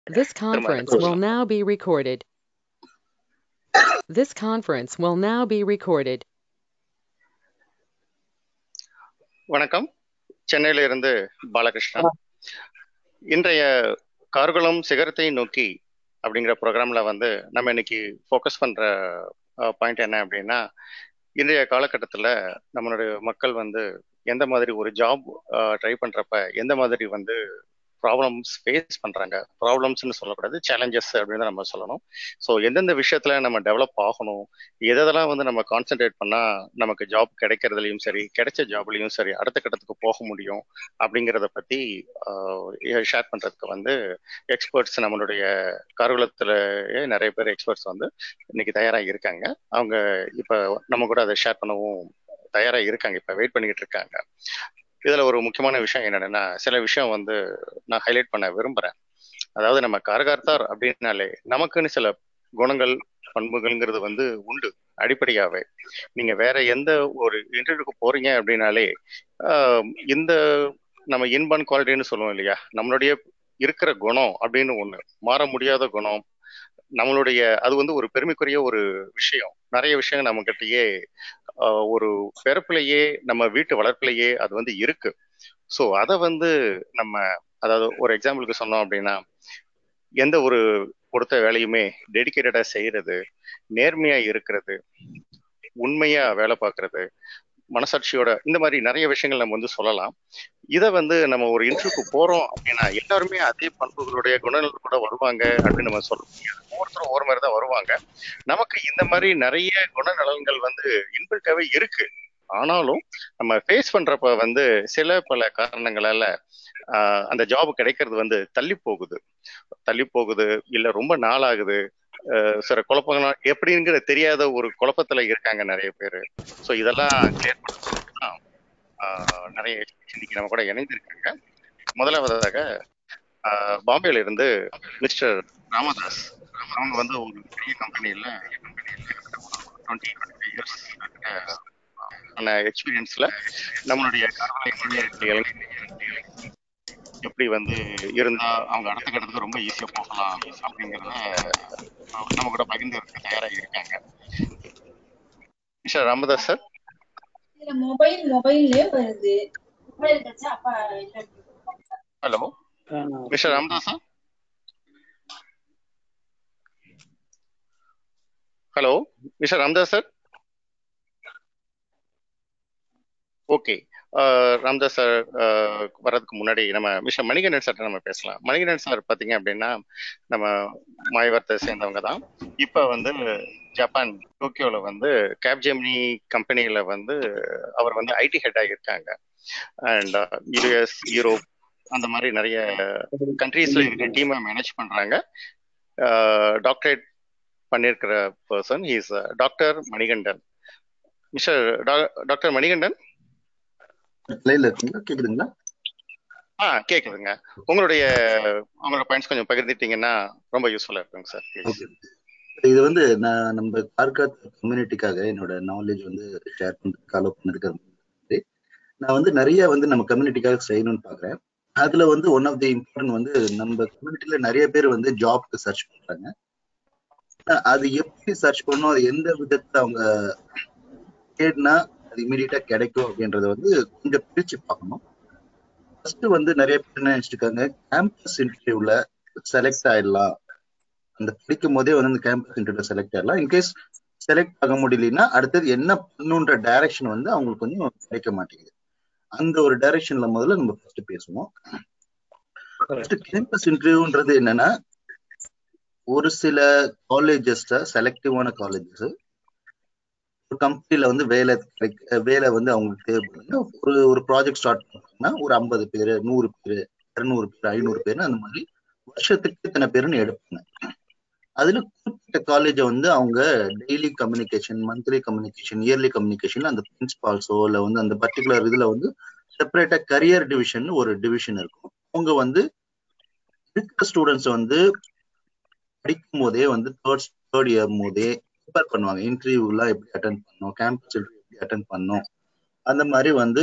This conference will now be recorded. This conference will now be recorded. வணக்கம் சென்னையில இருந்து பாலகிருஷ்ணன் இன்றைய கார்குளம் சிகரத்தை நோக்கி அப்படிங்கிற ப்ரோக்ராம்ல வந்து நம்ம இன்னைக்கு ஃபோக்கஸ் பண்ற பாயிண்ட் என்ன அப்படின்னா இன்றைய காலகட்டத்தில் நம்மளுடைய மக்கள் வந்து எந்த மாதிரி ஒரு ஜாப் ட்ரை பண்றப்ப எந்த மாதிரி வந்து ப்ராப்ளம்ஸ் ஃபேஸ் பண்றாங்க ப்ராப்ளம்ஸ்னு சொல்லக்கூடாது சேலஞ்சஸ் அப்படின்னு நம்ம சொல்லணும் ஸோ எந்தெந்த விஷயத்துல நம்ம டெவலப் ஆகணும் எதெல்லாம் வந்து நம்ம கான்சென்ட்ரேட் பண்ணா நமக்கு ஜாப் கிடைக்கிறதுலையும் சரி கிடைச்ச ஜாப்லையும் சரி அடுத்த கட்டத்துக்கு போக முடியும் அப்படிங்கிறத பத்தி ஷேர் பண்றதுக்கு வந்து எக்ஸ்பர்ட்ஸ் நம்மளுடைய கருவலத்திலேயே நிறைய பேர் எக்ஸ்பர்ட்ஸ் வந்து இன்னைக்கு தயாராக இருக்காங்க அவங்க இப்போ நம்ம கூட அதை ஷேர் பண்ணவும் தயாராக இருக்காங்க இப்போ வெயிட் பண்ணிக்கிட்டு இருக்காங்க இதுல ஒரு முக்கியமான விஷயம் என்னன்னா சில விஷயம் வந்து நான் ஹைலைட் பண்ண விரும்புறேன் அதாவது நம்ம காரகார்த்தார் அப்படின்னாலே நமக்குன்னு சில குணங்கள் பண்புகள்ங்கிறது வந்து உண்டு அடிப்படையாவே நீங்க வேற எந்த ஒரு இன்டர்வியூக்கு போறீங்க அப்படின்னாலே இந்த நம்ம இன்பான் குவாலிட்டின்னு சொல்லுவோம் இல்லையா நம்மளுடைய இருக்கிற குணம் அப்படின்னு ஒண்ணு மாற முடியாத குணம் நம்மளுடைய அது வந்து ஒரு பெருமைக்குரிய ஒரு விஷயம் நிறைய விஷயங்கள் நம்ம கிட்டயே ஒரு பிறப்பிலேயே நம்ம வீட்டு வளர்ப்பிலேயே அது வந்து இருக்கு ஸோ அதை வந்து நம்ம அதாவது ஒரு எக்ஸாம்பிளுக்கு சொன்னோம் அப்படின்னா எந்த ஒரு கொடுத்த வேலையுமே டெடிக்கேட்டடா செய்யறது நேர்மையா இருக்கிறது உண்மையா வேலை பார்க்கறது மனசாட்சியோட இந்த மாதிரி நிறைய விஷயங்கள் நம்ம வந்து சொல்லலாம் இதை வந்து நம்ம ஒரு இன்டர்வியூக்கு போறோம் அப்படின்னா எல்லாருமே அதே பண்புகளுடைய குணங்கள் கூட வருவாங்க அப்படின்னு நம்ம சொல்ல முடியாது ஒவ்வொருத்தரும் ஒவ்வொரு மாதிரி தான் வருவாங்க நமக்கு இந்த மாதிரி நிறைய குணநலன்கள் வந்து இன்பில்ட்டாவே இருக்கு ஆனாலும் நம்ம ஃபேஸ் பண்றப்ப வந்து சில பல காரணங்களால அந்த ஜாப் கிடைக்கிறது வந்து தள்ளி போகுது தள்ளி போகுது இல்ல ரொம்ப நாளாகுது சில குழப்பங்கள் எப்படிங்கிற தெரியாத ஒரு குழப்பத்துல இருக்காங்க நிறைய பேர் ஸோ இதெல்லாம் கிளியர் பண்ண நிறைய இன்னைக்கு நம்ம கூட இணைந்திருக்காங்க முதலாவதாக பாம்பேல இருந்து மிஸ்டர் ராமதாஸ் அவங்க வந்து ஒரு பெரிய கம்பெனியில டுவெண்ட்டி டுவெண்ட்டி இயர்ஸ் எக்ஸ்பீரியன்ஸ்ல நம்மளுடைய கருவலை எப்படி வந்து இருந்தா அவங்க அடுத்த கட்டத்துக்கு ரொம்ப ஈஸியா போகலாம் அப்படிங்கிறத நம்ம கூட பகிர்ந்து இருக்க தயாராக இருக்காங்க மிஸ்டர் ராமதாஸ் சார் மொபைல் மொபைல்லே வருது மொபைல் வச்சா அப்பா hello mister Ramadas sir hello mister Ramadas sir okay Ramdas sir வர்றதுக்கு முன்னாடி நம்ம மிஸ்டர் மணிகண்டன் சார்ட்ட நம்ம பேசலாம் மணிகண்டன் சார் பார்த்தீங்க அப்படின்னா நம்ம மாயவரத்தை சேர்ந்தவங்க தான் இப்போ வந்து ஜப்பான் டோக்கியோவில் வந்து கேப்ஜெமினி கம்பெனியில் வந்து அவர் வந்து ஐடி ஹெட்டாக இருக்காங்க அண்ட் யூஎஸ் யூரோப் அந்த மாதிரி நிறைய கண்ட்ரீஸ்ல இருக்க டீமை மேனேஜ் பண்றாங்க டாக்டரேட் பண்ணியிருக்கிற person is doctor Manikandan mister doctor Manikandan லைன்ல இருக்கீங்களா கேக்குதுங்களா ஆ கேக்குதுங்க உங்களுடைய உங்களோட பாயிண்ட்ஸ் கொஞ்சம் பகிர்ந்துட்டீங்கன்னா ரொம்ப யூஸ்ஃபுல்லா இருக்குங்க சார் இது வந்து நான் நம்ம கார்காத் கம்யூனிட்டிக்காக என்னோட நாலேஜ் வந்து ஷேர் பண்ணுறதுக்கு அலோவ் பண்ணிருக்கிறது நான் வந்து நிறைய வந்து நம்ம கம்யூனிட்டிக்காக செய்யணும்னு பாக்குறேன் அதுல வந்து ஒன் ஆஃப் தி இம்பார்ட்டன்ட் வந்து நம்ம கம்யூனிட்டில நிறைய பேர் வந்து ஜாப்க்கு சர்ச் பண்றாங்க அது எப்படி சர்ச் பண்ணும் அது எந்த விதத்துல அவங்க தேடினா அது இமீடியட்டா கிடைக்கும் அப்படின்றத வந்து கொஞ்சம் பிரிச்சு பார்க்கணும் ஃபர்ஸ்ட் வந்து நிறைய பேர் என்ன நினைச்சிருக்காங்க கேம்பஸ் இன்டர்வியூல செலக்ட் ஆயிடலாம் அந்த படிக்கும் போதே வந்து அந்த கேம்பஸ் இன்டர்வியூல செலக்ட் ஆயிடலாம் இன்கேஸ் செலக்ட் ஆக முடியலன்னா அடுத்தது என்ன பண்ணுன்ற டைரக்ஷன் வந்து அவங்களுக்கு கொஞ்சம் கிடைக்க மாட்டேங்குது அந்த ஒரு டைரக்ஷன்ல முதல்ல நம்ம ஃபர்ஸ்ட் பேசுவோம் ஃபர்ஸ்ட் கேம்பஸ் இன்டர்வியூன்றது என்னன்னா ஒரு சில காலேஜஸ்ல செலக்டிவான காலேஜஸ் ஒரு கம்பெனில வந்து வேலை வேலை வந்து அவங்களுக்கு தேவைப்படுது ஒரு ஒரு ப்ராஜெக்ட் ஸ்டார்ட் பண்ணாங்கன்னா ஒரு ஐம்பது பேர் நூறு பேர் இருநூறு பேர் ஐநூறு பேர் அந்த மாதிரி வருஷத்துக்கு இத்தனை பேருன்னு எடுப்பாங்க அதுல குறிப்பிட்ட காலேஜை வந்து அவங்க daily communication monthly communication yearly communication அந்த பிரின்சிபால்ஸோ இல்ல வந்து அந்த பர்டிகுலர் இதுல வந்து செப்பரேட்டா கரியர் டிவிஷன் ஒரு டிவிஷன் இருக்கும் அவங்க வந்து இருக்கிற ஸ்டூடெண்ட்ஸ் வந்து படிக்கும் போதே வந்து தேர்ட் தேர்ட் இயர் போதே ப்ரிப்பேர் பண்ணுவாங்க இன்டர்வியூலாம் எப்படி அட்டன் பண்ணணும் கேம்பஸ் இன்டர்வியூ எப்படி அட்டன் பண்ணணும் அந்த மாதிரி வந்து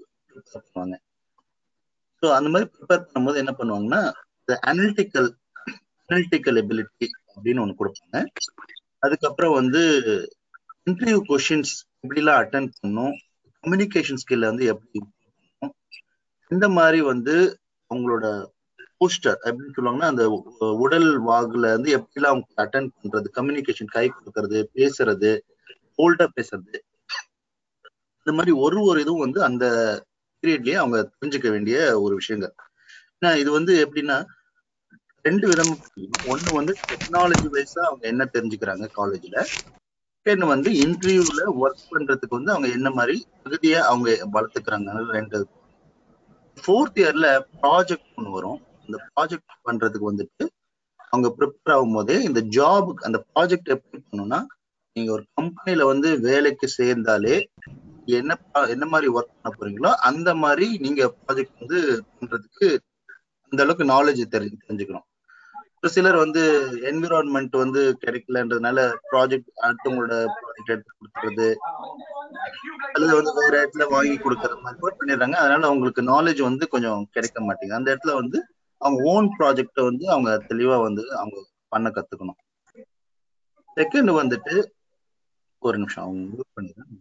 ப்ரிப்பேர் பண்ணுவாங்க ஸோ அந்த மாதிரி ப்ரிப்பேர் பண்ணும்போது என்ன பண்ணுவாங்கன்னா இந்த அனலிட்டிக்கல் அனலிட்டிக்கல் எபிலிட்டி அப்படின்னு ஒன்று கொடுப்பாங்க அதுக்கப்புறம் வந்து இன்டர்வியூ கொஷின்ஸ் எப்படிலாம் அட்டன் பண்ணணும் கம்யூனிகேஷன் ஸ்கில்ல வந்து எப்படி பண்ணணும் இந்த மாதிரி வந்து உங்களோட போஸ்டர் அப்படின்னு சொல்லுவாங்கன்னா அந்த உ- உடல் வாகுல வந்து எப்படிலாம் அவங்க அட்டன் பண்றது கம்யூனிகேஷன் கை கொடுக்கறது பேசுறது போல்டா பேசுறது இந்த மாதிரி ஒரு ஒரு இதுவும் வந்து அந்த பீரியட்லயே அவங்க தெரிஞ்சுக்க வேண்டிய ஒரு விஷயங்கள் ஏன்னா இது வந்து எப்படின்னா ரெண்டு விதமா பிரியும். ஒண்ணு வந்து டெக்னாலஜி வைஸா அவங்க என்ன தெரிஞ்சுக்கிறாங்க காலேஜ்ல செகண்ட் வந்து இன்டர்வியூல ஒர்க் பண்றதுக்கு வந்து அவங்க என்ன மாதிரி தகுதியா அவங்க வளர்த்துக்கிறாங்க ரெண்டு ஃபோர்த் இயர்ல ப்ராஜெக்ட் ஒன்று வரும் இந்த ப்ராஜெக்ட் பண்றதுக்கு வந்துட்டு அவங்க ப்ரிப்பேர் ஆகும் போதே இந்த ஜாபுக்கு அந்த ப்ராஜெக்ட் எப்படி பண்ணணும்னா நீங்க ஒரு கம்பெனில வந்து வேலைக்கு சேர்ந்தாலே என்ன பா- என்ன மாதிரி ஒர்க் பண்ண போறீங்களோ அந்த மாதிரி நீங்க ப்ராஜெக்ட் வந்து பண்றதுக்கு அந்த அளவுக்கு நாலேஜ் தெரிஞ்சு தெரிஞ்சுக்கணும் ஒரு சிலர் வந்து என்விரான்மெண்ட் வந்து கிடைக்கலன்றதுனால ப்ராஜெக்ட் அடுத்தவங்களோட ப்ராஜெக்ட் எடுத்து கொடுக்கறது அல்லது வந்து வேற இடத்துல வாங்கி கொடுக்கறது மாதிரி கூட பண்ணிடுறாங்க அதனால அவங்களுக்கு நாலேஜ் வந்து கொஞ்சம் கிடைக்க மாட்டேங்குது அந்த இடத்துல வந்து அவங்க ஓன் ப்ராஜெக்ட வந்து அவங்க தெளிவா வந்து அவங்க பண்ண கத்துக்கணும் செகண்ட் வந்துட்டு ஒரு நிமிஷம் அவங்க மியூட் பண்ணிடுறேன்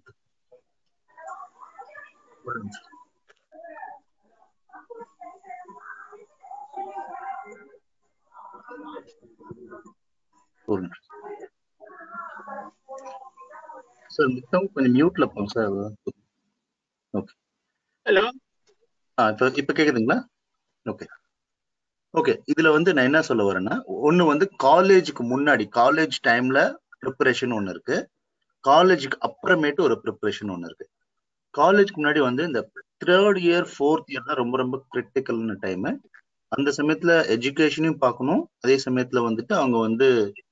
ஒரு நிமிஷம் ஒரு நிமிஷம் சார் மித்தம் கொஞ்சம் மியூட்ல போங்க சார் ஓகே ஹலோ ஆ இப்போ இப்போ கேக்குதுங்களா ஓகே ஓகே இதுல வந்து நான் என்ன சொல்ல வரேன்னா ஒண்ணு வந்து காலேஜுக்கு முன்னாடி காலேஜ் டைம்ல ப்ரிப்பரேஷன் ஒண்ணு இருக்கு காலேஜுக்கு அப்புறமேட்டு ஒரு ப்ரிப்பரேஷன் ஒண்ணு இருக்கு காலேஜ்க்கு முன்னாடி வந்து இந்த தேர்ட் இயர் ஃபோர்த் இயர் தான் ரொம்ப ரொம்ப கிரிட்டிக்கல்னு டைம் அந்த சமயத்துல எஜுகேஷனையும் பார்க்கணும் அதே சமயத்துல வந்துட்டு அவங்க வந்து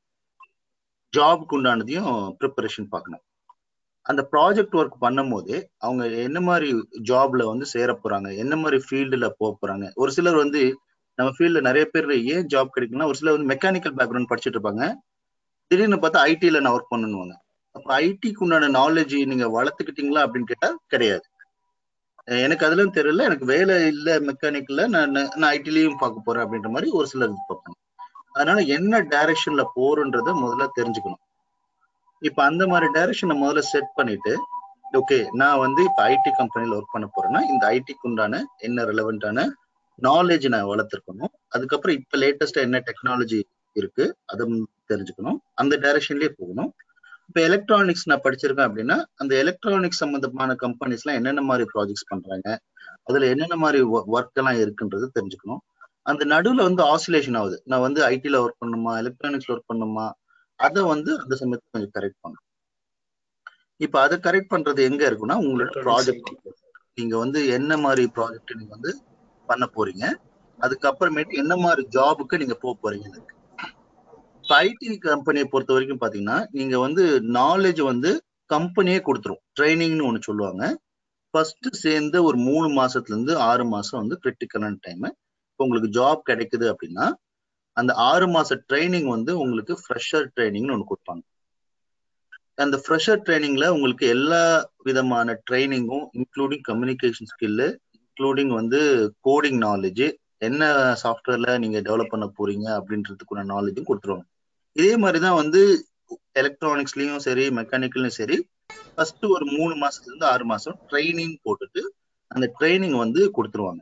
ஜாப்க்கு உண்டானதையும் ப்ரிப்பரேஷன் பார்க்கணும் அந்த ப்ராஜெக்ட் ஒர்க் பண்ணும் போதே அவங்க என்ன மாதிரி ஜாப்ல வந்து சேர போறாங்க என்ன மாதிரி ஃபீல்டுல போக போறாங்க ஒரு சிலர் வந்து நம்ம ஃபீல்ட்ல நிறைய பேர் ஏன் ஜாப் கிடைக்கும்னா ஒரு சிலர் வந்து மெக்கானிக்கல் பேக்ரவுண்ட் படிச்சுட்டு இருப்பாங்க திடீர்னு பார்த்தா ஐடில நான் ஒர்க் பண்ணணுவாங்க அப்ப ஐடிக்கு உண்டான நாலேஜ் நீங்க வளர்த்துக்கிட்டீங்களா அப்படின்னு கேட்டா கிடையாது அஹ் எனக்கு அதெல்லாம் தெரியல எனக்கு வேலை இல்ல மெக்கானிக்கல்ல நான் நான் நான் ஐடிலையும் பார்க்க போறேன் அப்படின்ற மாதிரி ஒரு சிலர் பார்ப்பாங்க அதனால என்ன டைரக்ஷன்ல போறன்றத முதல்ல தெரிஞ்சுக்கணும் இப்ப அந்த மாதிரி டைரக்ஷனை முதல்ல செட் பண்ணிட்டு ஓகே நான் வந்து இப்ப ஐடி கம்பெனில ஒர்க் பண்ண போறேன்னா இந்த ஐடிக்கு உண்டான என்ன ரெலவெண்டான நாலேஜ் நான் வளர்த்துருக்கணும் அதுக்கப்புறம் இப்ப லேட்டஸ்டா என்ன டெக்னாலஜி இருக்கு அதை தெரிஞ்சுக்கணும் அந்த டைரக்ஷன்லயே போகணும் இப்ப எலக்ட்ரானிக்ஸ் நான் படிச்சிருக்கேன் அப்படின்னா அந்த எலக்ட்ரானிக்ஸ் சம்பந்தமான கம்பெனிஸ் எல்லாம் என்னென்ன மாதிரி ப்ராஜெக்ட்ஸ் பண்றாங்க அதுல என்னென்ன மாதிரி ஒர்க் எல்லாம் இருக்குன்றது தெரிஞ்சுக்கணும் அந்த நடுவுல வந்து ஆசிலேஷன் ஆகுது நான் வந்து ஐடில ஒர்க் பண்ணுமா எலக்ட்ரானிக்ஸ்ல ஒர்க் பண்ணுமா அதை வந்து அந்த சமயத்துல கொஞ்சம் கரெக்ட் பண்ணணும் இப்ப அதை கரெக்ட் பண்றது எங்க இருக்குன்னா உங்களோட ப்ராஜெக்ட் நீங்க வந்து என்ன மாதிரி ப்ராஜெக்ட் நீங்க வந்து பண்ண போறீங்க அதுக்கப்புறமேட்டு என்ன மாதிரி ஜாபுக்கு நீங்க போக போறீங்க இப்போ ஐடி கம்பெனியை பொறுத்த வரைக்கும் பாத்தீங்கன்னா நீங்க வந்து நாலேஜ் வந்து கம்பெனியே கொடுத்துரும் ட்ரைனிங்னு ஒன்று சொல்லுவாங்க ஃபர்ஸ்ட் சேர்ந்து ஒரு மூணு மாசத்துல இருந்து ஆறு மாசம் வந்து கிரிட்டிக்கலான டைம் இப்போ உங்களுக்கு ஜாப் கிடைக்குது அப்படின்னா அந்த ஆறு மாச ட்ரைனிங் வந்து உங்களுக்கு ஃப்ரெஷர் ட்ரைனிங்னு ஒன்று கொடுப்பாங்க அந்த ஃப்ரெஷர் ட்ரைனிங்ல உங்களுக்கு எல்லா விதமான ட்ரைனிங்கும் இன்க்ளூடிங் கம்யூனிகேஷன் ஸ்கில்லு இன்க்ளூடிங் வந்து கோடிங் நாலேஜ் என்ன சாஃப்ட்வேர்ல நீங்க டெவலப் பண்ண போறீங்க அப்படின்றதுக்குள்ள நாலேஜும் கொடுத்துருவாங்க இதே மாதிரி தான் வந்து எலக்ட்ரானிக்ஸ்லயும் சரி மெக்கானிக்கல்லையும் சரி ஃபர்ஸ்ட் ஒரு மூணு மாசத்துல இருந்து ஆறு மாசம் ட்ரைனிங் போட்டுட்டு அந்த ட்ரைனிங் வந்து கொடுத்துருவாங்க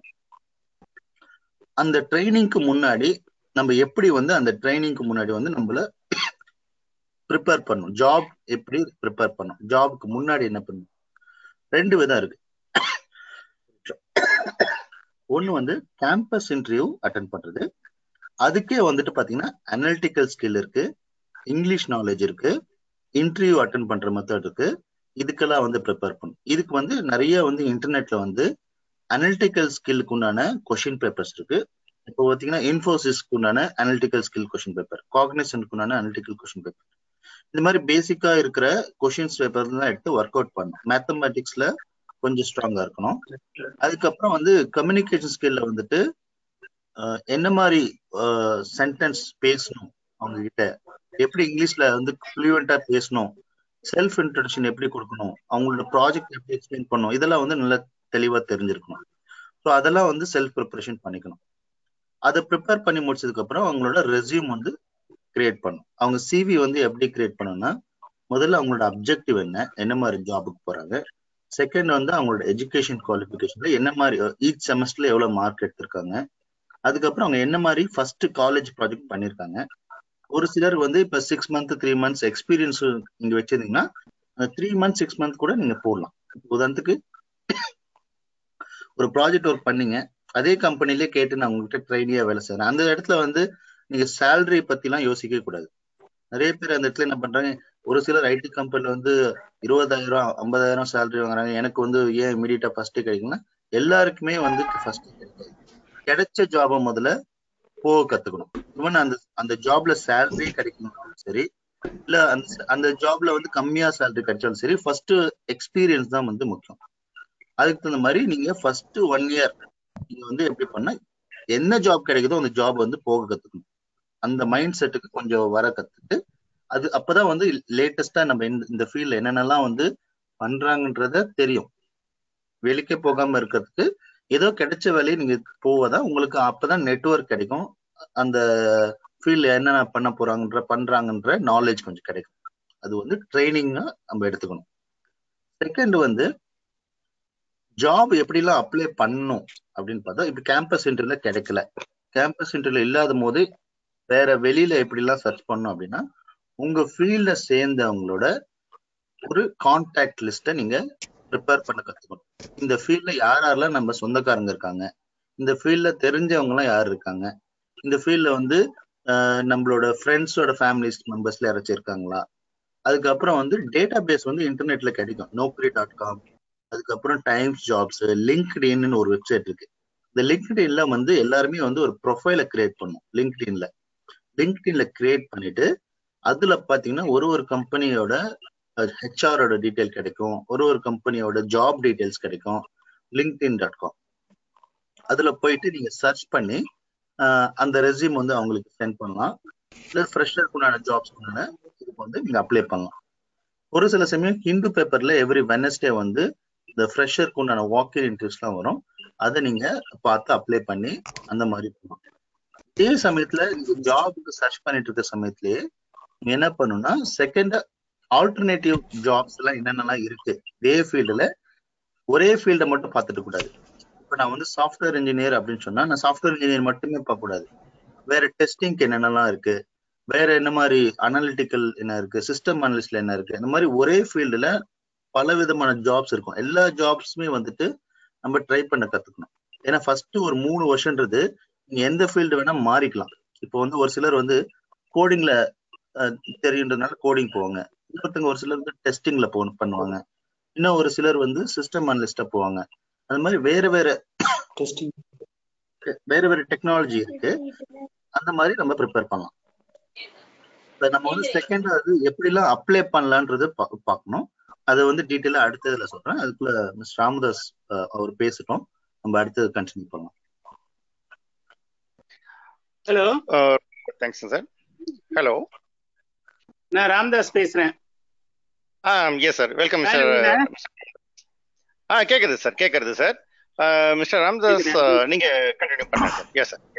அந்த ட்ரைனிங்க்கு முன்னாடி நம்ம எப்படி வந்து அந்த ட்ரைனிங்க்கு முன்னாடி வந்து நம்மள ப்ரிப்பேர் பண்ணும் ஜாப் எப்படி ப்ரிப்பேர் பண்ணும் ஜாப்க்கு முன்னாடி என்ன பண்ணும் ரெண்டு விதம் இருக்கு ஒன்னு வந்து கேம்பஸ் இன்டர்வியூ அட்டன் பண்றது அதுக்கே வந்துட்டு பாத்தீங்கன்னா அனலிட்டிக்கல் ஸ்கில் இருக்கு இங்கிலீஷ் நாலேஜ் இருக்கு இன்டர்வியூ அட்டன் பண்ற மெத்தட் இருக்கு இதுக்கெல்லாம் வந்து ப்ரிப்பேர் பண்ணும் இதுக்கு வந்து நிறைய வந்து இன்டர்நெட்ல வந்து அனலிட்டிக்கல் ஸ்கில்க்கு உண்டான கொஷின் பேப்பர்ஸ் இருக்கு இப்போ பாத்தீங்கன்னா இன்ஃபோசிஸ்க்கு உண்டான அனலிட்டிக்கல் ஸ்கில் கொஷின் பேப்பர் காக்னிசன்ட்க்கு உண்டான அனலிட்டிக்கல் கொஷின் பேப்பர் இந்த மாதிரி பேசிக்கா இருக்கிற கொஷின்ஸ் பேப்பர் தான் எடுத்து ஒர்க் அவுட் பண்ணணும் மேத்தமெட்டிக்ஸ்ல கொஞ்சம் ஸ்ட்ராங்கா இருக்கணும் அதுக்கப்புறம் வந்து கம்யூனிகேஷன் ஸ்கில்ல வந்துட்டு என்ன மாதிரி சென்டென்ஸ் பேசணும் அவங்க கிட்ட எப்படி இங்கிலீஷ்ல வந்து ஃப்ளூயண்டா பேசணும் செல்ஃப் இன்ட்ரடக்ஷன் எப்படி கொடுக்கணும் அவங்களோட ப்ராஜெக்ட் எப்படி எக்ஸ்பிளைன் பண்ணணும் இதெல்லாம் வந்து நல்லா தெளிவா தெரிஞ்சிருக்கணும் ஸோ அதெல்லாம் வந்து செல்ஃப் ப்ரிப்பரேஷன் பண்ணிக்கணும் அதை ப்ரிப்பேர் பண்ணி முடிச்சதுக்கு அப்புறம் அவங்களோட ரெஸ்யூம் வந்து கிரியேட் பண்ணும் அவங்க சிவி வந்து எப்படி கிரியேட் பண்ணணும்னா முதல்ல அவங்களோட அப்ஜெக்டிவ் என்ன என்ன மாதிரி ஜாபுக்கு போறாங்க செகண்ட் வந்து அவங்களோட எஜுகேஷன் குவாலிஃபிகேஷன்ல என்ன மாதிரி ஈச் செமஸ்டர்ல எவ்வளவு மார்க் எடுத்திருக்காங்க அதுக்கப்புறம் அவங்க என்ன மாதிரி ஃபர்ஸ்ட் காலேஜ் ப்ராஜெக்ட் பண்ணிருக்காங்க ஒரு சிலர் வந்து இப்ப six month three months experience நீங்க வச்சிருந்தீங்கன்னா அந்த த்ரீ மந்த் சிக்ஸ் மந்த் கூட நீங்க போடலாம் உதாரணத்துக்கு ஒரு ப்ராஜெக்ட் ஒர்க் பண்ணீங்க அதே கம்பெனிலே கேட்டு நான் உங்ககிட்ட ட்ரைனியா வேலை செய்யறேன் அந்த இடத்துல வந்து நீங்க சேலரி பத்தி எல்லாம் யோசிக்கவே கூடாது நிறைய பேர் அந்த இடத்துல என்ன பண்றாங்க ஒரு சிலர் ஐடி கம்பெனில வந்து இருபதாயிரம் ஐம்பதாயிரம் சேலரி வாங்குறாங்க எனக்கு வந்து ஏன் இமீடியட்டா ஃபர்ஸ்ட் கிடைக்கும்னா எல்லாருக்குமே வந்து ஃபர்ஸ்ட் கிடைக்காது கிடைச்ச ஜாபை முதல்ல போக கத்துக்கணும் ஈவன் அந்த அந்த ஜாப்ல சேலரி கிடைக்கணும்னாலும் சரி இல்ல அந்த அந்த ஜாப்ல வந்து கம்மியா சேலரி கிடைச்சாலும் சரி ஃபர்ஸ்ட் எக்ஸ்பீரியன்ஸ் தான் வந்து முக்கியம் அதுக்கு தகுந்த மாதிரி நீங்க ஃபர்ஸ்ட் ஒன் இயர் நீங்க வந்து எப்படி பண்ண என்ன ஜாப் கிடைக்குதோ அந்த ஜாப் வந்து போக கத்துக்கணும் அந்த மைண்ட் செட்டுக்கு கொஞ்சம் வர கத்துட்டு அது அப்பதான் வந்து லேட்டஸ்டா நம்ம இந்த இந்த ஃபீல்ட்ல என்னென்னலாம் வந்து பண்றாங்கன்றத தெரியும் வெளிக்கே போகாம இருக்கிறதுக்கு ஏதோ கிடைச்ச வேலையை நீங்க போவதா உங்களுக்கு அப்பதான் நெட்ஒர்க் கிடைக்கும் அந்த ஃபீல்ட்ல என்னென்ன பண்ண போறாங்கன்ற பண்றாங்கன்ற நாலேஜ் கொஞ்சம் கிடைக்கும் அது வந்து ட்ரைனிங்கா நம்ம எடுத்துக்கணும் செகண்ட் வந்து ஜாப் எப்படிலாம் அப்ளை பண்ணணும் அப்படின்னு பார்த்தா இப்ப கேம்பஸ் இன்டர்வியூல கிடைக்கல கேம்பஸ் இன்டர்வியூல இல்லாத போது வேற வெளியில எப்படிலாம் சர்ச் பண்ணணும் அப்படின்னா உங்க ஃபீல்ட சேர்ந்தவங்களோட ஒரு கான்டாக்ட் லிஸ்ட்டை நீங்க ப்ரிப்பேர் பண்ண கத்துக்கணும் இந்த ஃபீல்ட்ல யார் யாரெல்லாம் நம்ம சொந்தக்காரங்க இருக்காங்க இந்த ஃபீல்ட்ல தெரிஞ்சவங்க எல்லாம் யார் இருக்காங்க இந்த ஃபீல்ட்ல வந்து நம்மளோட ஃப்ரெண்ட்ஸோட ஃபேமிலிஸ் மெம்பர்ஸ்ல யாராச்சும் இருக்காங்களா அதுக்கப்புறம் வந்து டேட்டா பேஸ் வந்து இன்டர்நெட்ல கிடைக்கும் நோக்ரி டாட் காம் அதுக்கப்புறம் டைம்ஸ் ஜாப்ஸ் லிங்க்டின்னு ஒரு வெப்சைட் இருக்கு இந்த லிங்க்டின்ல வந்து எல்லாருமே வந்து ஒரு ப்ரொஃபைல கிரியேட் பண்ணும் லிங்க்டின்ல லிங்க்டின்ல கிரியேட் பண்ணிட்டு அதுல பாத்தீங்கன்னா ஒரு ஒரு கம்பெனியோட ஹெச்ஆரோட டீட்டெயில் கிடைக்கும் ஒரு ஒரு கம்பெனியோட ஜாப் டீட்டெயில்ஸ் கிடைக்கும் லிங்க்டின் டாட் காம் அதுல போயிட்டு நீங்க சர்ச் பண்ணி அந்த ரெசியூம் வந்து அவங்களுக்கு சென்ட் பண்ணலாம் இல்லை ஃப்ரெஷருக்கு உண்டான ஜாப்ஸ் உண்டான இதுக்கு வந்து நீங்க அப்ளை பண்ணலாம் ஒரு சில சமயம் ஹிந்து பேப்பர்ல எவ்ரி வெனஸ்டே வந்து இந்த ஃப்ரெஷருக்கு உண்டான வாக்கிங் இன்டர்வியூஸ்லாம் வரும் அதை நீங்க பார்த்து அப்ளை பண்ணி அந்த மாதிரி பண்ணலாம் இதே சமயத்துல நீங்க ஜாபுக்கு சர்ச் பண்ணிட்டு இருக்க சமயத்திலேயே நீங்க என்ன பண்ணணும்னா செகண்ட் ஆல்டர்னேட்டிவ் ஜாப்ஸ் எல்லாம் என்னென்னலாம் இருக்கு இதே ஃபீல்டுல ஒரே ஃபீல்டை மட்டும் பார்த்துட்டு கூடாது இப்போ நான் வந்து சாஃப்ட்வேர் இன்ஜினியர் அப்படின்னு சொன்னா நான் சாஃப்ட்வேர் இன்ஜினியர் மட்டுமே பார்க்க கூடாது வேற டெஸ்டிங்க்கு என்னென்னலாம் இருக்கு வேற என்ன மாதிரி அனாலிட்டிக்கல் என்ன இருக்கு சிஸ்டம் அனலிஸ்ட்ல என்ன இருக்கு இந்த மாதிரி ஒரே ஃபீல்டுல பல விதமான ஜாப்ஸ் இருக்கும் எல்லா ஜாப்ஸுமே வந்துட்டு நம்ம ட்ரை பண்ண கத்துக்கணும் ஏன்னா ஃபர்ஸ்ட் ஒரு மூணு வருஷன்றது நீங்க எந்த ஃபீல்டு வேணா மாறிக்கலாம் இப்போ வந்து ஒரு சிலர் வந்து கோடிங்ல தெரியுன்றதுனால கோடிங் போவாங்க இன்னொருத்தங்க ஒரு சிலர் வந்து டெஸ்டிங்ல போ பண்ணுவாங்க இன்னும் ஒரு சிலர் வந்து சிஸ்டம் அனலிஸ்டா போவாங்க அந்த மாதிரி வேற வேற வேற வேற டெக்னாலஜி இருக்கு அந்த மாதிரி நம்ம ப்ரிப்பேர் பண்ணலாம் இப்ப நம்ம வந்து செகண்ட் அது எப்படிலாம் அப்ளை பண்ணலான்றது பார்க்கணும் அதை வந்து டீட்டெயிலா அடுத்ததுல சொல்றேன் அதுக்குள்ள மிஸ் ராமதாஸ் அவர் பேசட்டும் நம்ம அடுத்தது கண்டினியூ பண்ணலாம் ஹலோ தேங்க்ஸ் சார் ஹலோ நான் ராம்தாஸ் பேசுறேன் ஆ எஸ் சார் வெல்கம் மிஸ்டர் ஆ கேக்குது சார் கேக்குறது சார் மிஸ்டர் ராம்தாஸ் நீங்க கண்டினியூ பண்ணுங்க சார் எஸ் சார்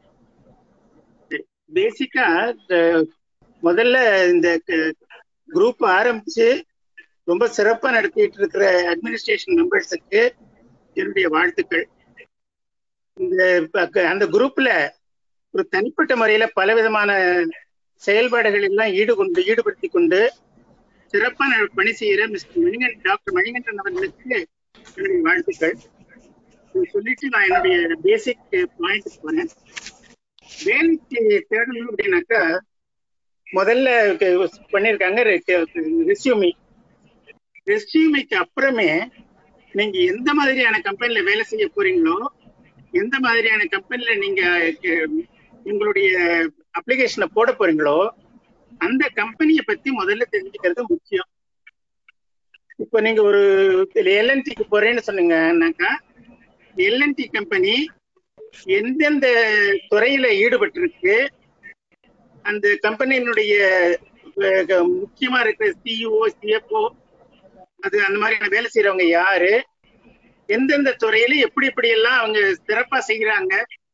பேசிக்கா முதல்ல இந்த குரூப் ஆரம்பிச்சு ரொம்ப சிறப்பா நடத்திட்டு இருக்கிற அட்மினிஸ்ட்ரேஷன் மெம்பர்ஸுக்கு என்னுடைய வாழ்த்துக்கள் இந்த அந்த குரூப்ல ஒரு தனிப்பட்ட முறையில பல விதமான செயல்பாடுகள் எல்லாம் ஈடுகொண்டு ஈடுபடுத்தி கொண்டு சிறப்பான பணி செய்யற மிஸ்டர் மணிகன் டாக்டர் மணிகண்டன் அவர்களுக்கு என்னுடைய வாழ்த்துக்கள் சொல்லிட்டு நான் என்னுடைய பேசிக் பாயிண்ட் போறேன் வேலைக்கு தேடணும் அப்படின்னாக்கா முதல்ல பண்ணிருக்காங்க ரெஸ்யூமி ரெஸ்யூமிக்கு அப்புறமே நீங்க எந்த மாதிரியான கம்பெனில வேலை செய்ய போறீங்களோ எந்த மாதிரியான கம்பெனில நீங்க உங்களுடைய அப்ளிகேஷனை போட போறீங்களோ அந்த கம்பெனியை பத்தி முதல்ல தெரிஞ்சுக்கிறது முக்கியம் இப்போ நீங்க ஒரு எல்என்டிக்கு போறேன்னு சொன்னீங்கன்னாக்கா எல்என்டி கம்பெனி எந்தெந்த துறையில ஈடுபட்டிருக்கு அந்த கம்பெனியினுடைய முக்கியமா இருக்கிற சிஇஓ சிஎஃப்ஓ அது அந்த மாதிரியான வேலை செய்யறவங்க யாரு எந்தெந்த துறையில எப்படி எப்படி எல்லாம் அவங்க சிறப்பா செய்யறாங்க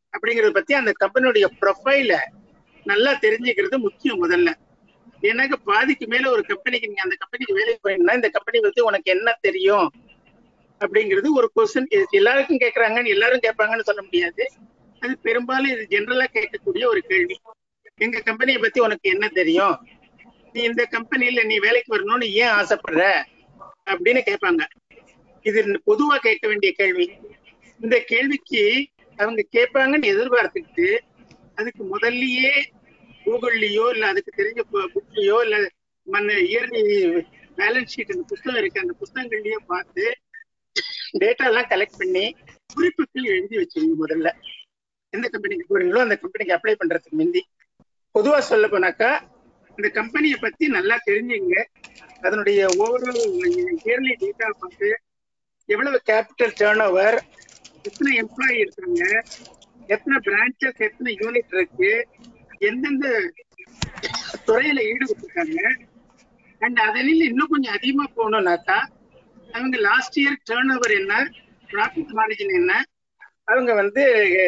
அப்படிங்கறத பத்தி அந்த கம்பெனியுடைய ப்ரொஃபைல நல்லா தெரிஞ்சுக்கிறது முக்கியம் முதல்ல எனக்கு பாதிக்கு மேல ஒரு கம்பெனிக்கு நீங்க அந்த கம்பெனிக்கு வேலைக்கு போறீங்கன்னா இந்த கம்பெனி பத்தி உனக்கு என்ன தெரியும் அப்படிங்கிறது ஒரு கொஸ்டின் எல்லாருக்கும் கேட்கறாங்கன்னு எல்லாரும் கேட்பாங்கன்னு சொல்ல முடியாது அது பெரும்பாலும் இது ஜென்ரலா கேட்கக்கூடிய ஒரு கேள்வி எங்க கம்பெனியை பத்தி உனக்கு என்ன தெரியும் நீ இந்த கம்பெனில நீ வேலைக்கு வரணும்னு ஏன் ஆசைப்படுற அப்படின்னு கேட்பாங்க இது பொதுவா கேட்க வேண்டிய கேள்வி இந்த கேள்விக்கு அவங்க கேட்பாங்கன்னு எதிர்பார்த்துக்கிட்டு அதுக்கு முதல்லயே கூகுள்லயோ இல்ல அதுக்கு தெரிஞ்ச புக்லயோ இல்ல மன்ன இயர்லி பேலன்ஸ் ஷீட் அந்த புத்தகம் இருக்கு அந்த புத்தகங்கள்லயோ பார்த்து டேட்டா எல்லாம் கலெக்ட் பண்ணி குறிப்புகள் எழுதி வச்சிருங்க முதல்ல எந்த கம்பெனிக்கு போறீங்களோ அந்த கம்பெனிக்கு அப்ளை பண்றதுக்கு முந்தி பொதுவா சொல்ல போனாக்கா இந்த கம்பெனியை பத்தி நல்லா தெரிஞ்சுங்க அதனுடைய ஒவ்வொரு இயர்லி டேட்டா பார்த்து எவ்வளவு கேபிட்டல் டேர்ன் ஓவர் எத்தனை எம்ப்ளாயி இருக்காங்க எத்தனை பிரான்ச்சஸ் எத்தனை யூனிட் இருக்கு எந்தெந்த துறையில ஈடுபட்டிருக்காங்க அண்ட் அதில் இன்னும் கொஞ்சம் அதிகமா போகணும்னாக்கா அவங்க லாஸ்ட் இயர் டேர்ன் ஓவர் என்ன ப்ராஃபிட் மார்ஜின் என்ன அவங்க வந்து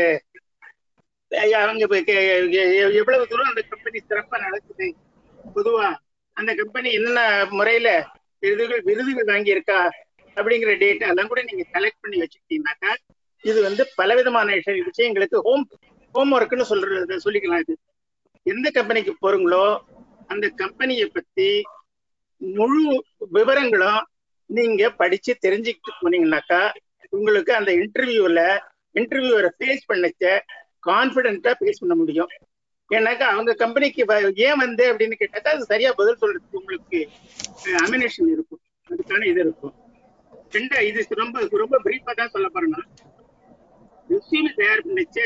அவங்க எவ்வளவு தூரம் அந்த கம்பெனி சிறப்பா நடக்குது பொதுவா அந்த கம்பெனி என்னென்ன முறையில விருதுகள் விருதுகள் வாங்கியிருக்கா அப்படிங்கிற டேட்டா எல்லாம் கூட நீங்க கலெக்ட் பண்ணி வச்சுக்கிட்டீங்கன்னாக்கா இது வந்து பலவிதமான விஷயங்களுக்கு ஹோம் ஹோம் ஒர்க்னு சொல்றது சொல்லிக்கலாம் இது எந்த கம்பெனிக்கு போறீங்களோ அந்த கம்பெனியை பத்தி முழு விவரங்களும் நீங்க படிச்சு தெரிஞ்சுக்கிட்டு போனீங்கன்னாக்கா உங்களுக்கு அந்த இன்டர்வியூல இன்டர்வியூரை ஃபேஸ் பண்ணச்ச கான்பிடென்ட்டா ஃபேஸ் பண்ண முடியும் ஏன்னாக்கா அவங்க கம்பெனிக்கு ஏன் வந்து அப்படின்னு கேட்டாக்கா அது சரியா பதில் சொல்றதுக்கு உங்களுக்கு அமினேஷன் இருக்கும் அதுக்கான இது இருக்கும் ரெண்டா இது ரொம்ப ரொம்ப பிரீஃபா தான் சொல்ல போறேன்னா ரெஸ்யூம் தயார் பண்ணிச்சு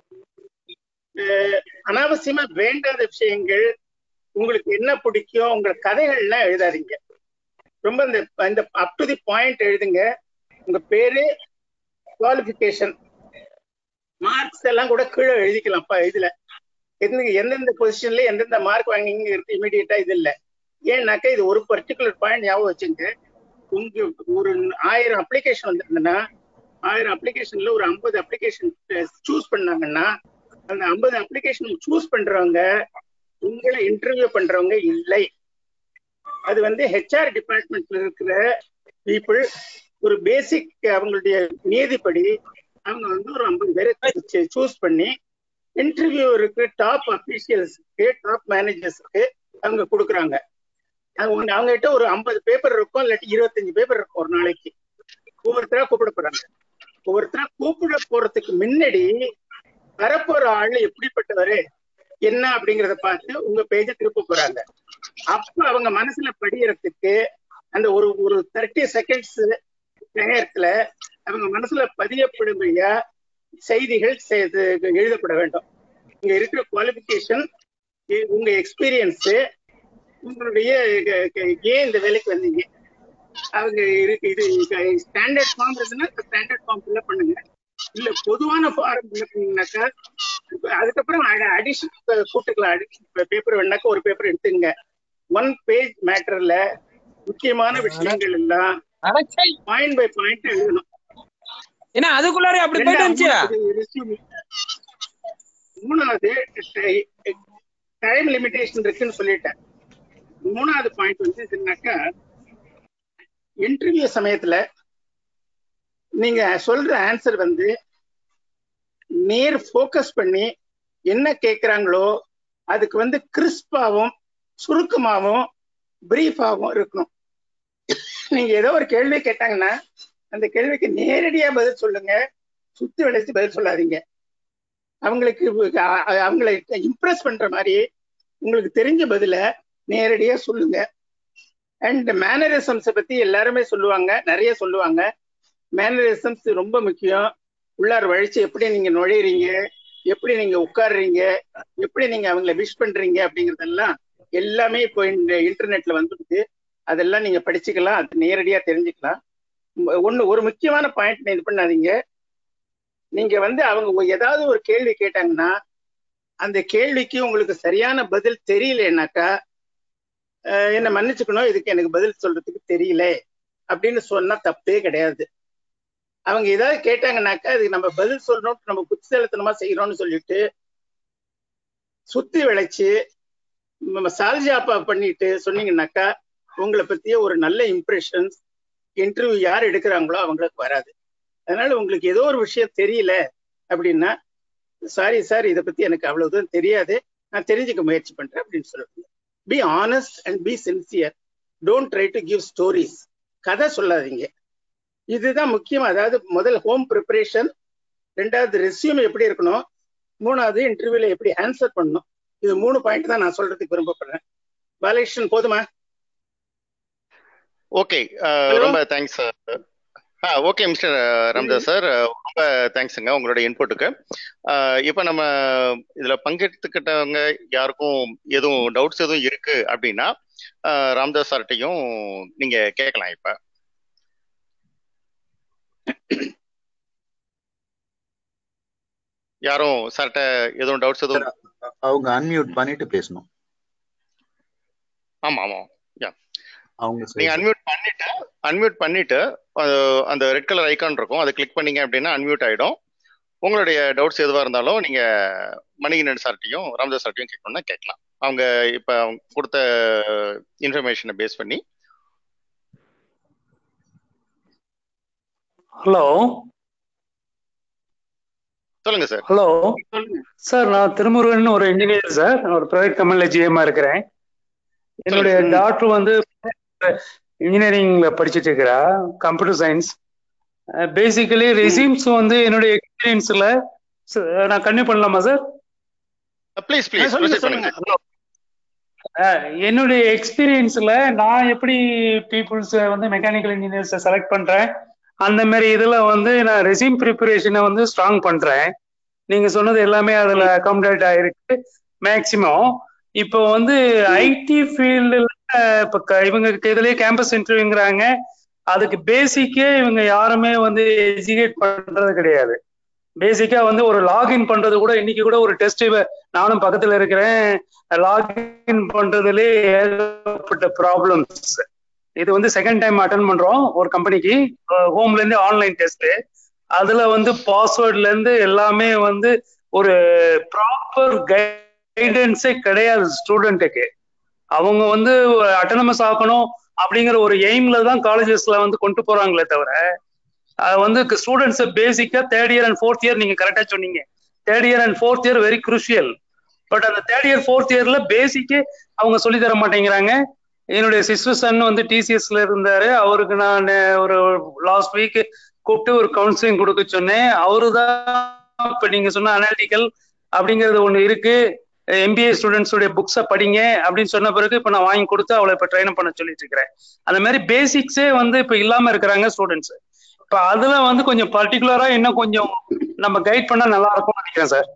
அனாவசியமா வேண்டாத விஷயங்கள் உங்களுக்கு என்ன பிடிக்கும் உங்க கதைகள்லாம் எழுதாதீங்க ரொம்ப இந்த இந்த அப் டு தி பாயிண்ட் எழுதுங்க உங்க பேரு குவாலிபிகேஷன் மார்க்ஸ் எல்லாம் கூட கீழே எழுதிக்கலாம்ப்பா இதுல எந்த எந்தெந்த பொசிஷன்ல எந்தெந்த மார்க் வாங்கிங்க இமீடியட்டா இது இல்ல ஏன்னாக்கா இது ஒரு பர்டிகுலர் பாயிண்ட் ஞாபகம் வச்சுங்க உங்க ஒரு ஆயிரம் அப்ளிகேஷன் வந்திருந்ததுன்னா ஆயிரம் அப்ளிகேஷன்ல ஒரு ஐம்பது அப்ளிகேஷன் சூஸ் பண்ணாங்கன்னா அந்த ஐம்பது அப்ளிகேஷன் சூஸ் பண்றவங்க உங்களை இன்டர்வியூ பண்றவங்க இல்லை அது வந்து ஹெச்ஆர் டிபார்ட்மெண்ட்ல இருக்கிற பீப்புள் ஒரு பேசிக் அவங்களுடைய நீதிப்படி அவங்க வந்து ஒரு ஐம்பது பேரை சூஸ் பண்ணி இன்டர்வியூ இருக்கிற டாப் அபிஷியல்ஸ்க்கு டாப் மேனேஜர்ஸ்க்கு அவங்க கொடுக்குறாங்க அவங்க அவங்க கிட்ட ஒரு ஐம்பது பேப்பர் இருக்கும் இல்லாட்டி இருபத்தஞ்சு பேப்பர் இருக்கும் ஒரு நாளைக்கு ஒவ்வொருத்தரா கூப்பிட போறாங்க ஒவ்வொருத்தரா கூப்பிட போறதுக்கு முன்னாடி வரப்போற ஆள் எப்படிப்பட்டவரு என்ன அப்படிங்கறத பார்த்து உங்க பேஜ திருப்ப போறாங்க அப்ப அவங்க மனசுல படியறதுக்கு அந்த ஒரு ஒரு தேர்ட்டி செகண்ட்ஸ் நேரத்துல அவங்க மனசுல பதியப்படும்படியா செய்திகள் எழுதப்பட வேண்டும் இங்க இருக்கிற குவாலிபிகேஷன் உங்க எக்ஸ்பீரியன்ஸ் உங்களுடைய ஏன் இந்த வேலைக்கு வந்தீங்க அவங்க இருக்கு இது ஸ்டாண்டர்ட் ஃபார்ம் இருக்குன்னா ஸ்டாண்டர்ட் ஃபார்ம் ஃபில்அப் பண்ணுங்க இல்ல பொதுவான ஃபார்ம் ஃபில்அப் பண்ணீங்கன்னாக்கா அதுக்கப்புறம் அடிஷனல் கூட்டுக்கலாம் அடிஷனல் பேப்பர் வேணாக்கா ஒரு பேப்பர் எடுத்துங்க ஒன் பேஜ் மேட்டர்ல முக்கியமான விஷயங்கள் எல்லாம் பாயிண்ட் பை பாயிண்ட் எழுதணும் ஏன்னா அதுக்குள்ளாரே அப்படி போயிட்டு இருந்துச்சு மூணாவது டைம் லிமிடேஷன் இருக்குன்னு சொல்லிட்டேன் மூணாவது பாயிண்ட் வந்து என்னன்னாக்கா இன்டர்வியூ சமயத்துல நீங்க சொல்ற ஆன்சர் வந்து நேர் ஃபோக்கஸ் பண்ணி என்ன கேட்குறாங்களோ அதுக்கு வந்து கிறிஸ்பாவும் சுருக்கமாகவும் பிரீஃபாகவும் இருக்கணும் நீங்க ஏதோ ஒரு கேள்வி கேட்டாங்கன்னா அந்த கேள்விக்கு நேரடியா பதில் சொல்லுங்க சுத்தி வளைச்சு பதில் சொல்லாதீங்க அவங்களுக்கு அவங்களை இம்ப்ரெஸ் பண்ற மாதிரி உங்களுக்கு தெரிஞ்ச பதில நேரடியா சொல்லுங்க அண்ட் மேனரிசம்ஸை பத்தி எல்லாருமே சொல்லுவாங்க நிறைய சொல்லுவாங்க மேனரிசம்ஸ் ரொம்ப முக்கியம் உள்ளார் வழிச்சு எப்படி நீங்க நுழையிறீங்க எப்படி நீங்க உட்காடுறீங்க எப்படி நீங்க அவங்கள விஷ் பண்றீங்க அப்படிங்கறதெல்லாம் எல்லாமே இப்போ இந்த இன்டர்நெட்ல வந்துடுது அதெல்லாம் நீங்க படிச்சுக்கலாம் அது நேரடியா தெரிஞ்சுக்கலாம் ஒண்ணு ஒரு முக்கியமான பாயிண்ட் இது பண்ணாதீங்க நீங்க வந்து அவங்க ஏதாவது ஒரு கேள்வி கேட்டாங்கன்னா அந்த கேள்விக்கு உங்களுக்கு சரியான பதில் தெரியலனாக்கா என்ன மன்னிச்சுக்கணும் இதுக்கு எனக்கு பதில் சொல்றதுக்கு தெரியல அப்படின்னு சொன்னா தப்பே கிடையாது அவங்க ஏதாவது கேட்டாங்கன்னாக்கா அது நம்ம பதில் சொல்லணும் நம்ம புத்திசலத்தனமா செய்யறோம்னு சொல்லிட்டு சுத்தி விளைச்சு நம்ம சால்ஜாப்பா பண்ணிட்டு சொன்னீங்கன்னாக்கா உங்களை பத்திய ஒரு நல்ல இம்ப்ரெஷன்ஸ் இன்டர்வியூ யார் எடுக்கிறாங்களோ அவங்களுக்கு வராது அதனால உங்களுக்கு ஏதோ ஒரு விஷயம் தெரியல அப்படின்னா சாரி சார் இதை பத்தி எனக்கு அவ்வளவுதான் தெரியாது நான் தெரிஞ்சுக்க முயற்சி பண்றேன் அப்படின்னு சொல்லுவாங்க be honest and be sincere don't try to give stories கதை சொல்லாதீங்க இதுதான் முக்கியம் அதாவது முதல் ஹோம் ப்ரிப்பரேஷன் ரெண்டாவது ரெஸ்யூம் எப்படி இருக்கணும் மூணாவது இன்டர்வியூல எப்படி ஆன்சர் பண்ணணும் இது மூணு பாயிண்ட் தான் நான் சொல்றதுக்கு விரும்பப்படுறேன் பாலகிருஷ்ணன் போதுமா ஓகே ரொம்ப thanks okay mister Ramdas sir ரொம்ப தேங்க்ஸுங்க உங்களோட இன்புட்டுக்கு இப்போ நம்ம இதில் பங்கெடுத்துக்கிட்டவங்க யாருக்கும் எதுவும் டவுட்ஸ் எதுவும் இருக்கு அப்படின்னா ராம்தாஸ் சார்ட்டையும் நீங்க கேட்கலாம் இப்போ யாரும் சார்ட்ட எதுவும் டவுட்ஸ் எதுவும் அவங்க அன்மியூட் பண்ணிட்டு பேசணும் ஆமா ஆமா யா அவங்க நீங்க அன்மியூட் பண்ணிட்டு அன்மியூட் பண்ணிட்டு அந்த ரெட் கலர் ஐக்கான் இருக்கும் அதை கிளிக் பண்ணீங்க அப்படின்னா அன்மியூட் ஆயிடும் உங்களுடைய டவுட்ஸ் எதுவாக இருந்தாலும் நீங்க மணிகண்டன் சார்ட்டையும் ராம்தாஸ் சார்ட்டையும் கேட்கணும்னா கேட்கலாம் அவங்க இப்ப கொடுத்த இன்ஃபர்மேஷனை பேஸ் பண்ணி ஹலோ சொல்லுங்க சார் ஹலோ சார் நான் திருமுருகன் ஒரு இன்ஜினியர் சார் ஒரு பிரைவேட் கம்பெனில ஜிஎம்மா இருக்கிறேன் என்னுடைய டாக்டர் வந்து இன்ஜினியரிங்ல படிச்சுட்டு இருக்கிறா கம்ப்யூட்டர் சயின்ஸ் பேசிக்கலி ரெசியூம்ஸ் வந்து என்னுடைய எக்ஸ்பீரியன்ஸ்ல நான் கன்னியூ பண்ணலாமா சார் ப்ளீஸ் ப்ளீஸ் சொல்லுங்க என்னுடைய எக்ஸ்பீரியன்ஸ்ல நான் எப்படி பீப்புள்ஸ் வந்து மெக்கானிக்கல் இன்ஜினியர்ஸை செலக்ட் பண்றேன் அந்த மாதிரி இதுல வந்து நான் ரெசியூம் ப்ரிப்பரேஷனை வந்து ஸ்ட்ராங் பண்றேன் நீங்க சொன்னது எல்லாமே அதுல அகாமடேட் ஆயிருக்கு மேக்சிமம் இப்போ வந்து ஐடி ஃபீல்டுல இப்போ இவங்க இதுலயே கேம்பஸ் இன்டர்வியூங்கிறாங்க அதுக்கு பேசிக்கே இவங்க யாருமே வந்து எஜுகேட் பண்றது கிடையாது பேசிக்கா வந்து ஒரு லாகின் பண்றது கூட இன்னைக்கு கூட ஒரு டெஸ்ட் நானும் பக்கத்துல இருக்கிறேன் லாகின் பண்றதுல ஏகப்பட்ட ப்ராப்ளம்ஸ் இது வந்து செகண்ட் டைம் அட்டன் பண்றோம் ஒரு கம்பெனிக்கு ஹோம்ல இருந்து ஆன்லைன் டெஸ்ட் அதுல வந்து பாஸ்வேர்ட்ல இருந்து எல்லாமே வந்து ஒரு ப்ராப்பர் கைடன்ஸே கிடையாது ஸ்டூடெண்ட்டுக்கு அவங்க வந்து அட்டனமஸ் ஆக்கணும் அப்படிங்கிற ஒரு எய்ம்ல தான் காலேஜஸ்ல வந்து கொண்டு போறாங்களே தவிர அது வந்து ஸ்டூடெண்ட்ஸ் பேசிக்கா third year and fourth year நீங்க கரெக்டா சொன்னீங்க third year and fourth year very crucial but அந்த தேர்ட் இயர் ஃபோர்த் இயர்ல பேசிக்கே அவங்க சொல்லி தர மாட்டேங்கிறாங்க என்னுடைய சிஸ்டர் சன் வந்து டிசிஎஸ்ல இருந்தாரு அவருக்கு நான் ஒரு லாஸ்ட் வீக் கூப்பிட்டு ஒரு கவுன்சிலிங் கொடுக்க சொன்னேன் அவரு தான் இப்ப நீங்க சொன்ன அனாலிட்டிக்கல் அப்படிங்கிறது ஒண்ணு இருக்கு எம்பிஏ ஸ்டூடெண்ட்ஸோடைய புக்ஸை படிங்க அப்படின்னு சொன்ன பிறகு இப்ப நான் வாங்கி கொடுத்து அவளை இப்ப ட்ரைன் பண்ண சொல்லிட்டு இருக்கிறேன் அந்த மாதிரி பேசிக்ஸே வந்து இப்ப இல்லாம இருக்கிறாங்க ஸ்டூடெண்ட்ஸ் இப்ப அதுல வந்து கொஞ்சம் பர்டிகுலரா இன்னும் கொஞ்சம் நம்ம கைட் பண்ணா நல்லா இருக்கும்னு நினைக்கிறேன் சார்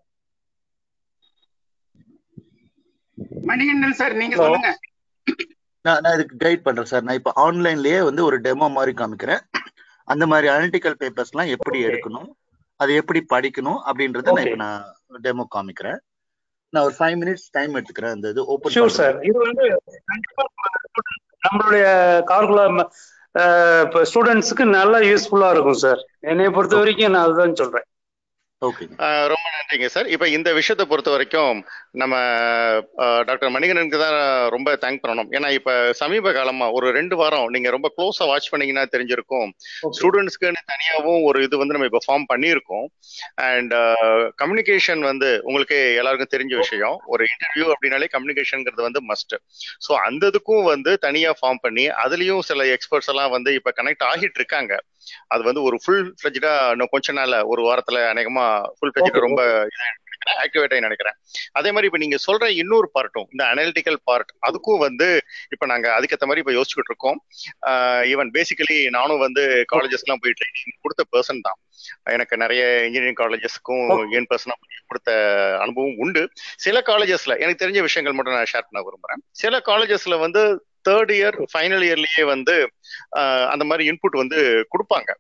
மணிகண்டன் சார் நீங்க சொல்லுங்க நான் நான் இதுக்கு கைட் பண்றேன் சார் நான் இப்போ ஆன்லைன்லயே வந்து ஒரு டெமோ மாதிரி காமிக்கிறேன் அந்த மாதிரி அனலிட்டிக்கல் பேப்பர்ஸ்லாம் எப்படி எடுக்கணும் அதை எப்படி படிக்கணும் அப்படின்றத நான் இப்போ நான் டெமோ காமிக்கிறேன் நான் ஒரு ஃபைவ் மினிட்ஸ் டைம் எடுத்துக்கிறேன் அந்த இது ஓப்பன் ஷூர் சார் இது வந்து நம்மளுடைய கார்குலம் இப்போ ஸ்டூடெண்ட்ஸுக்கு நல்லா யூஸ்ஃபுல்லா இருக்கும் சார் என்னை பொறுத்த வரைக்கும் நான் அதுதான் சொல்றேன் ஓகே ரொம்ப நன்றிங்க சார் இப்போ இந்த விஷயத்தை பொறுத்த வரைக்கும் நம்ம டாக்டர் மணிகண்டனுக்கு தான் ரொம்ப தேங்க் பண்ணணும் ஏன்னா இப்போ சமீப காலமா ஒரு ரெண்டு வாரம் நீங்க ரொம்ப க்ளோஸா வாட்ச் பண்ணீங்கன்னா தெரிஞ்சிருக்கும் ஸ்டூடெண்ட்ஸ்க்குன்னு தனியாகவும் ஒரு இது வந்து நம்ம இப்போ ஃபார்ம் பண்ணியிருக்கோம் அண்ட் கம்யூனிகேஷன் வந்து உங்களுக்கு எல்லாருக்கும் தெரிஞ்ச விஷயம் ஒரு இன்டர்வியூ அப்படின்னாலே கம்யூனிகேஷன்ங்கிறது வந்து மஸ்ட் ஸோ அந்த இதுக்கும் வந்து தனியா ஃபார்ம் பண்ணி அதுலயும் சில எக்ஸ்பர்ட்ஸ் எல்லாம் வந்து இப்போ கனெக்ட் ஆகிட்டு இருக்காங்க அது வந்து ஒரு ஃபுல் ஃபிளஜா இன்னும் கொஞ்ச நாள்ல ஒரு வாரத்துல அநேகமா ஃபுல் ஃபிளஜா ரொம்ப ஆக்டிவேட் ஆகி நினைக்கிறேன் அதே மாதிரி இப்ப நீங்க சொல்ற இன்னொரு பார்ட்டும் இந்த அனாலிட்டிக்கல் பார்ட் அதுக்கும் வந்து இப்ப நாங்க அதுக்கேற்ற மாதிரி இப்ப யோசிச்சுட்டு இருக்கோம் ஈவன் பேசிக்கலி நானும் வந்து காலேஜஸ் எல்லாம் போய் ட்ரைனிங் கொடுத்த பர்சன் தான் எனக்கு நிறைய இன்ஜினியரிங் காலேஜஸ்க்கும் என் பர்சனா கொடுத்த அனுபவம் உண்டு சில காலேஜஸ்ல எனக்கு தெரிஞ்ச விஷயங்கள் மட்டும் நான் ஷேர் பண்ண விரும்புறேன் சில காலேஜஸ்ல வந்து தேர்ட் இயர் ஃபைனல் இயர்லயே வந்து அந்த மாதிரி இன்புட் வந்து கொடுப்பாங்க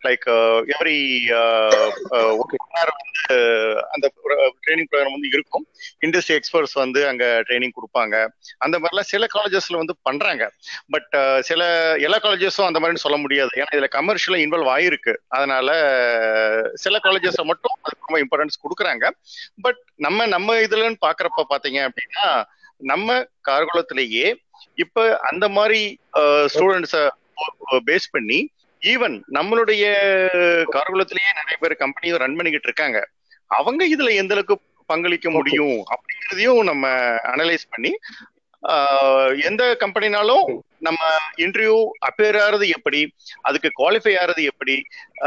லைக் எவ்ரி ஓகே வந்து அந்த ட்ரைனிங் ப்ரோக்ராம் வந்து இருக்கும் இண்டஸ்ட்ரி எக்ஸ்பர்ட்ஸ் வந்து அங்க ட்ரைனிங் கொடுப்பாங்க அந்த மாதிரிலாம் சில காலேஜஸ்ல வந்து பண்றாங்க பட் சில எல்லா காலேஜஸும் அந்த மாதிரி சொல்ல முடியாது ஏன்னா இதுல கமர்ஷியலா இன்வால்வ் ஆயிருக்கு அதனால சில காலேஜஸ்ல மட்டும் அதுக்கு ரொம்ப இம்பார்ட்டன்ஸ் கொடுக்குறாங்க பட் நம்ம நம்ம இதுலன்னு பாக்குறப்ப பாத்தீங்க அப்படின்னா நம்ம கார்குலத்திலேயே இப்ப அந்த மாதிரி ஸ்டூடெண்ட்ஸ பேஸ் பண்ணி ஈவன் நம்மளுடைய கார்குலத்திலேயே நிறைய பேர் கம்பெனியும் ரன் பண்ணிக்கிட்டு இருக்காங்க அவங்க இதுல எந்த அளவுக்கு பங்களிக்க முடியும் அப்படிங்கிறதையும் நம்ம அனலைஸ் பண்ணி எந்த கம்பெனினாலும் நம்ம இன்டர்வியூ அப்பியர் ஆறது எப்படி அதுக்கு குவாலிஃபை ஆறது எப்படி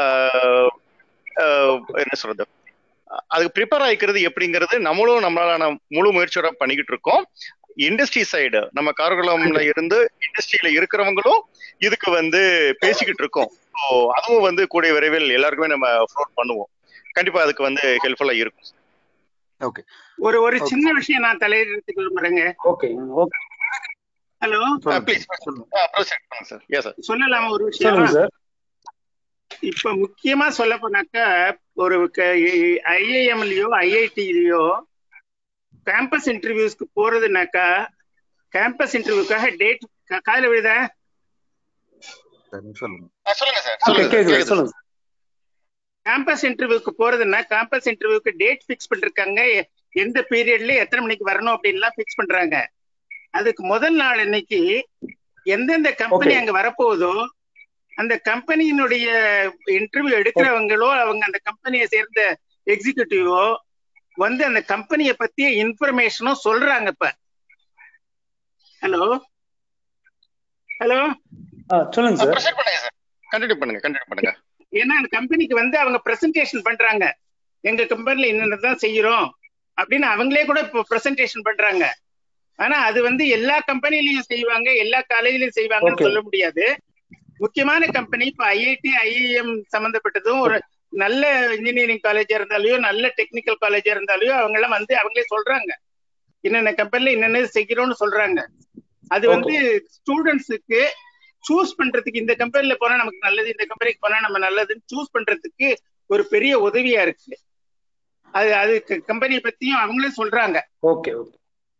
என்ன சொல்றது அதுக்கு ப்ரிப்பேர் ஆகிக்கிறது எப்படிங்கிறது நம்மளும் நம்மளால முழு முயற்சியோட பண்ணிக்கிட்டு இருக்கோம் இண்டஸ்ட்ரி சைடு நம்ம கார்குலம்ல இருந்து இண்டஸ்ட்ரியில இருக்கிறவங்களும் இதுக்கு வந்து பேசிக்கிட்டு இருக்கோம் ஸோ அதுவும் வந்து கூடிய விரைவில் எல்லாருக்குமே நம்ம ஃப்ளோட் பண்ணுவோம் கண்டிப்பா அதுக்கு வந்து ஹெல்ப்ஃபுல்லா இருக்கும் ஓகே ஒரு ஒரு சின்ன விஷயம் நான் தலையிடறதுக்கு விரும்புறேங்க okay okay hello please sir yes sir சொல்லலாமா ஒரு சொல்லுங்க விஷயம் சார் இப்ப முக்கியமா சொல்ல போனாக்கா ஒரு ஐஐஎம்லயோ ஐஐடிலயோ கேம்பஸ் இன்டர்வியூஸ்க்கு போறதுனாக்கா கேம்பஸ் இன்டர்வியூக்காக டேட் காலையில விழுத சொல்லுங்க சொல்லுங்க சார் ஓகே சொல்லுங்க கேக்குது கேக்குது சொல்லுங்க கேம்பஸ் இன்டர்வியூக்கு போறதுன்னா கேம்பஸ் இன்டர்வியூக்கு டேட் ஃபிக்ஸ் பண்ணிருக்காங்க எ- எந்த பீரியட்ல எத்தனை மணிக்கு வரணும் அப்படின்லாம் ஃபிக்ஸ் பண்றாங்க அதுக்கு முதல் நாள் இன்னைக்கு எந்தெந்த கம்பெனி Okay. அங்க வரப்போகுதோ அந்த கம்பெனியினுடைய இன்டர்வியூ எடுக்கிறவங்களோ அவங்க அந்த கம்பெனியை சேர்ந்த எக்ஸிகியூட்டிவோ வந்து அந்த கம்பெனியை பத்திய இன்ஃபர்மேஷனும் சொல்றாங்க இப்ப ஹலோ ஹலோ ஆ, சொல்லுங்க சார் ப்ரெசென்ட் பண்ணுங்க சார் கண்டினியூ பண்ணுங்க கண்டினியூ பண்ணுங்க ஏன்னா அந்த கம்பெனிக்கு வந்து அவங்க பிரசன்டேஷன் பண்றாங்க எங்க கம்பெனில என்னென்ன தான் செய்யறோம் அப்படின்னு அவங்களே கூட இப்போ பிரசன்டேஷன் பண்றாங்க ஆனா அது வந்து எல்லா கம்பெனிலயும் செய்வாங்க எல்லா காலேஜ்லயும் செய்வாங்கன்னு Okay. சொல்ல முடியாது முக்கியமான கம்பெனி இப்ப ஐஐடி ஐஐஎம் சம்பந்தப்பட்டதும் ஒரு நல்ல இன்ஜினியரிங் காலேஜா இருந்தாலும் நல்ல டெக்னிக்கல் காலேஜா இருந்தாலும் அவங்க எல்லாம் வந்து அவங்களே சொல்றாங்க என்னென்ன கம்பெனில என்னென்ன செய்கிறோம்னு சொல்றாங்க அது வந்து ஸ்டூடெண்ட்ஸுக்கு சூஸ் பண்றதுக்கு இந்த கம்பெனில போனா நமக்கு நல்லது இந்த கம்பெனிக்கு போனா நம்ம நல்லதுன்னு சூஸ் பண்றதுக்கு ஒரு பெரிய உதவியா இருக்கு அது அது கம்பெனியை பத்தியும் அவங்களே சொல்றாங்க okay okay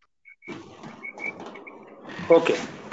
okay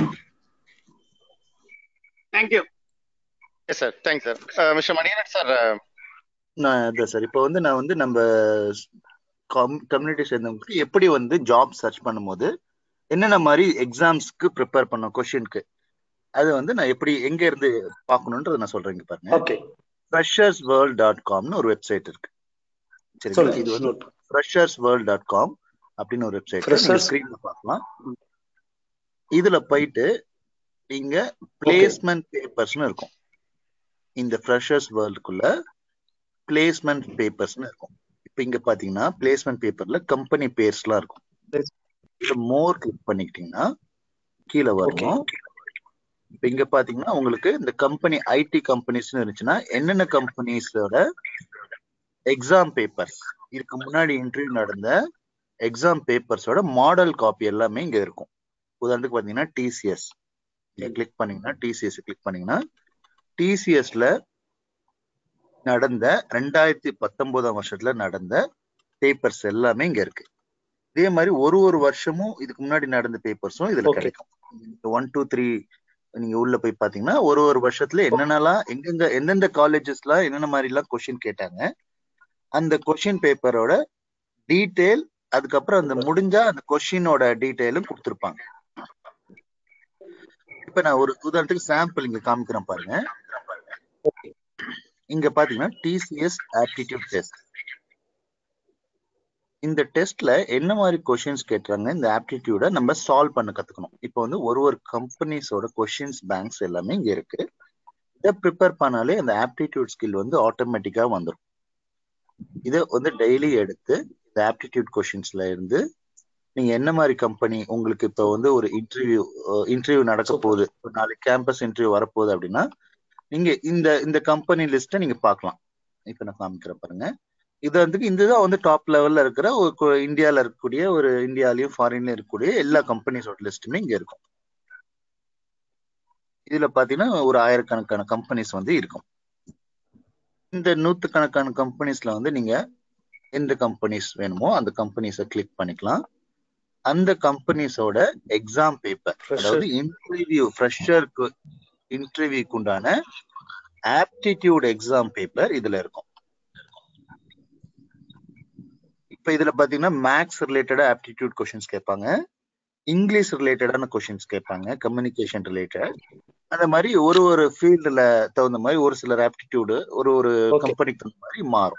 thank you yes sir thanks sir mister Manikandan sir நான் அதான் சார் இப்போ வந்து நான் வந்து நம்ம கம்யூனிட்டி சேர்ந்தவங்களுக்கு எப்படி வந்து ஜாப் சர்ச் பண்ணும்போது என்னென்ன மாதிரி எக்ஸாம்ஸ்க்கு ப்ரிப்பேர் பண்ணோம் கொஷினுக்கு அது வந்து நான் எப்படி எங்க இருந்து பார்க்கணுன்றதை நான் சொல்றேன் இங்க பாருங்க ஓகே ஃப்ரெஷர்ஸ் வேர்ல்ட் டாட் காம்னு ஒரு வெப்சைட் இருக்கு சரிங்களா சொல்லுங்க இது வந்து note. Freshers world dot com அப்படின்னு ஒரு வெப்சைட் நீங்க Freshers- ஸ்கிரீன்ல பார்க்கலாம் இதுல போயிட்டு நீங்க பிளேஸ்மெண்ட் பேப்பர்ஸ்னு இருக்கும் இந்த ஃப்ரெஷர்ஸ் வேர்ல்டுக்குள்ள பிளேஸ்மெண்ட் பேப்பர்ஸ்னு இருக்கும் இப்போ இங்க பாத்தீங்கன்னா பிளேஸ்மெண்ட் பேப்பர்ல கம்பெனி பேர்ஸ்லாம் இருக்கும் இது மோர் கிளிக் பண்ணிக்கிட்டீங்கன்னா கீழே வரணும் இப்போ இங்க பாத்தீங்கன்னா உங்களுக்கு இந்த கம்பெனி ஐடி கம்பெனிஸ்னு இருந்துச்சுன்னா என்னென்ன கம்பெனிஸோட எக்ஸாம் பேப்பர்ஸ் இதுக்கு முன்னாடி இன்டர்வியூ நடந்த எக்ஸாம் பேப்பர்ஸோட மாடல் காப்பி எல்லாமே இங்க இருக்கும் உதாரணத்துக்கு பாத்தீங்கன்னா டிசிஎஸ் நீங்க கிளிக் பண்ணீங்கன்னா டிசிஎஸ் கிளிக் பண்ணீங்கன்னா டிசிஎஸ்ல நடந்த ரெண்டாயிரத்தி பத்தொன்பதாம் வருஷத்துல நடந்த பேப்பர்ஸ் எல்லாமே இங்க இருக்கு இதே மாதிரி ஒரு ஒரு வருஷமும் இதுக்கு முன்னாடி நடந்த பேப்பர்ஸும் இதுல Okay. கிடைக்கும் ஒன் டூ த்ரீ நீங்க உள்ள போய் பாத்தீங்கன்னா ஒரு ஒரு வருஷத்துல என்னென்னலாம் எங்கெங்க எந்தெந்த காலேஜஸ்ல என்னென்ன மாதிரி எல்லாம் கொஸ்டின் கேட்டாங்க அந்த கொஸ்டின் பேப்பரோட டீடைல் அதுக்கப்புறம் அந்த முடிஞ்சா அந்த கொஸ்டினோட டீடைலும் கொடுத்துருப்பாங்க இப்ப நான் ஒரு உதாரணத்துக்கு சாம்பிள் இங்க காமிக்கிறேன் பாருங்க இங்க பாத்தீங்கன்னா டிசிஎஸ் ஆப்டிடியூட் டெஸ்ட் இந்த டெஸ்ட்ல என்ன மாதிரி கொஷின்ஸ் கேட்டுறாங்க இந்த ஆப்டிடியூட நம்ம சால்வ் பண்ண கத்துக்கணும் இப்போ வந்து ஒரு ஒரு கம்பெனிஸோட கொஷின்ஸ் பேங்க்ஸ் எல்லாமே இங்க இருக்கு இதை ப்ரிப்பேர் பண்ணாலே அந்த ஆப்டிடியூட் ஸ்கில் வந்து ஆட்டோமேட்டிக்கா வந்துடும் இதை வந்து டெய்லி எடுத்து இந்த ஆப்டிடியூட் கொஷின்ஸ்ல இருந்து நீங்க என்ன மாதிரி கம்பெனி உங்களுக்கு இப்போ வந்து ஒரு இன்டர்வியூ இன்டர்வியூ நடக்க போகுது ஒரு நாளைக்கு கேம்பஸ் இன்டர்வியூ வரப்போகுது அப்படின்னா நீங்க இந்த இந்த கம்பெனி லிஸ்ட்டை நீங்க பார்க்கலாம் இப்போ நான் காமிக்கிறேன் பாருங்க இது வந்து இதுதான் வந்து டாப் லெவல்ல இருக்கிற ஒரு கு- இந்தியால இருக்கக்கூடிய ஒரு இந்தியாலயும் ஃபாரின்லயும் இருக்கக்கூடிய எல்லா கம்பெனிஸோட லிஸ்ட்டுமே இங்க இருக்கும் இதுல பாத்தீங்கன்னா ஒரு ஆயிரக்கணக்கான கம்பெனிஸ் வந்து இருக்கும் இந்த நூத்துக்கணக்கான கம்பெனிஸ்ல வந்து நீங்க எந்த கம்பெனிஸ் வேணுமோ அந்த கம்பெனிஸை கிளிக் பண்ணிக்கலாம் அந்த கம்பெனிஸோட எக்ஸாம் பேப்பர் அதாவது இன்டர்வியூ ஃப்ரெஷருக்கு இன்டர்வியூக்கு உண்டான ஆப்டிடியூட் எக்ஸாம் பேப்பர் இதுல இருக்கும் இப்ப இதுல பாத்தீங்கன்னா மேக்ஸ் ரிலேட்டடா ஆப்டிடியூட் கொஸ்டின்ஸ் கேட்பாங்க இங்கிலீஷ் ரிலேட்டடான கொஸ்டின்ஸ் கேட்பாங்க கம்யூனிகேஷன் ரிலேட்டட் அந்த மாதிரி ஒரு ஒரு ஃபீல்டுல தகுந்த மாதிரி ஒரு சிலர் ஆப்டிடியூடு ஒரு ஒரு Okay. கம்பெனிக்கு தகுந்த மாதிரி மாறும்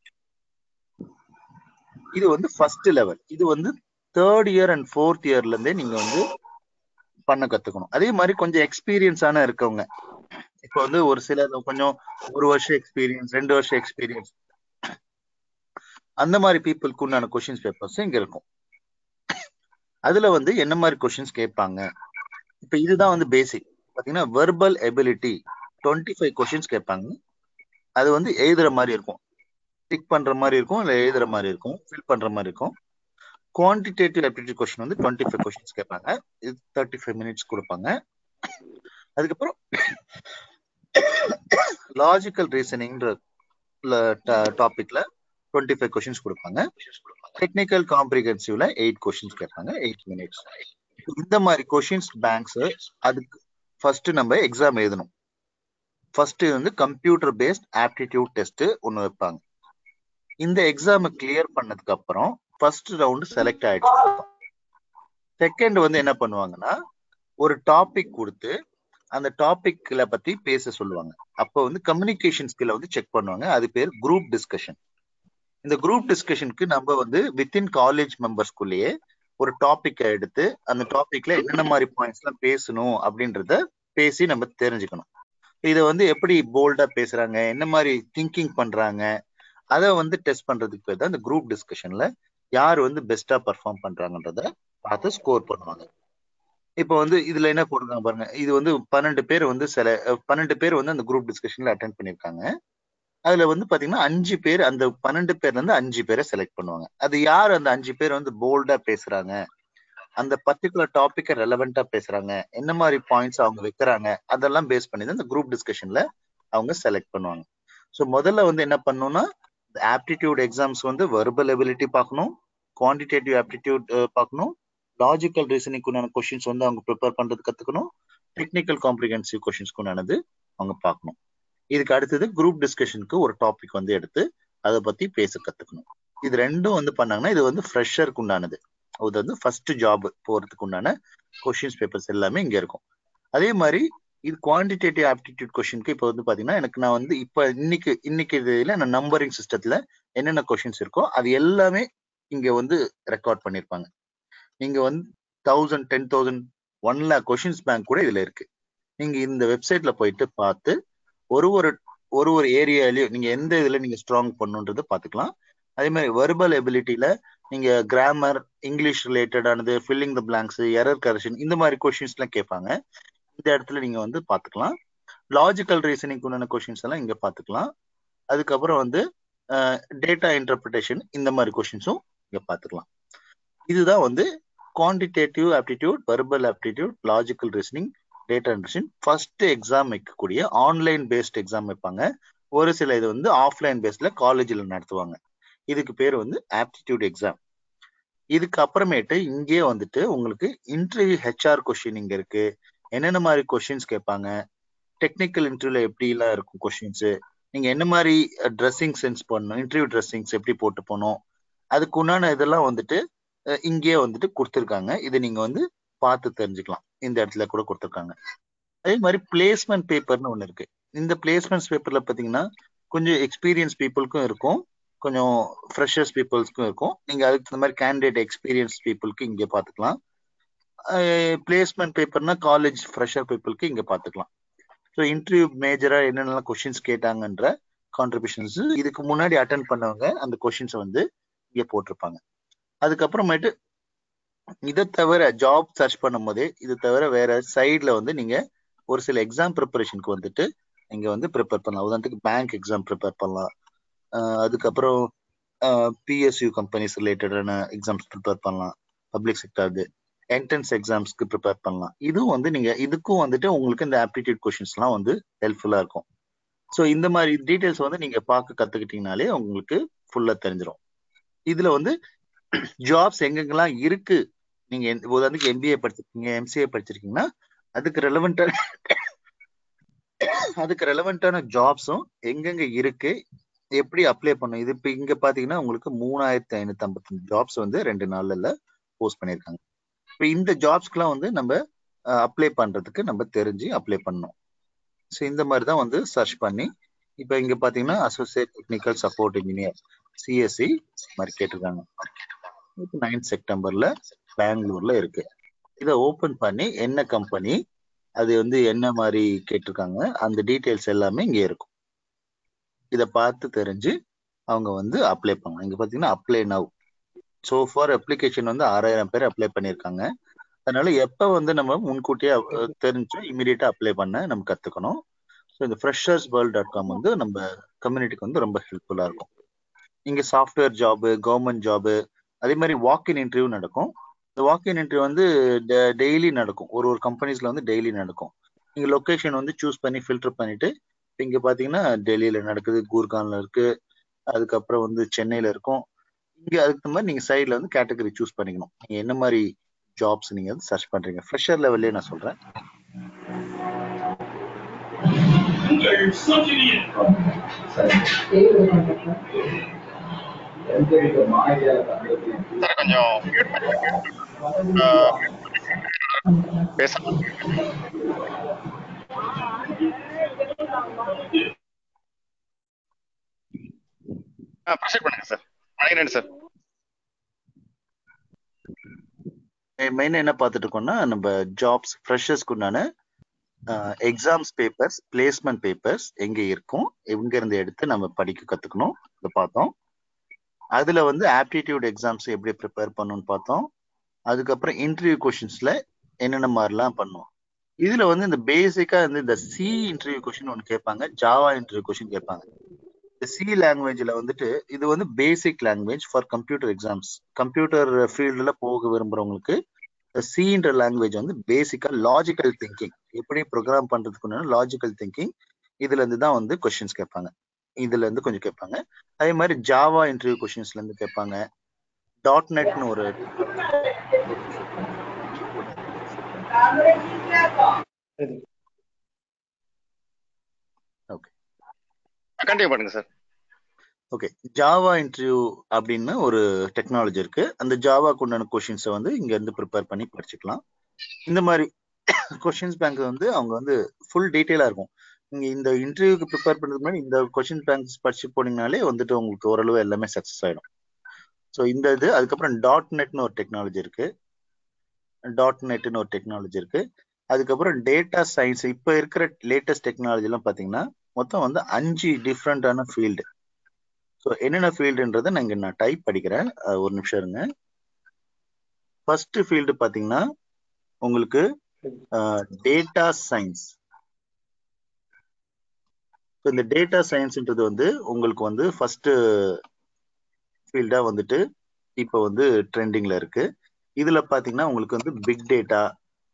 இது வந்து ஃபர்ஸ்ட் லெவல் இது வந்து தேர்ட் இயர் அண்ட் ஃபோர்த் இயர்ல இருந்தே நீங்க வந்து பண்ண கத்துக்கணும் அதே மாதிரி கொஞ்சம் எக்ஸ்பீரியன்ஸான இருக்கவங்க இப்போ வந்து ஒரு சில கொஞ்சம் ஒரு வருஷம் எக்ஸ்பீரியன்ஸ் ரெண்டு வருஷம் எக்ஸ்பீரியன்ஸ் அந்த மாதிரி பீப்புளுக்கு உண்டான கொஷின்ஸ் பேப்பர்ஸ் இங்க இருக்கும் அதுல வந்து என்ன மாதிரி கொஷின்ஸ் கேட்பாங்க இப்ப இதுதான் வந்து பேசிக் பாத்தீங்கன்னா verbal ability twenty five questions கேட்பாங்க அது வந்து எழுதுற மாதிரி இருக்கும் டிக் பண்ற மாதிரி இருக்கும் இல்ல எழுதுற மாதிரி இருக்கும் ஃபில் பண்ற மாதிரி இருக்கும் குவான்டிடேட்டிவ் ஆப்டிடியூட் கொஸ்டின் வந்து டுவெண்ட்டி ஃபைவ் கொஸ்டின்ஸ் கேட்பாங்க இது தேர்ட்டி ஃபைவ் மினிட்ஸ் கொடுப்பாங்க அதுக்கப்புறம் லாஜிக்கல் ரீசனிங்ன்ற டாபிக்ல டுவெண்ட்டி ஃபைவ் கொஸ்டின்ஸ் கொடுப்பாங்க டெக்னிக்கல் காம்ப்ரிஹென்சிவ்ல எயிட் கொஸ்டின்ஸ் கேட்பாங்க எயிட் மினிட்ஸ் இந்த மாதிரி கொஸ்டின்ஸ் பேங்க்ஸ் அதுக்கு ஃபர்ஸ்ட் நம்ம எக்ஸாம் எழுதணும் ஃபர்ஸ்ட் வந்து கம்ப்யூட்டர் பேஸ்ட் ஆப்டிடியூட் டெஸ்ட் ஒன்று வைப்பாங்க இந்த எக்ஸாமை கிளியர் பண்ணதுக்கு அப்புறம் ஃபர்ஸ்ட் ரவுண்ட் செலக்ட் ஆயிடுச்சு செகண்ட் வந்து என்ன பண்ணுவாங்கன்னா ஒரு டாபிக் கொடுத்து அந்த டாபிக்ல பத்தி பேச சொல்லுவாங்க அப்போ வந்து கம்யூனிகேஷன் ஸ்கில்ல வந்து செக் பண்ணுவாங்க அது பேர் குரூப் டிஸ்கஷன் இந்த குரூப் டிஸ்கஷனுக்கு நம்ம வந்து வித்தின் காலேஜ் மெம்பர்ஸ்குள்ளேயே ஒரு டாபிக்கை எடுத்து அந்த டாபிக்ல என்னென்ன மாதிரி பாயிண்ட்ஸ் எல்லாம் பேசணும் அப்படின்றத பேசி நம்ம தெரிஞ்சுக்கணும் இதை வந்து எப்படி போல்டா பேசுறாங்க என்ன மாதிரி திங்கிங் பண்றாங்க அதை வந்து டெஸ்ட் பண்றதுக்கு பேர் தான் இந்த குரூப் டிஸ்கஷன்ல யார் வந்து பெஸ்டா பர்ஃபார்ம் பண்றாங்கன்றத பார்த்து ஸ்கோர் பண்ணுவாங்க இப்போ வந்து இதுல என்ன போட்டிருக்காங்க பாருங்க இது வந்து பன்னெண்டு பேர் வந்து சில பன்னெண்டு பேர் வந்து அந்த குரூப் டிஸ்கஷன்ல அட்டன் பண்ணிருக்காங்க அதுல வந்து பாத்தீங்கன்னா அஞ்சு பேர் அந்த பன்னெண்டு பேர்ல இருந்து அஞ்சு பேரை செலக்ட் பண்ணுவாங்க அது யார் அந்த அஞ்சு பேர் வந்து போல்டா பேசுறாங்க அந்த பர்டிகுலர் டாபிக்கை ரெலவெண்டா பேசுறாங்க என்ன மாதிரி பாயிண்ட்ஸ் அவங்க வைக்கிறாங்க அதெல்லாம் பேஸ் பண்ணி தான் இந்த குரூப் டிஸ்கஷன்ல அவங்க செலக்ட் பண்ணுவாங்க ஸோ முதல்ல வந்து என்ன பண்ணணும்னா ஆப்டிடியூட் எக்ஸாம்ஸ் வந்து வெர்பல் எபிலிட்டி பார்க்கணும் குவான்டிடேட்டிவ் ஆப்டிடியூட் பார்க்கணும் லாஜிக்கல் ரீசனிங் உண்டான கொஷின்ஸ் வந்து அவங்க ப்ரிப்பேர் பண்றது கத்துக்கணும் டெக்னிக்கல் காம்ப்ரிஹென்சிவ் கொஷின்ஸ்க்கு உண்டானது அவங்க பார்க்கணும் இதுக்கு அடுத்தது குரூப் டிஸ்கஷனுக்கு ஒரு டாபிக் வந்து எடுத்து அதை பத்தி பேச கத்துக்கணும் இது ரெண்டும் வந்து பண்ணாங்கன்னா இது வந்து ஃப்ரெஷருக்கு உண்டானது அது வந்து ஃபர்ஸ்ட் ஜாப் போறதுக்கு உண்டான கொஷின்ஸ் பேப்பர்ஸ் எல்லாமே இங்க இருக்கும் அதே மாதிரி இது குவான்டிடேட்டிவ் ஆப்டிடியூட் கொஷினுக்கு இப்போ வந்து பாத்தீங்கன்னா எனக்கு நான் வந்து இப்போ இன்னைக்கு இன்னைக்கு இதுல நான் நம்பரிங் சிஸ்டத்துல என்னென்ன கொஷின்ஸ் இருக்கோ அது எல்லாமே இங்க வந்து ரெக்கார்ட் பண்ணிருப்பாங்க நீங்க வந்து thousand ten thousand one lakh questions bank கூட இதுல இருக்கு நீங்க இந்த வெப்சைட்ல போயிட்டு பார்த்து ஒரு ஒரு ஒரு ஒரு ஏரியாலயும் நீங்க எந்த இதுல நீங்க ஸ்ட்ராங் பண்ணுன்றது பாத்துக்கலாம் அதே மாதிரி வெர்பல் எபிலிட்டியில நீங்க கிராமர் இங்கிலீஷ் ரிலேட்டடானது filling the blanks error correction இந்த மாதிரி கொஷின்ஸ் எல்லாம் கேட்பாங்க இந்த இடத்துல நீங்க வந்து பாத்துக்கலாம் லாஜிக்கல் ரீசனிங் உண்டான கொஷின்ஸ் எல்லாம் இங்க பாத்துக்கலாம் அதுக்கப்புறம் வந்து டேட்டா இன்டர்பிரிட்டேஷன் இந்த மாதிரி கொஷின்ஸும் இங்க பாத்துக்கலாம் இதுதான் வந்து quantitative aptitude verbal aptitude logical reasoning data interpretation first exam வைக்கக்கூடிய ஆன்லைன் பேஸ்ட் எக்ஸாம் வைப்பாங்க ஒரு சில இது வந்து ஆஃப்லைன் பேஸ்ட்ல காலேஜில் நடத்துவாங்க இதுக்கு பேர் வந்து ஆப்டிடியூட் எக்ஸாம் இதுக்கு அப்புறமேட்டு இங்கே வந்துட்டு உங்களுக்கு இன்டர்வியூ ஹெச்ஆர் கொஸ்டின் இங்க இருக்கு என்னென்ன மாதிரி கொஸ்டின்ஸ் கேட்பாங்க டெக்னிக்கல் இன்டர்வியூல எப்படி எல்லாம் இருக்கும் கொஸ்டின்ஸ் நீங்க என்ன மாதிரி ட்ரெஸ்ஸிங் சென்ஸ் பண்ணணும் இன்டர்வியூ ட்ரெஸ்ஸிங்ஸ் எப்படி போட்டு போகணும் அதுக்கு உண்டான இதெல்லாம் வந்துட்டு இங்கேயே வந்துட்டு கொடுத்துருக்காங்க இது நீங்க வந்து பார்த்து தெரிஞ்சுக்கலாம் இந்த இடத்துல கூட கொடுத்துருக்காங்க அதே மாதிரி பிளேஸ்மெண்ட் பேப்பர்னு ஒன்று இருக்கு இந்த பிளேஸ்மெண்ட்ஸ் பேப்பர்ல பார்த்தீங்கன்னா கொஞ்சம் எக்ஸ்பீரியன்ஸ் பீப்புளுக்கும் இருக்கும் கொஞ்சம் ஃப்ரெஷர்ஸ் பீப்புள்ஸ்க்கும் இருக்கும் நீங்க அதுக்கு தகுந்த மாதிரி கேண்டிடேட் எக்ஸ்பீரியன்ஸ் பீப்புளுக்கு இங்கே பார்த்துக்கலாம் பிளேஸ்மெண்ட் பேப்பர்னா காலேஜ் ஃப்ரெஷர் பீப்புளுக்கு இங்கே பார்த்துக்கலாம் ஸோ இன்டர்வியூ மேஜரா என்னென்னலாம் கொஷின்ஸ் கேட்டாங்கன்ற கான்ட்ரிபியூஷன்ஸ் இதுக்கு முன்னாடி அட்டன் பண்ணவங்க அந்த கொஷின்ஸை வந்து இங்கே போட்டிருப்பாங்க அதுக்கப்புறமேட்டு இதை தவிர ஜாப் சர்ச் பண்ணும் போதே இது தவிர வேற சைட்ல வந்து நீங்க ஒரு சில எக்ஸாம் ப்ரிப்பரேஷனுக்கு வந்துட்டு நீங்க வந்து ப்ரிப்பேர் பண்ணலாம் உதாரணத்துக்கு பேங்க் எக்ஸாம் ப்ரிப்பேர் பண்ணலாம் அதுக்கப்புறம் பிஎஸ்யூ கம்பெனிஸ் ரிலேட்டடான எக்ஸாம்ஸ் ப்ரிப்பேர் பண்ணலாம் பப்ளிக் செக்டர்து என்ட்ரன்ஸ் எக்ஸாம்ஸ்க்கு ப்ரிப்பேர் பண்ணலாம் இதுவும் வந்து நீங்க இதுக்கும் வந்துட்டு உங்களுக்கு இந்த ஆப்டிடியூட் கொஷின்ஸ்லாம் வந்து ஹெல்ப்ஃபுல்லா இருக்கும் ஸோ இந்த மாதிரி டீட்டெயில்ஸ் வந்து நீங்க பார்க்க கத்துக்கிட்டீங்கனாலே உங்களுக்கு ஃபுல்லா தெரிஞ்சிடும் இதுல வந்து ஜாப்ஸ் எங்கெங்கெல்லாம் இருக்கு நீங்க எந்த- உதாரணத்துக்கு எம்பிஏ படிச்சிருக்கீங்க எம்சிஏ படிச்சிருக்கீங்கன்னா அதுக்கு ரெலவெண்டான அதுக்கு ரெலவெண்டான ஜாப்ஸும் எங்கெங்க இருக்கு எப்படி அப்ளை பண்ணும் இது இப்ப இங்க பாத்தீங்கன்னா உங்களுக்கு மூணாயிரத்தி ஐநூத்தி ஐம்பத்தஞ்சு ஜாப்ஸ் வந்து ரெண்டு நாள்ல போஸ்ட் பண்ணியிருக்காங்க இப்போ இந்த ஜாப்ஸ்க்குலாம் வந்து நம்ம அப்ளை பண்றதுக்கு நம்ம தெரிஞ்சு அப்ளை பண்ணணும் ஸோ இந்த மாதிரி தான் வந்து சர்ச் பண்ணி இப்போ இங்க பாத்தீங்கன்னா associate technical support engineer CSC மாதிரி கேட்டிருக்காங்க இப்போ நைன்த் செப்டம்பர்ல பெங்களூர்ல இருக்கு இதை ஓபன் பண்ணி என்ன கம்பெனி அது வந்து என்ன மாதிரி கேட்டிருக்காங்க அந்த டீட்டெயில்ஸ் எல்லாமே இங்க இருக்கும் இதை பார்த்து தெரிஞ்சு அவங்க வந்து அப்ளை பண்ணலாம் இங்க பாத்தீங்கன்னா apply now so far application வந்து ஆறாயிரம் பேர் அப்ளை பண்ணியிருக்காங்க அதனால எப்ப வந்து நம்ம முன்கூட்டியே அஹ், தெரிஞ்சு இமீடியட்டா அப்ளை பண்ண நம்ம கத்துக்கணும் ஸோ இந்த ஃப்ரெஷர்ஸ் வேர்ல்ட் டாட் காம் வந்து நம்ம கம்யூனிட்டிக்கு வந்து ரொம்ப ஹெல்ப்ஃபுல்லா இருக்கும் இங்க சாஃப்ட்வேர் ஜாபு கவர்மெண்ட் ஜாபு அதே மாதிரி வாக்இன் இன்டர்வியூ நடக்கும் இந்த வாக்இன் இன்டர்வியூ வந்து டெய்லி நடக்கும் ஒரு ஒரு கம்பெனிஸ்ல வந்து டெய்லி நடக்கும் நீங்க லொகேஷன் வந்து சூஸ் பண்ணி ஃபில்டர் பண்ணிட்டு இங்க பாத்தீங்கன்னா டெல்லியில நடக்குது கூர்கான்ல இருக்கு அதுக்கப்புறம் வந்து சென்னையில இருக்கும் இங்க அதுக்கு தகுந்த மாதிரி நீங்க சைட்ல வந்து கேட்டகரி சூஸ் பண்ணிக்கணும் நீங்க என்ன மாதிரி ஜாப்ஸ் நீங்க வந்து சர்ச் பண்றீங்க ஃப்ரெஷர் லெவல்லே நான் சொல்றேன் சார் கொஞ்சம் பேசலாம் ப்ரொசீட் பண்ணுங்க சார் மணிகண்டன் சார் மெயினா என்ன பார்த்துட்டு இருக்கோம்னா நம்ம ஜாப்ஸ் ஃப்ரெஷர்ஸ்க்கு உண்டான எக்ஸாம்ஸ் பேப்பர்ஸ் பிளேஸ்மெண்ட் பேப்பர்ஸ் எங்க இருக்கும் எங்க இருந்து எடுத்து நம்ம படிக்க கத்துக்கணும் இதை பார்த்தோம் அதுல வந்து ஆப்டிடியூட் எக்ஸாம்ஸ் எப்படி ப்ரிப்பேர் பண்ணணும்னு பார்த்தோம் அதுக்கப்புறம் இன்டர்வியூ கொஷின்ஸ்ல என்னென்ன மாதிரிலாம் பண்ணுவோம் இதுல வந்து இந்த பேசிக்கா வந்து இந்த சி இன்டர்வியூ கொஷின் ஒன்று கேட்பாங்க ஜாவா இன்டர்வியூ கொஷின் கேட்பாங்க இந்த சி லாங்குவேஜ்ல வந்துட்டு இது வந்து basic language for computer exams computer ஃபீல்டுல போக விரும்புறவங்களுக்கு சின்ற லாங்குவேஜ் வந்து பேசிக்கா லாஜிக்கல் திங்கிங் எப்படி ப்ரோக்ராம் பண்றதுக்கு லாஜிக்கல் திங்கிங் இதுல இருந்து தான் வந்து கொஸ்டின்ஸ் கேட்பாங்க இதுல இருந்து கொஞ்சம் கேட்பாங்க அதே மாதிரி ஜாவா இன்டர்வியூ கொஸ்டின்ஸ்ல இருந்து கேட்பாங்க டாட் நெட்னு ஒரு ஓகே கண்டினியூ பண்ணுங்க சார் ஓகே ஜாவா இன்டர்வியூ அப்படின்னு ஒரு டெக்னாலஜி இருக்கு அந்த ஜாவாக்கு உண்டான கொஷின்ஸை வந்து இங்க இருந்து ப்ரிப்பேர் பண்ணி படிச்சுக்கலாம் இந்த மாதிரி கொஷின்ஸ் பேங்க் வந்து அவங்க வந்து ஃபுல் டீட்டெயிலா இருக்கும் நீங்க இந்த இன்டர்வியூக்கு ப்ரிப்பேர் பண்றதுக்கு முன்னாடி இந்த கொஷின் பேங்க்ஸ் படிச்சு போனீங்கனாலே வந்துட்டு உங்களுக்கு ஓரளவு எல்லாமே சக்சஸ் ஆயிடும் ஸோ இந்த இது அதுக்கப்புறம் டாட் நெட்னு ஒரு டெக்னாலஜி இருக்கு டாட் நெட்னு ஒரு டெக்னாலஜி இருக்கு அதுக்கப்புறம் டேட்டா சயின்ஸ் இப்போ இருக்கிற லேட்டஸ்ட் டெக்னாலஜி எல்லாம் பாத்தீங்கன்னா மொத்தம் வந்து அஞ்சு டிஃப்ரெண்டான ஃபீல்டு ஸோ என்னென்ன ஃபீல்டுன்றதை நான் இங்க நான் டைப் படிக்கிறேன் அஹ் ஒரு நிமிஷம் இருங்க ஃபர்ஸ்ட் ஃபீல்டு பாத்தீங்கன்னா உங்களுக்கு டேட்டா சயின்ஸ் இந்த டேட்டா சயின்ஸ்ன்றது வந்து உங்களுக்கு வந்து ஃபர்ஸ்ட் ஃபீல்டா வந்துட்டு இப்போ வந்து ட்ரெண்டிங்ல இருக்கு இதுல பாத்தீங்கன்னா உங்களுக்கு வந்து பிக் டேட்டா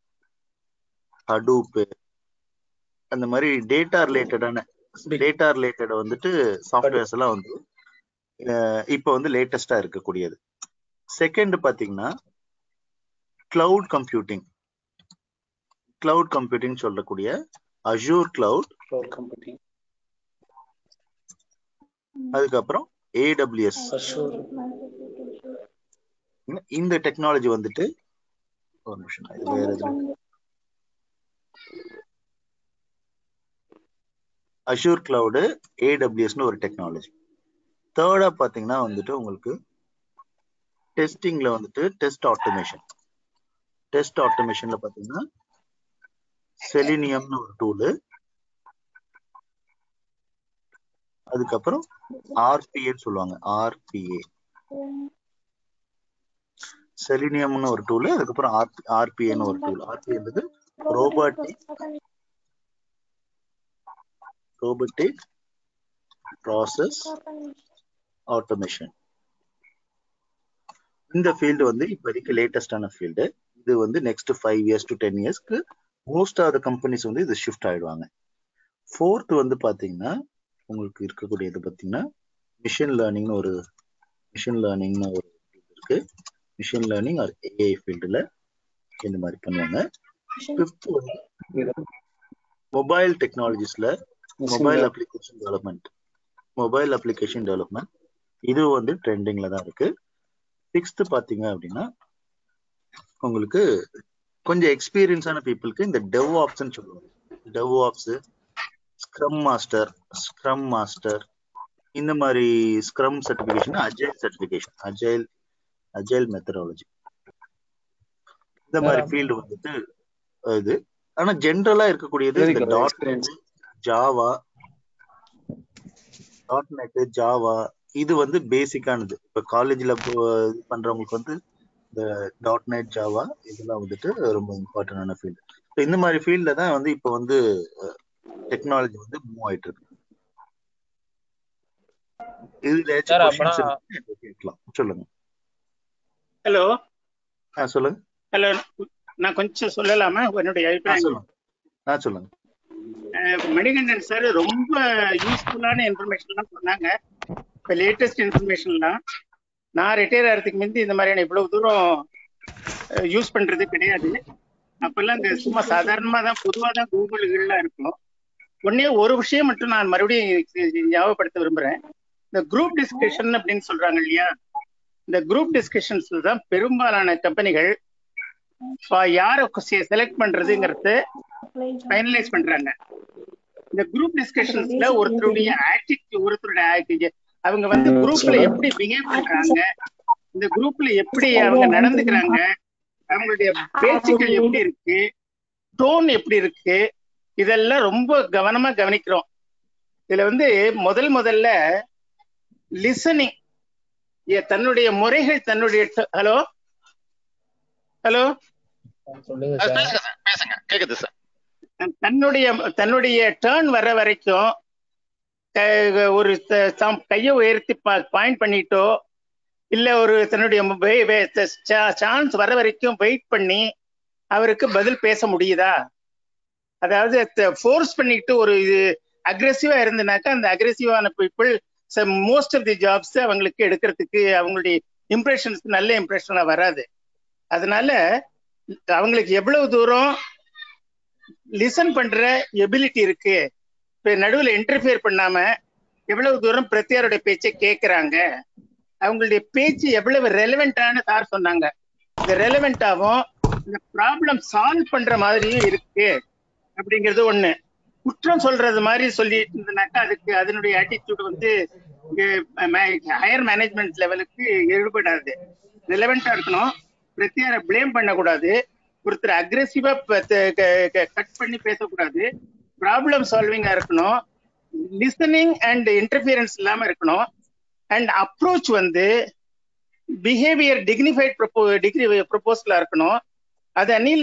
ஹடூப் அந்த மாதிரி டேட்டா ரிலேட்டடான டேட்டா ரிலேட்டட் வந்துட்டு சாஃப்ட்வேர்ஸ் எல்லாம் வந்து அஹ் இப்போ வந்து லேட்டஸ்டா இருக்கக்கூடியது செகண்ட் பாத்தீங்கன்னா கிளவுட் கம்ப்யூட்டிங் கிளவுட் கம்ப்யூட்டிங் சொல்லக்கூடிய அஜூர் கிளவுட் cloud computing. அதுக்கப்புறம் ஏடபிள்யூஎஸ் Azure. இந்த டெக்னாலஜி வந்துட்டு ஒரு நிமிஷம் இது வேற எதுல அஷூர் கிளவுடு ஏடபிள்யூஎஸ்னு ஒரு டெக்னாலஜி தேர்டா பாத்தீங்கன்னா வந்துட்டு உங்களுக்கு டெஸ்டிங்ல வந்துட்டு டெஸ்ட் ஆட்டோமேஷன் டெஸ்ட் ஆட்டோமேஷன்ல பாத்தீங்கன்னா செலினியம்னு ஒரு டூலு அதுக்கப்புறம் ஆர்பிஏன்னு சொல்லுவாங்க ஆர்பிஏ செலினியம்னு ஒரு டூல் அதுக்கப்புறம் ஆர்பிஏன்னு ஒரு டூல் ஆர்பிஏன்றது ரோபோட்டிக் ரோபோட்டிக் ப்ராசஸ் ஆட்டோமேஷன் இந்த ஃபீல்டு வந்து இப்போதைக்கு லேட்டஸ்டான ஃபீல்டு இது வந்து next five years to ten இயர்ஸ்க்கு மோஸ்ட் ஆஃப் த கம்பெனிஸ் வந்து இது ஷிஃப்ட் ஆயிடுவாங்க ஃபோர்த் வந்து பாத்தீங்கன்னா உங்களுக்கு இருக்கக்கூடியது பாத்தீங்கன்னா மிஷின் லேர்னிங்னு ஒரு மிஷின் லேர்னிங்னு ஒரு field இருக்கு மிஷின் லேர்னிங் ஆர் ஏஐ ஃபீல்டில் இந்த மாதிரி பண்ணுவாங்க ஃபிஃப்த் வந்து மொபைல் டெக்னாலஜிஸ்ல mobile application development mobile application development இது வந்து ட்ரெண்டிங்ல தான் இருக்கு சிக்ஸ்த் பாத்தீங்க அப்படின்னா உங்களுக்கு கொஞ்சம் எக்ஸ்பீரியன்ஸான பீப்புளுக்கு இந்த டெவ் ஆப்ஸ்ன்னு சொல்லுவாங்க dev ops scrum master scrum master இந்த மாதிரி scrum certification agile certification agile agile methodology இந்த மாதிரி ஃபீல்டு வந்துட்டு இது ஆனா ஜென்ரலா இருக்கக்கூடியது Very இந்த good, dot experience. Java dot net Java இது வந்து பேசிக்கானது இப்ப காலேஜ்ல இது பண்றவங்களுக்கு வந்து இந்த டாட் நெட் ஜாவா இதெல்லாம் வந்துட்டு ரொம்ப இம்பார்ட்டன்டான ஃபீல்டு ஸோ இந்த மாதிரி ஃபீல்ட்ல தான் வந்து இப்போ வந்து டெக்னாலஜி வந்து மூவ் ஆயிட்டு இருக்கு இதுல சார் ஏதாச்சும் அப்பனா questions கேட்கலாம் சொல்லுங்க ஹலோ ஆ சொல்லுங்க ஹலோ நான் கொஞ்சம் சொல்லலாமா என்னுடைய ஆ அபிப்பிராயம் சொல்லுங்க ஆ சொல்லுங்க அஹ் மணிகண்டன் சார் ரொம்ப யூஸ்ஃபுல்லான இன்ஃபர்மேஷன்லாம் சொன்னாங்க இப்போ லேட்டஸ்ட் இன்ஃபர்மேஷன்லாம் நான் ரிட்டையர் ஆகிறதுக்கு முந்தி இந்த மாதிரியான இவ்வளவு தூரம் யூஸ் பண்றது கிடையாது அப்பெல்லாம் இந்த சும்மா சாதாரணமா தான் பொதுவாக தான் கூகுள்கள்லாம் இருக்கும் ஒன்னே ஒரு விஷயம் மட்டும் நான் மறுபடியும் ஞாபகப்படுத்த விரும்புறேன் இந்த குரூப் டிஸ்கஷன் அப்படின்னு சொல்றாங்க இல்லையா இந்த குரூப் டிஸ்கஷன்ஸ்ல தான் பெரும்பாலான கம்பெனிகள் யாரை செலக்ட் பண்றதுங்கிறது ஃபைனலைஸ் பண்றாங்க இந்த குரூப் டிஸ்கஷன்ஸ்ல ஒருத்தருடைய ஆட்டிடியூட் ஒருத்தருடைய attitude, அவங்க வந்து குரூப்ல எப்படி பிஹேவ் பண்றாங்க இந்த குரூப்ல எப்படி அவங்க நடந்துக்கிறாங்க அவங்களுடைய பேச்சுக்கள் எப்படி இருக்கு டோன் எப்படி இருக்கு இதெல்லாம் ரொம்ப கவனமா கவனிக்கிறோம் இதுல வந்து முதல் முதல்ல லிசனிங் தன்னுடைய முறைகள் தன்னுடைய ஹலோ ஹலோ சொல்லுங்க அது சார் பேசுங்க சார் பேசுங்க கேக்குது சார் தன்னுடைய தன்னுடைய டேர்ன் வர வரைக்கும் க- ஒரு த- தம் கையை உயர்த்தி பாயிண்ட் பண்ணிட்டோ இல்ல ஒரு தன்னுடைய சான்ஸ் வர வரைக்கும் வெயிட் பண்ணி அவருக்கு பதில் பேச முடியுதா அதாவது ஃபோர்ஸ் பண்ணிட்டு ஒரு இது அக்ரெசிவா இருந்தனாக்கா அந்த அக்ரெசிவான people most of the jobs அவங்களுக்கு எடுக்கிறதுக்கு அவங்களுடைய இம்ப்ரெஷன்ஸ் நல்ல இம்ப்ரெஷனா வராது அதனால அவங்களுக்கு எவ்வளவு தூரம் லிசன் பண்ற எபிலிட்டி இருக்கு இப்ப நடுவுல இன்டர்ஃபியர் பண்ணாம எவ்வளவு தூரம் பிரத்தியாருடைய பேச்சை கேட்கறாங்க அவங்களுடைய பேச்சு எவ்வளவு ரெலவெண்டான சார் சொன்னாங்க இந்த ரெலவெண்டாவும் இந்த ப்ராப்ளம் சால்வ் பண்ற மாதிரியும் இருக்கு அப்படிங்கிறது ஒண்ணு குற்றம் சொல்றது மாதிரி சொல்லிட்டு இருந்தனாக்கா அதுக்கு அதனுடைய ஆட்டிடியூட் வந்து ஹையர் மேனேஜ்மெண்ட் லெவலுக்கு ஈடுபடாது ரிலவெண்டா இருக்கணும் பிரத்தியாரை ப்ளேம் பண்ணக்கூடாது ஒருத்தர் அக்ரெசிவா கட் பண்ணி பேசக்கூடாது ப்ராப்ளம் சால்விங்கா இருக்கணும் லிசனிங் அண்ட் இன்டர்ஃபியரன்ஸ் இல்லாம இருக்கணும் அண்ட் அப்ரோச் வந்து பிஹேவியர் டிக்னிஃபைட் ப்ரொபோ டிகிரி ப்ரொபோசலா இருக்கணும் அது அணியில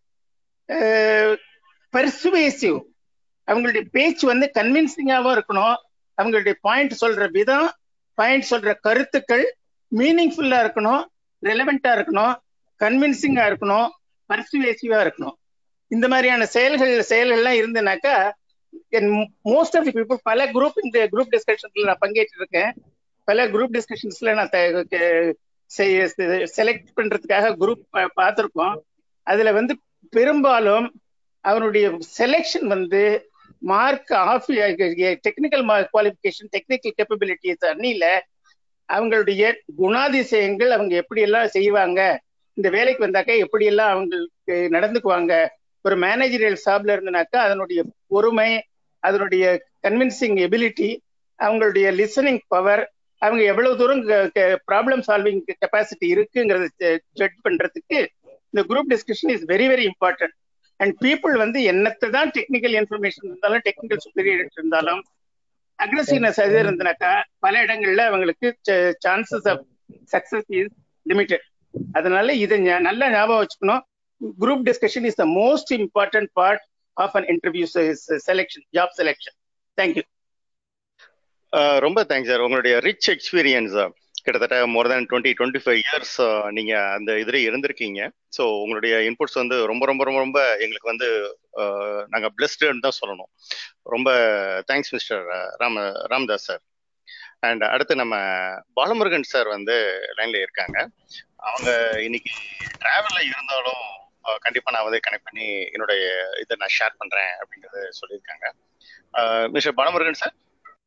பர்சுவேசிவ் அவங்களுடைய பேச்சு வந்து கன்வின்சிங்காகவும் இருக்கணும் அவங்களுடைய பாயிண்ட் சொல்ற விதம் பாயிண்ட் சொல்ற கருத்துக்கள் மீனிங்ஃபுல்லா இருக்கணும் ரெலவெண்டா இருக்கணும் கன்வின்சிங்கா இருக்கணும் பர்சுவேசிவா இருக்கணும் இந்த மாதிரியான செயல்கள் செயல்கள்லாம் இருந்தனாக்கா மோஸ்ட் ஆஃப் தி பீப்புள் பல குரூப் இந்த குரூப் டிஸ்கஷன்ஸ்ல நான் பங்கேற்று இருக்கேன் பல குரூப் டிஸ்கஷன்ஸ்ல நான் செலக்ட் பண்றதுக்காக குரூப் பார்த்துருக்கோம் அதுல வந்து பெரும்பாலும் அவனுடைய செலெக்ஷன் வந்து mark of technical qualification technical capabilities அன்னில அவங்களுடைய குணாதிசயங்கள் அவங்க எப்படி எல்லாம் செய்வாங்க இந்த வேலைக்கு வந்தாக்கா எப்படி எல்லாம் அவங்களுக்கு நடந்துக்குவாங்க ஒரு மேனேஜரியல் சாப்ல இருந்தனாக்கா அதனுடைய பொறுமை அதனுடைய கன்வின்சிங் எபிலிட்டி அவங்களுடைய லிசனிங் பவர் அவங்க எவ்வளவு தூரம் ப்ராப்ளம் சால்விங் கெப்பாசிட்டி இருக்குங்கிறத ஜட்ஜ் பண்றதுக்கு இந்த group discussion is very very important and people வந்து என்னத்தை தான் டெக்னிக்கல் இன்ஃபர்மேஷன் இருந்தாலும் டெக்னிக்கல் சுப்பீரியர் இருந்தாலும் அக்ரஸிவ்னஸ் அது இருந்தனாக்கா பல இடங்கள்ல அவங்களுக்கு chances of success is limited அதனால இதை நல்லா ஞாபகம் வச்சுக்கணும் group discussion is the most important part of an interview selection job selection thank you ரொம்ப தேங்க்ஸ் சார் உங்களுடைய ரிச் எக்ஸ்பீரியன்ஸ் கிட்டத்தட்ட more than twenty twenty five years நீங்க அந்த இதுல இருந்திருக்கீங்க ஸோ உங்களுடைய இன்புட்ஸ் வந்து ரொம்ப ரொம்ப ரொம்ப ரொம்ப எங்களுக்கு வந்து அஹ், நாங்க பிளஸ்டுன்னு தான் சொல்லணும் ரொம்ப thanks mister Rama Ramadas sir and அடுத்து நம்ம பாலமுருகன் சார் வந்து லைன்ல இருக்காங்க அவங்க இன்னைக்கு டிராவல்ல இருந்தாலும் அஹ், கண்டிப்பா நான் வந்து கனெக்ட் பண்ணி என்னுடைய இதை நான் ஷேர் பண்றேன் அப்படிங்கறத சொல்லியிருக்காங்க mister Balamurugan sir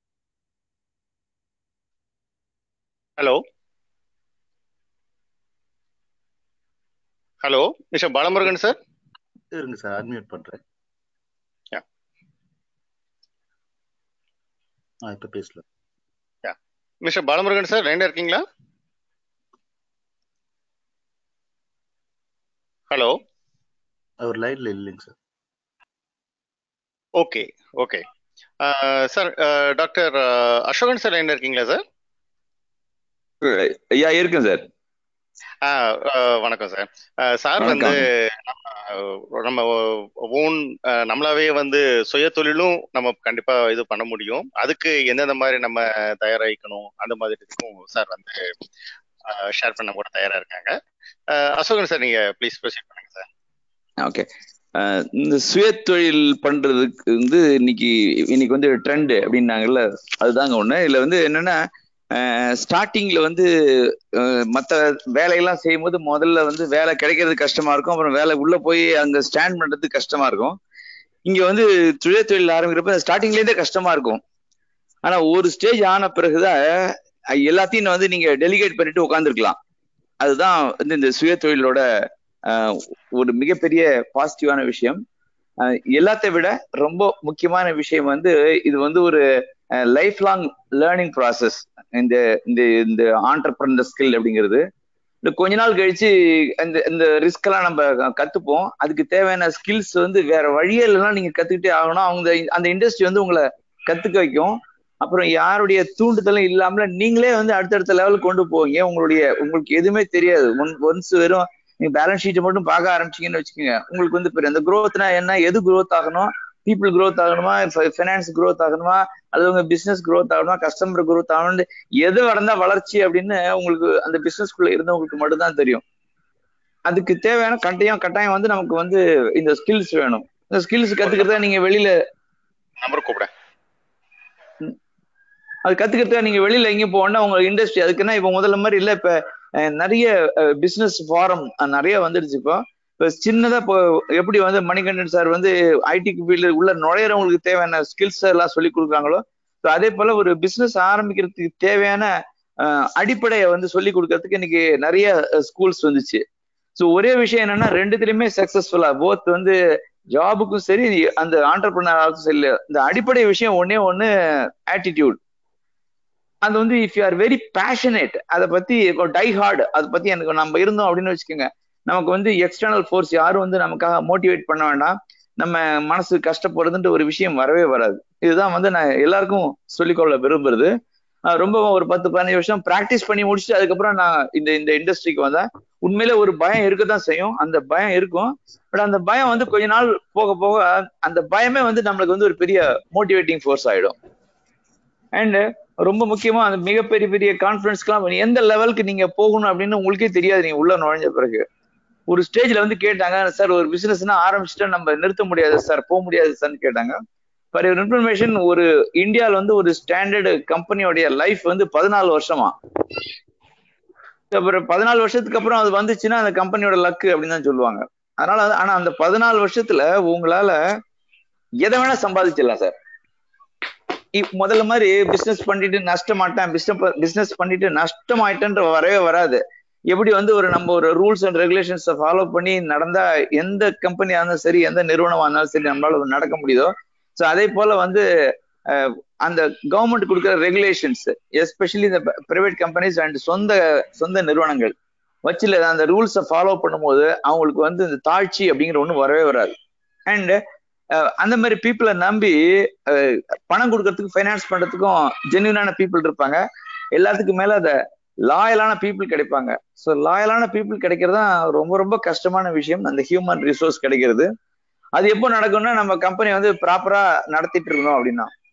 hello hello mister Balamurugan sir இருங்க சார் அட்மியூட் பண்றேன் Yeah. ஆ இப்ப பேசலாம் மிஸ்டர் பாலமுருகன் சார் லைன்ல இருக்கீங்களா ஹலோ அவர் லைன்ல இல்லைங்க sir okay okay sir doctor Asokan sir லைன்ல இருக்கீங்களா சார் ஐயா இருக்கேன் சார் ஆ, ஆ, வணக்கம் சார் சார் வந்து நம்ம நம்ம ஓன் நம்மளாவே வந்து சுய தொழிலும் நம்ம கண்டிப்பா இது பண்ண முடியும் அதுக்கு எந்தெந்த மாதிரி நம்ம தயாராகிக்கணும் அந்த மாதிரி இதுக்கும் சார் வந்து ஷேர் பண்ண கூட தயாரா இருக்காங்க ஆ, அசோகன் சார் நீங்க ப்ளீஸ் ப்ரொசீட் பண்ணுங்க சார் ஓகே இந்த சுய தொழில் பண்றதுக்கு வந்து இன்னைக்கு இன்னைக்கு வந்து ட்ரெண்ட் அப்படின்னாங்கல்ல அதுதாங்க ஒண்ணு இதுல வந்து என்னன்னா ஸ்டார்டிங்ல வந்து அஹ், மத்த வேலையெல்லாம் செய்யும்போது முதல்ல வந்து வேலை கிடைக்கிறது கஷ்டமா இருக்கும் அப்புறம் வேலை உள்ள போய் அங்க ஸ்டாண்ட் பண்றது கஷ்டமா இருக்கும் இங்க வந்து சுய தொழில் ஆரம்பிக்கிறப்ப ஸ்டார்டிங்ல இருந்தே கஷ்டமா இருக்கும் ஆனா ஒரு ஸ்டேஜ் ஆன பிறகுதான் அஹ், எல்லாத்தையும் வந்து நீங்க டெலிகேட் பண்ணிட்டு உட்காந்துருக்கலாம் அதுதான் வந்து இந்த சுய தொழிலோட அஹ், ஒரு மிகப்பெரிய பாசிட்டிவான விஷயம் அஹ், எல்லாத்தை விட ரொம்ப முக்கியமான விஷயம் வந்து இது வந்து ஒரு லைஃப் லாங் லேர்னிங் ப்ராசஸ் இந்த இந்த இந்த ஆண்டர்பிரனர் ஸ்கில் அப்படிங்கிறது இந்த கொஞ்ச நாள் கழிச்சு இந்த இந்த ரிஸ்க் எல்லாம் நம்ம க- கத்துப்போம் அதுக்கு தேவையான ஸ்கில்ஸ் வந்து வேற வழியே இல்லைன்னா நீங்க கத்துக்கிட்டே ஆகணும் அவங்க அந்த இண்டஸ்ட்ரி வந்து உங்களை கத்துக்க வைக்கும் அப்புறம் யாருடைய தூண்டுதலும் இல்லாமல நீங்களே வந்து அடுத்தடுத்த லெவலுக்கு கொண்டு போவீங்க உங்களுடைய உங்களுக்கு எதுவுமே தெரியாது ஒன் ஒன்ஸ் வெறும் நீங்க பேலன்ஸ் ஷீட்டை மட்டும் பார்க்க ஆரம்பிச்சீங்கன்னு வச்சுக்கோங்க உங்களுக்கு வந்து பெரிய அந்த growthனா என்ன எது growth ஆகணும் பீப்புள் growth ஆகணுமா ஃபைனான்ஸ் growth ஆகணுமா அல்லது உங்க பிசினஸ் growth ஆகணுமா கஸ்டமர் growth ஆகணும் எது வளர்ந்தா வளர்ச்சி அப்படின்னு உங்களுக்கு அந்த பிசினஸ்க்குள்ள இருந்தவங்களுக்கு மட்டும்தான் தெரியும் அதுக்கு தேவையான கட்டாயம் கட்டாயம் வந்து நமக்கு வந்து இந்த ஸ்கில்ஸ் வேணும் இந்த ஸ்கில்ஸ் கத்துக்கிறதா நீங்க வெளியில நம்பர் கூப்பிட அது கத்துக்கிறதுக்கு நீங்க வெளியில எங்கேயும் போகணும்னா உங்க இண்டஸ்ட்ரி அதுக்குன்னா இப்ப முதல்ல மாதிரி இல்ல இப்ப அஹ், நிறைய பிசினஸ் ஃபாரம் நிறைய வந்துடுச்சு இப்போ இப்ப சின்னதா இப்போ எப்படி வந்து மணிகண்டன் சார் வந்து ஐடி ஃபீல்டு உள்ள நுழையிறவங்களுக்கு தேவையான ஸ்கில்ஸ் எல்லாம் சொல்லி கொடுக்குறாங்களோ so அதே போல ஒரு பிசினஸ் ஆரம்பிக்கிறதுக்கு தேவையான அஹ், அடிப்படையை வந்து சொல்லி கொடுக்கறதுக்கு இன்னைக்கு நிறைய ஸ்கூல்ஸ் வந்துச்சு ஸோ ஒரே விஷயம் என்னன்னா ரெண்டுத்துலயுமே சக்சஸ்ஃபுல்லா போத் வந்து ஜாபுக்கும் சரி அந்த ஆண்டர்பிரினராகவும் சரி இந்த அடிப்படை விஷயம் ஒண்ணே ஒண்ணு ஆட்டிடியூட் அது வந்து if you are very passionate அதை பத்தி டை ஹார்ட் அதை பத்தி எனக்கு நம்ம இருந்தோம் அப்படின்னு வச்சுக்கோங்க நமக்கு வந்து எக்ஸ்டர்னல் ஃபோர்ஸ் யாரும் வந்து நமக்காக மோட்டிவேட் பண்ண வேண்டாம் நம்ம மனசு கஷ்டப்படுறதுன்ற ஒரு விஷயம் வரவே வராது இதுதான் வந்து நான் எல்லாருக்கும் சொல்லிக்கொள்ள விரும்புறது ஆஹ் ரொம்ப ஒரு பத்து பதினஞ்சு வருஷம் ப்ராக்டிஸ் பண்ணி முடிச்சுட்டு அதுக்கப்புறம் நான் இந்த இந்த இண்டஸ்ட்ரிக்கு வந்தேன் உண்மையிலே ஒரு பயம் இருக்கத்தான் செய்யும் அந்த பயம் இருக்கும் பட் அந்த பயம் வந்து கொஞ்ச நாள் போக போக அந்த பயமே வந்து நம்மளுக்கு வந்து ஒரு பெரிய மோட்டிவேட்டிங் ஃபோர்ஸ் ஆயிடும் அண்ட் ரொம்ப முக்கியமா அந்த மிகப்பெரிய பெரிய கான்ஃபரன்ஸ்க்குலாம் எந்த லெவலுக்கு நீங்க போகணும் அப்படின்னு உங்களுக்கே தெரியாது நீங்க உள்ள நுழைஞ்ச பிறகு ஒரு ஸ்டேஜ்ல வந்து கேட்டாங்க சார் ஒரு பிசினஸ்னா ஆரம்பிச்சுட்டா நம்ம நிறுத்த முடியாது சார் போக முடியாது சார்னு கேட்டாங்க ஃபார் யுவர் இன்ஃபர்மேஷன் ஒரு இந்தியாவில் வந்து ஒரு ஸ்டாண்டர்டு கம்பெனியோடைய லைஃப் வந்து பதினாலு வருஷமா அப்புறம் பதினாலு வருஷத்துக்கு அப்புறம் அது வந்துச்சுன்னா அந்த கம்பெனியோட லக்கு அப்படின்னு தான் சொல்லுவாங்க அதனால அது- ஆனா அந்த பதினாலு வருஷத்துல உங்களால எதை வேணா சம்பாதிச்சிடலாம் சார் இப் முதல்ல மாதிரி பிசினஸ் பண்ணிட்டு நஷ்டமாட்டேன் பிசினஸ் பிசினஸ் பண்ணிட்டு நஷ்டமாயிட்டேன்ற வரவே வராது எப்படி வந்து ஒரு நம்ம ஒரு ரூல்ஸ் அண்ட் ரெகுலேஷன்ஸை ஃபாலோ பண்ணி நடந்தா எந்த கம்பெனியா இருந்தாலும் சரி எந்த நிறுவனமா இருந்தாலும் சரி நம்மளால நடக்க முடியுதோ ஸோ அதே போல வந்து அஹ், அந்த கவர்மெண்ட் கொடுக்குற ரெகுலேஷன்ஸ் எஸ்பெஷலி இந்த பிரைவேட் கம்பெனிஸ் அண்ட் சொந்த சொந்த நிறுவனங்கள் வச்சுல அந்த ரூல்ஸை ஃபாலோ பண்ணும்போது அவங்களுக்கு வந்து இந்த தாழ்ச்சி அப்படிங்கிற ஒண்ணு வரவே வராது அண்ட் அந்த மாதிரி பீப்புளை நம்பி அஹ், பணம் கொடுக்கறதுக்கு ஃபைனான்ஸ் பண்றதுக்கும் ஜென்யூனான பீப்புள் இருப்பாங்க எல்லாத்துக்கும் மேல அத லாயலான பீப்புள் கிடைப்பாங்க ஸோ லாயலான பீப்புள் கிடைக்கிறது தான் ரொம்ப ரொம்ப கஷ்டமான விஷயம் அந்த ஹியூமன் ரிசோர்ஸ் கிடைக்கிறது அது எப்போ நடக்கும்னா நம்ம கம்பெனி வந்து ப்ராப்பரா நடத்திட்டு இருக்கணும் அப்படின்னா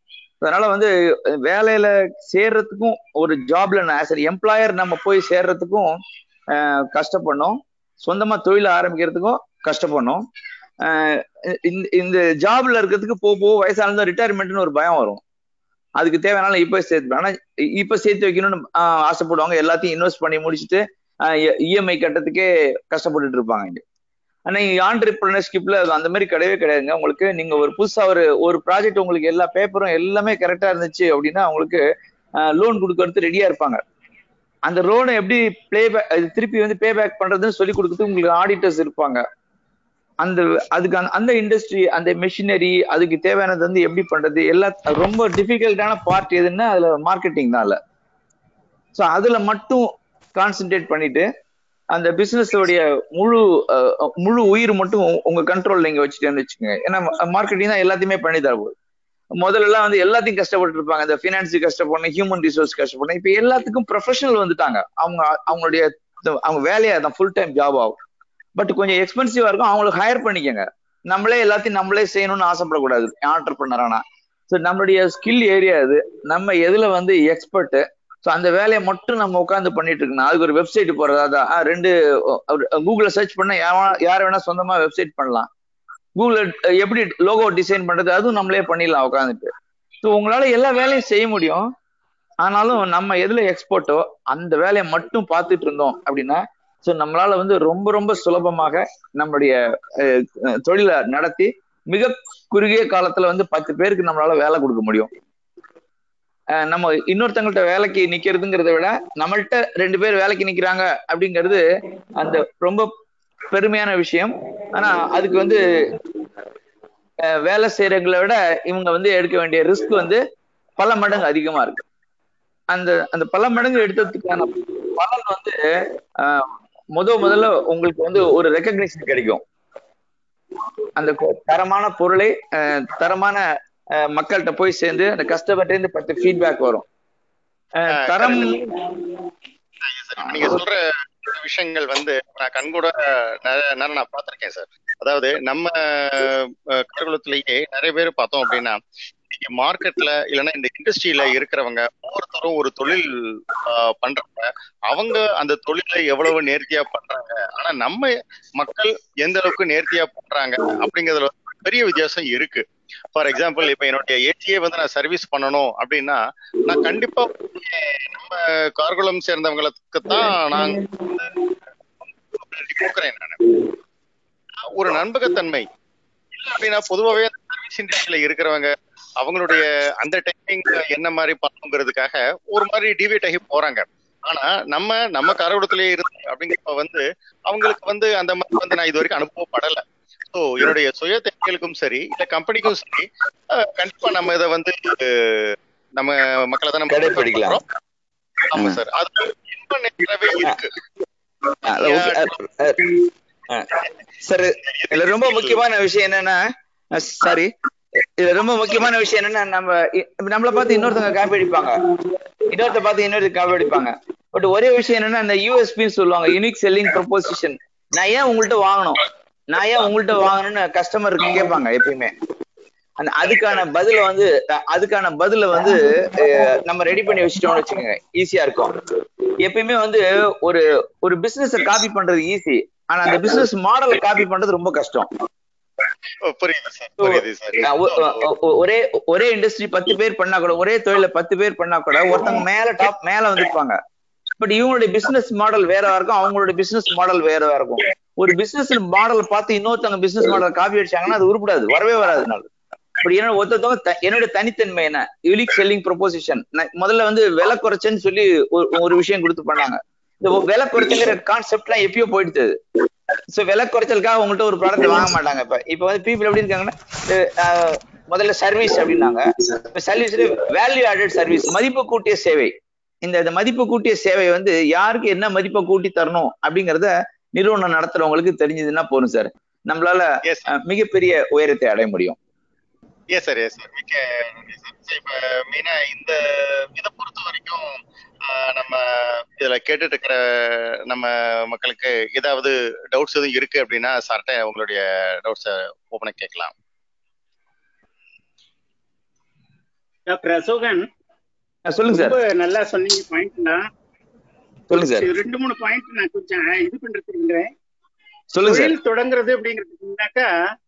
அதனால வந்து வேலையில சேர்றதுக்கும் ஒரு ஜாப்ல ஆஸ் எம்ப்ளாயர் நம்ம போய் சேர்றதுக்கும் அஹ், கஷ்டப்படணும் சொந்தமா தொழில் ஆரம்பிக்கிறதுக்கும் கஷ்டப்படணும் அஹ், இந்த இந்த ஜாப்ல இருக்கிறதுக்கு போக போக வயசானதும் ரிட்டையர்மெண்ட்னு ஒரு பயம் வரும் அதுக்கு தேவையான இப்ப சேர்த்து ஆனா இப்ப சேர்த்து வைக்கணும்னு ஆஹ் ஆசைப்படுவாங்க எல்லாத்தையும் இன்வெஸ்ட் பண்ணி முடிச்சுட்டு இஎம்ஐ கட்டத்துக்கே கஷ்டப்பட்டுட்டு இருப்பாங்க இங்க ஆனா ஆண்டர்பிரினர்ஷிப்ல அந்த மாதிரி கிடையவே கிடையாதுங்க உங்களுக்கு நீங்க ஒரு புதுசா ஒரு ஒரு ப்ராஜெக்ட் உங்களுக்கு எல்லா பேப்பரும் எல்லாமே கரெக்டா இருந்துச்சு அப்படின்னா உங்களுக்கு லோன் கொடுக்கறது ரெடியா இருப்பாங்க அந்த லோனை எப்படி ப்ளே பேக் திருப்பி வந்து பே பேக் பண்றதுன்னு சொல்லி கொடுக்கறதுக்கு உங்களுக்கு ஆடிட்டர்ஸ் இருப்பாங்க அந்த அதுக்கு அந்த- அந்த இண்டஸ்ட்ரி அந்த மெஷினரி அதுக்கு தேவையானது வந்து எப்படி பண்றது எல்லா ரொம்ப டிஃபிகல்ட்டான பார்ட் எதுன்னா அதுல மார்க்கெட்டிங் தான் இல்ல ஸோ அதுல மட்டும் கான்சென்ட்ரேட் பண்ணிட்டு அந்த பிசினஸ் உடைய முழு அஹ், முழு உயிர் மட்டும் உங்க- உங்க கண்ட்ரோல் நீங்க வச்சுட்டேன்னு வச்சுக்கோங்க ஏன்னா மார்க்கெட்டிங் தான் எல்லாத்தையுமே பண்ணி தர போகுது முதல்ல எல்லாம் வந்து எல்லாத்தையும் கஷ்டப்பட்டு இருப்பாங்க இந்த ஃபினான்ஸுக்கு கஷ்டப்படணும் ஹியூமன் ரிசோர்ஸ் கஷ்டப்படணும் இப்போ எல்லாத்துக்கும் ப்ரொஃபஷனல் வந்துட்டாங்க அவங்க அவங்களுடைய அவங்க வேலையை தான் ஃபுல் டைம் ஜாப் ஆகும் பட் கொஞ்சம் எக்ஸ்பென்சிவா இருக்கும் அவங்களுக்கு ஹையர் பண்ணிக்கங்க நம்மளே எல்லாத்தையும் நம்மளே செய்யணும்னு ஆசைப்படக்கூடாது ஆண்டர்பிரினர் ஆனா ஸோ நம்மளுடைய ஸ்கில் ஏரியா இது நம்ம எதுல வந்து எக்ஸ்பர்ட் ஸோ அந்த வேலையை மட்டும் நம்ம உட்காந்து பண்ணிட்டு இருக்கணும் அதுக்கு ஒரு வெப்சைட் போறது அதான் ஆ, ரெண்டு கூகுள சர்ச் பண்ண யார் வேணா சொந்தமா வெப்சைட் பண்ணலாம் கூகுள் எப்படி லோகோ டிசைன் பண்றது அதுவும் நம்மளே பண்ணிடலாம் உட்காந்துட்டு ஸோ உங்களால எல்லா வேலையும் செய்ய முடியும் ஆனாலும் நம்ம எதுல எக்ஸ்போர்ட்டோ அந்த வேலையை மட்டும் பார்த்துட்டு இருந்தோம் அப்படின்னா ஸோ நம்மளால வந்து ரொம்ப ரொம்ப சுலபமாக நம்மளுடைய அஹ், அஹ், தொழிலை நடத்தி மிக குறுகிய காலத்துல வந்து பத்து பேருக்கு நம்மளால வேலை கொடுக்க முடியும் அஹ், நம்ம இன்னொருத்தங்கள்ட்ட வேலைக்கு நிக்கிறதுங்கிறத விட நம்மள்ட்ட ரெண்டு பேர் வேலைக்கு நிக்கிறாங்க அப்படிங்கிறது அந்த ரொம்ப பெருமையான விஷயம் ஆனா அதுக்கு வந்து அஹ், வேலை செய்யறவங்களை விட இவங்க வந்து எடுக்க வேண்டிய ரிஸ்க் வந்து பல மடங்கு அதிகமா இருக்கு அந்த அந்த பல மடங்கு எடுத்ததுக்கான பலன் வந்து அஹ், முத முதல்ல உங்களுக்கு வந்து ஒரு ரெக்கக்னிஷன் கிடைக்கும் அந்த கொ- தரமான பொருளை அஹ், தரமான அஹ், மக்கள்கிட்ட போய் சேர்ந்து அந்த கஸ்டமர்ட்ட இருந்து பத்து ஃபீட்பேக் வரும் அஹ், தரம் நீங்க சொல்ற விஷயங்கள் வந்து நான் கண்கூட நிறைய நேரம் நான் பார்த்திருக்கேன் சார் அதாவது நம்ம அஹ், கருகுலத்திலேயே நிறைய பேர் பார்த்தோம் அப்படின்னா இன்னைக்கு மார்க்கெட்ல இல்லைன்னா இந்த இண்டஸ்ட்ரியில இருக்கிறவங்க ஒவ்வொருத்தரும் ஒரு தொழில் ஆஹ், பண்றவங்க அவங்க அந்த தொழிலை எவ்வளவு நேர்த்தியா பண்றாங்க ஆனா நம்ம மக்கள் எந்த அளவுக்கு நேர்த்தியா பண்றாங்க அப்படிங்கறதுல வந்து பெரிய வித்தியாசம் இருக்கு ஃபார் எக்ஸாம்பிள் இப்ப என்னுடைய ஏசியே வந்து நான் சர்வீஸ் பண்ணணும் அப்படின்னா நான் கண்டிப்பா நம்ம கார்குலம் சேர்ந்தவங்களுக்கு தான் நான் கொடுக்குறேன் நான் ஒரு நண்பகத்தன்மை இல்ல அப்படின்னா பொதுவாகவே சர்வீஸ் இண்டஸ்ட்ரியில இருக்கிறவங்க அவங்களுடைய அந்த டைமிங் என்ன மாதிரி பண்ணணுங்கிறதுக்காக ஒரு மாதிரி டிவேட் ஆகி போறாங்க ஆனா நம்ம நம்ம கரகுடத்திலேயே இருந்து அப்படிங்கிறப்ப வந்து அவங்களுக்கு வந்து அந்த மாதிரி வந்து நான் இது வரைக்கும் அனுபவப்படல ஸோ என்னுடைய சுய தேவைகளுக்கும் சரி இல்ல கம்பெனிக்கும் சரி அஹ், கண்டிப்பா நம்ம இதை வந்து அஹ், நம்ம மக்களை தான் நம்ம கடைபிடிக்கலாம். பண்றோம். ஆமா சார் அது இன்ப நேரவே இருக்கு சார் இதுல ரொம்ப முக்கியமான விஷயம் என்னன்னா சாரி இதுல ரொம்ப முக்கியமான விஷயம் என்னன்னா நம்ம இ- நம்மள பார்த்து இன்னொருத்தவங்க காப்பி அடிப்பாங்க இன்னொருத்த பார்த்து இன்னொருத்த காப்பி அடிப்பாங்க பட் ஒரே விஷயம் என்னன்னா அந்த யூஎஸ்பின்னு சொல்லுவாங்க யூனிக் செல்லிங் ப்ரொபோசிஷன் நான் ஏன் உங்கள்ட்ட வாங்கணும் நான் ஏன் உங்கள்ட்ட வாங்கணும்னு கஸ்டமருக்கு கேட்பாங்க எப்பயுமே அந்த அதுக்கான பதில வந்து அஹ், அதுக்கான பதில வந்து அஹ், நம்ம ரெடி பண்ணி வச்சுட்டோம்னு வச்சுக்கோங்க ஈஸியா இருக்கும் எப்பயுமே வந்து ஒரு ஒரு பிசினஸ் காப்பி பண்றது ஈஸி ஆனா அந்த பிசினஸ் மாடலை காப்பி பண்றது ரொம்ப கஷ்டம் புரியுது சார் புரியுது சார் அஹ் ஒ- ஒ- ஒ- ஒரே ஒரே இண்டஸ்ட்ரி பத்து பேர் பண்ணா கூட ஒரே தொழில பத்து பேர் பண்ணா கூட ஒருத்தவங்க மேல டாப் மேல வந்திருப்பாங்க பட் இவங்களுடைய பிசினஸ் மாடல் வேறவா இருக்கும் அவங்களுடைய பிசினஸ் மாடல் வேறவா இருக்கும் ஒரு பிசினஸ் மாடல் பார்த்து இன்னொருத்தவங்க பிசினஸ் மாடல் காப்பி அடிச்சாங்கன்னா அது உருப்படாது வரவே வராது நாள் இப்படி என்ன ஒருத்தவங்க த- என்னோட தனித்தன்மை என்ன யூனிக் செல்லிங் ப்ரொபோசிஷன் முதல்ல வந்து விலை குறைச்சேன்னு சொல்லி ஒரு ஒரு விஷயம் கொடுத்து பண்ணாங்க இந்த ஒ- விலை குறைச்சுங்கிற கான்செப்ட் எல்லாம் எப்பயோ போயிடுது சோ விலை குறைச்சலுக்காக உங்கள்ட்ட ஒரு ப்ராடக்ட் வாங்க மாட்டாங்க இப்ப இப்ப வந்து பீப்புள் எப்படி இருக்காங்கன்னா அஹ், முதல்ல சர்வீஸ் அப்படின்னாங்க சர்வீஸ் வேல்யூ ஆடட் சர்வீஸ் மதிப்பு கூட்டிய சேவை இந்த இந்த மதிப்பு கூட்டிய சேவை வந்து யாருக்கு என்ன மதிப்பை கூட்டி தரணும் அப்படிங்கறத நிறுவனம் நடத்துறவங்களுக்கு தெரிஞ்சதுன்னா போதும் சார் நம்மளால எஸ் அஹ், மிகப்பெரிய உயரத்தை அடைய முடியும் எஸ் சார் எஸ் சார் மிக்க நன்றி சார் சரி இப்போ மெயினா இந்த இதை பொறுத்த வரைக்கும் ஆஹ், நம்ம இதுல கேட்டுட்டு இருக்கிற நம்ம மக்களுக்கு ஏதாவது டவுட்ஸ் எதுவும் இருக்கு அப்படின்னா சார்ட்ட உங்களுடைய டவுட்ஸை ஓப்பனாக கேட்கலாம் டாக்டர் அசோகன் அஹ் சொல்லுங்க சார் ரொம்ப நல்லா சொன்னீங்க பாயிண்ட்னா சொல்லுங்க சார் ரெண்டு மூணு பாயிண்ட் நான் கொஞ்சம் இது பண்றதுக்குறேன் சொல்லுங்க சார் தொழில் தொடங்குறது அப்படிங்கிறதுக்குனாக்கா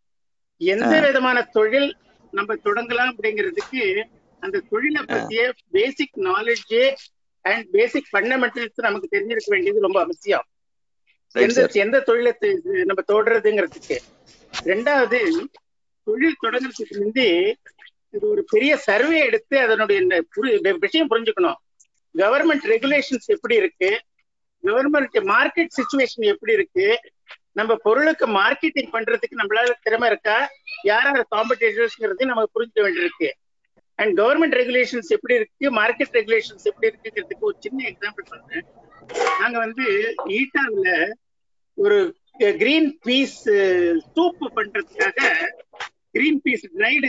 எந்த விதமான தொழில் நம்ம தொடங்கலாம் அப்படிங்கிறதுக்கு அந்த தொழிலை பத்திய basic knowledge and basic fundamentals நமக்கு தெரிஞ்சிருக்க வேண்டியது ரொம்ப அவசியம் ரைட் எந்த சார் எந்த தொழிலை தி- நம்ம தொடர்றதுங்கிறதுக்கு ரெண்டாவது தொழில் தொடங்குறதுக்கு முந்தி இது ஒரு பெரிய சர்வே எடுத்து அதனுடைய இந்த புரி- வி- விஷயம் புரிஞ்சுக்கணும் கவர்மெண்ட் ரெகுலேஷன்ஸ் எப்படி இருக்கு கவர்மெண்ட் மார்க்கெட் சுச்சுவேஷன் எப்படி இருக்கு நம்ம பொருளுக்கு மார்க்கெட்டிங் பண்றதுக்கு நம்மளால திறமை இருக்கா யார் யார் காம்படிட்டர்ஸ்ங்கிறதையும் நம்ம புரிஞ்சுக்க வேண்டியிருக்கு அண்ட் கவர்மெண்ட் ரெகுலேஷன்ஸ் எப்படி இருக்கு மார்க்கெட் ரெகுலேஷன்ஸ் எப்படி இருக்குங்கிறதுக்கு ஒரு சின்ன எக்ஸாம்பிள் சொல்றேன் நாங்க வந்து ஈட்டாவில் ஒரு கிரீன் பீஸ் சூப் பண்றதுக்காக green peas dried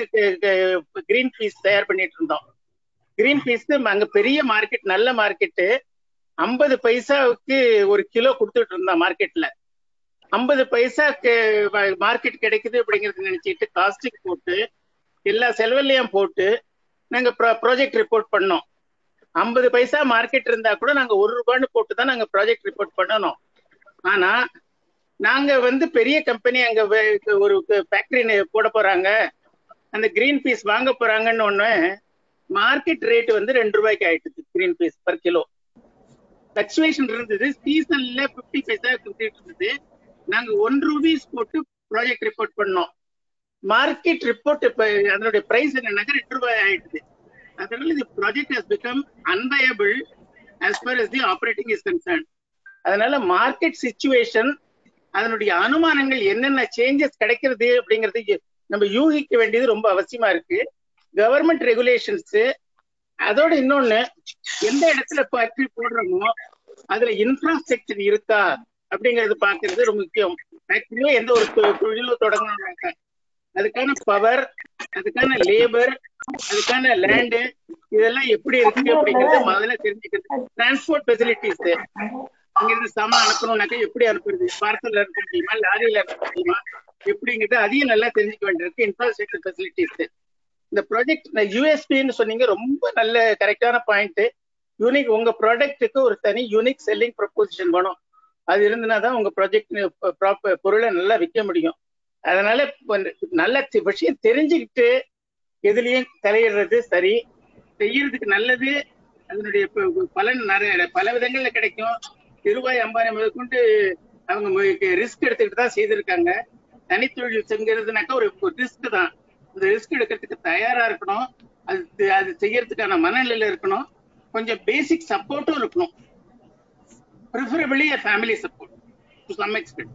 green peas தயார் பண்ணிட்டு இருந்தோம் கிரீன் பீஸ் அங்க பெரிய மார்க்கெட் நல்ல மார்க்கெட்டு ஐம்பது பைசாவுக்கு ஒரு கிலோ கொடுத்துட்டு இருந்தோம் மார்க்கெட்ல ஐம்பது பைசாக்கு மார்க்கெட் கிடைக்குது அப்படிங்கறது நினைச்சிட்டு காஸ்டிக் போட்டு எல்லா செலவுலையும் போட்டு நாங்க ப்ராஜெக்ட் ரிப்போர்ட் பண்ணோம் ஐம்பது பைசா மார்க்கெட் இருந்தா கூட நாங்க ஒரு ரூபான்னு போட்டு தான் நாங்க ப்ராஜெக்ட் ரிப்போர்ட் பண்ணணும் ஆனா நாங்க வந்து பெரிய கம்பெனி அங்க வே- ஒரு ஃபேக்டரி போட போறாங்க அந்த கிரீன் பீஸ் வாங்க போறாங்கன்னு ஒண்ணு மார்க்கெட் ரேட் வந்து ரெண்டு ரூபாய்க்கு ஆயிடுச்சு green peas per kilo fluctuation இருந்தது சீசன்ல பிப்டி பைசா கொடுத்துட்டு இருந்தது நாங்க ஒன் ரூபீஸ் போட்டு ப்ராஜெக்ட் ரிப்போர்ட் பண்ணோம் மார்க்கெட் ரிப்போர்ட் இப்ப அதனுடைய பிரைஸ் என்னன்னாக்க ரெண்டு ரூபாய் ஆயிடுது அதனால இந்த project has become unviable as far as the operating is concern அதனால மார்க்கெட் சுச்சுவேஷன் அதனுடைய அனுமானங்கள் என்னென்ன சேஞ்சஸ் கிடைக்கிறது அப்படிங்கிறது யு- நம்ம யூகிக்க வேண்டியது ரொம்ப அவசியமா இருக்கு கவர்மெண்ட் ரெகுலேஷன்ஸ் அதோட இன்னொன்னு எந்த இடத்துல ஃபேக்டரி போடுறோமோ அதுல இன்ஃப்ராஸ்ட்ரக்சர் இருக்கா அப்படிங்கறது பாக்குறது ரொம்ப முக்கியம் ஃபேக்டரியோ எந்த ஒரு தொ- தொழிலோ தொடங்கணும்னாக்க அதுக்கான பவர் அதுக்கான லேபர் அதுக்கான லேண்டு இதெல்லாம் எப்படி இருக்கு அப்படிங்கறத முதல்ல தெரிஞ்சுக்கிறது டிரான்ஸ்போர்ட் ஃபெசிலிட்டிஸ் அங்கிருந்து சாமான் அனுப்பணும்னாக்க எப்படி அனுப்புறது பார்சல் அனுப்ப முடியுமா லாரியில அனுப்ப முடியுமா எப்படிங்கிறது அதையும் நல்லா தெரிஞ்சுக்க வேண்டியிருக்கு இன்ஃப்ராஸ்ட்ரக்சர் ஃபெசிலிட்டிஸ் இந்த ப்ராஜெக்ட் யூஎஸ்பின்னு சொன்னீங்க ரொம்ப நல்ல கரெக்டான பாயிண்ட் யூனிக் உங்க ப்ராடக்ட்டுக்கு ஒரு தனி யூனிக் செல்லிங் ப்ரொபோசிஷன் வேணும் அது இருந்ததுன்னா தான் உங்க ப்ராஜெக்ட் ப்ராப்பர் பொருளை நல்லா விற்க முடியும் அதனால இப்ப நல்ல தி- விஷயம் தெரிஞ்சுக்கிட்டு எதுலயும் தலையிடுறது சரி செய்யறதுக்கு நல்லது அதனுடைய ப- ப- பலன் நிறைய பல விதங்கள்ல கிடைக்கும் திருவாய் அம்பானி முதற்கொண்டு அவங்க ரிஸ்க் எடுத்துக்கிட்டு தான் செய்திருக்காங்க தனித்தொழில் செஞ்சுறதுனாக்கா ஒரு ரிஸ்க் தான் அந்த ரிஸ்க் எடுக்கிறதுக்கு தயாரா இருக்கணும் அது அது செய்யறதுக்கான மனநிலையில இருக்கணும் கொஞ்சம் பேசிக் சப்போர்ட்டும் இருக்கணும் preferably family support to some extent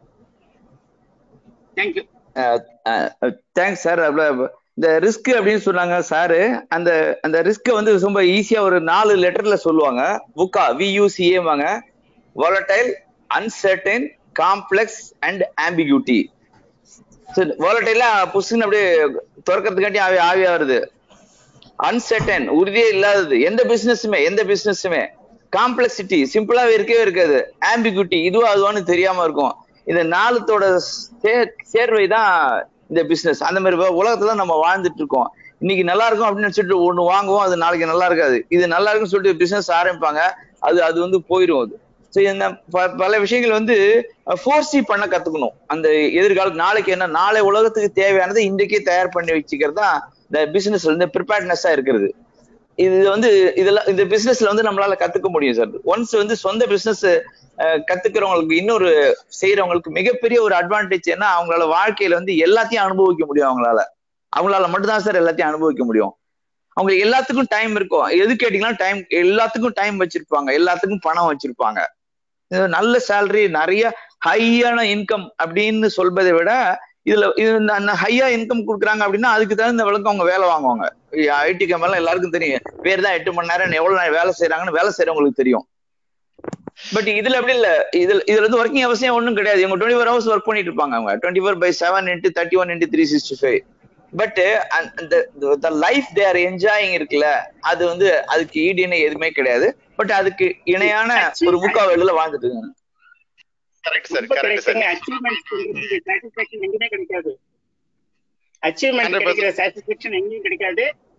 thank you thanks sir இந்த ரிஸ்க் அப்படின்னு சொன்னாங்க சாரு அந்த அந்த ரிஸ்க் வந்து ரொம்ப ஈஸியா ஒரு நாலு லெட்டர்ல சொல்லுவாங்க புக்கா வியூசிஏவாங்க volatile uncertain complex and ambiguity சரி volatile புஷ்ன்னு அப்படியே திறக்கிறதுக்காட்டி ஆவி ஆவியா வருது அன்சர்டன் உறுதியே இல்லாதது எந்த பிசினஸுமே எந்த பிசினஸுமே காம்ப்ளெக்சிட்டி சிம்பிளாவே இருக்கவே இருக்காது ஆம்பிகுட்டி இதுவா அதுவான்னு தெரியாம இருக்கும் இந்த நாலுத்தோட சே- சேர்வை தான் இந்த பிசினஸ் அந்த மாதிரி வ- உலகத்துல நம்ம வாழ்ந்துட்டு இருக்கோம் இன்னைக்கு நல்லா இருக்கும் அப்படின்னு நினைச்சிட்டு ஒண்ணு வாங்குவோம் அது நாளைக்கு நல்லா இருக்காது இது நல்லா இருக்குன்னு சொல்லிட்டு பிசினஸ் ஆரம்பிப்பாங்க அது அது வந்து போயிடும் அது ஸோ இந்த ப- பல விஷயங்கள் வந்து ஃபோர்ஸி பண்ண கத்துக்கணும் அந்த எதிர்கால நாளைக்கு என்ன நாளை உலகத்துக்கு தேவையானதை இன்றைக்கே தயார் பண்ணி வச்சுக்கிறது தான் இந்த பிசினஸ்ல இருந்து ப்ரிப்பேர்ட்னஸா இருக்கிறது இது வந்து இதெல்லாம் இந்த பிசினஸ்ல வந்து நம்மளால கத்துக்க முடியும் சார் ஒன்ஸ் வந்து சொந்த பிசினஸ் கத்துக்கிறவங்களுக்கு இன்னொரு செய்யறவங்களுக்கு மிகப்பெரிய ஒரு அட்வான்டேஜ் என்ன அவங்களால வாழ்க்கையில வந்து எல்லாத்தையும் அனுபவிக்க முடியும் அவங்களால அவங்களால மட்டும்தான் சார் எல்லாத்தையும் அனுபவிக்க முடியும் அவங்க எல்லாத்துக்கும் டைம் இருக்கும் எது கேட்டீங்கன்னா டைம் எல்லாத்துக்கும் டைம் வச்சிருப்பாங்க எல்லாத்துக்கும் பணம் வச்சிருப்பாங்க இது நல்ல சேலரி நிறைய ஹையான இன்கம் அப்படின்னு சொல்வதை விட இதுல இது ஹையா இன்கம் கொடுக்குறாங்க அப்படின்னா அதுக்கு தகுந்த விளக்கம் அவங்க வேலை வாங்குவாங்க ஐடி கம்பெனிலாம் எல்லாருக்கும் தெரியும் பேர் தான் எட்டு மணி நேரம் எவ்வளவு நேரம் வேலை செய்யறாங்கன்னு வேலை செய்யறவங்களுக்கு தெரியும் பட் இதுல அப்படி இல்ல இதுல இதுல இருந்து ஒர்க்கிங் அவசியம் ஒன்றும் கிடையாது இவங்க டுவெண்ட்டி ஃபோர் ஹவர்ஸ் ஒர்க் பண்ணிட்டு இருப்பாங்க அவங்க twenty four by seven into thirty one into three sixty five but அந்த லைஃப் தே ஆர் என்ஜாயிங் இருக்குல்ல அது வந்து அதுக்கு ஈடு இணை எதுவுமே கிடையாது பட் அதுக்கு இணையான ஒரு முக்காவேல வாழ்ந்துட்டு இருக்காங்க கரெக்ட் சார் ரொம்ப கரெக்ட் சார் கிடைக்குங்க அச்சீவ்மெண்ட் சாட்டிஸ்பாக்சன் எங்கேயுமே கிடைக்காது அச்சீவ்மெண்ட் 100% கிடைக்கிற சாட்டிஸ்பாக்சன் எங்கேயும் கிடைக்காது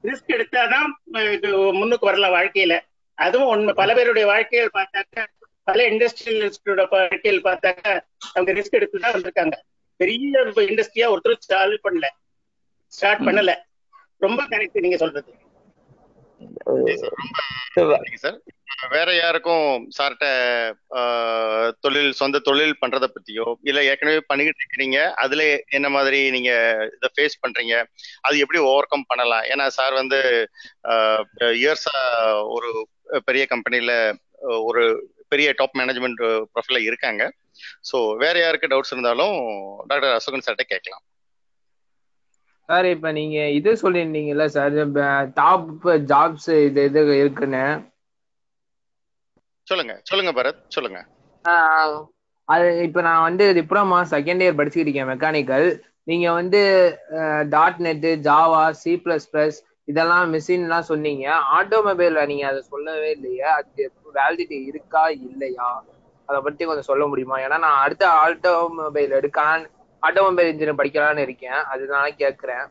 ரிஸ்க் எடுத்தாதான் அஹ், இது முன்னுக்கு வரலாம் வாழ்க்கையில அதுவும் உண்மை பல பேருடைய வாழ்க்கையில் பார்த்தாக்க பல இண்டஸ்ட்ரியலிஸ்டோட வாழ்க்கையில் பார்த்தாக்க அவங்க ரிஸ்க் எடுத்து தான் வந்திருக்காங்க பெரிய இண்டஸ்ட்ரியா ஒருத்தர் ஸ்டார்ட் பண்ணல ஸ்டார்ட் பண்ணல ரொம்ப கரெக்ட் நீங்க சொல்றது சரிங்க சார் வேற யாருக்கும் சார்கிட்ட தொழில் சொந்த தொழில் பண்றத பத்தியோ இல்ல ஏற்கனவே பண்ணிக்கிட்டு இருக்கிறீங்க அதுல என்ன மாதிரி நீங்க இதை ஃபேஸ் பண்றீங்க அது எப்படி ஓவர் கம் பண்ணலாம் ஏன்னா சார் வந்து இயர்ஸா ஒரு பெரிய கம்பெனில ஒரு பெரிய டாப் மேனேஜ்மெண்ட் ப்ரொஃபைல இருக்காங்க ஸோ வேற யாருக்கு டவுட்ஸ் இருந்தாலும் டாக்டர் அசோகன் சார்கிட்ட கேட்கலாம் சார் இப்ப நீங்க இது சொல்லியிருந்தீங்கல்ல சார் டாப் ஜாப்ஸ் இது இது இருக்குன்னு சொல்லுங்க சொல்லுங்க பரத் சொல்லுங்க ஆஹ் அது இப்ப நான் வந்து டிப்ளமா செகண்ட் இயர் படிச்சுக்கிட்டு இருக்கேன் மெக்கானிக்கல் நீங்க வந்து dot net Java C plus plus இதெல்லாம் மிஷின்லாம் சொன்னீங்க ஆட்டோமொபைல்ல நீங்க அதை சொல்லவே இல்லையா அது வேலிடிட்டி இருக்கா இல்லையா அதை பத்தி கொஞ்சம் சொல்ல முடியுமா ஏன்னா நான் அடுத்த ஆட்டோமொபைல் எடுக்கலாம் ஆட்டோமொபைல் இன்ஜினியர் படிக்கலாம்னு இருக்கேன் அதனால கேட்கறேன்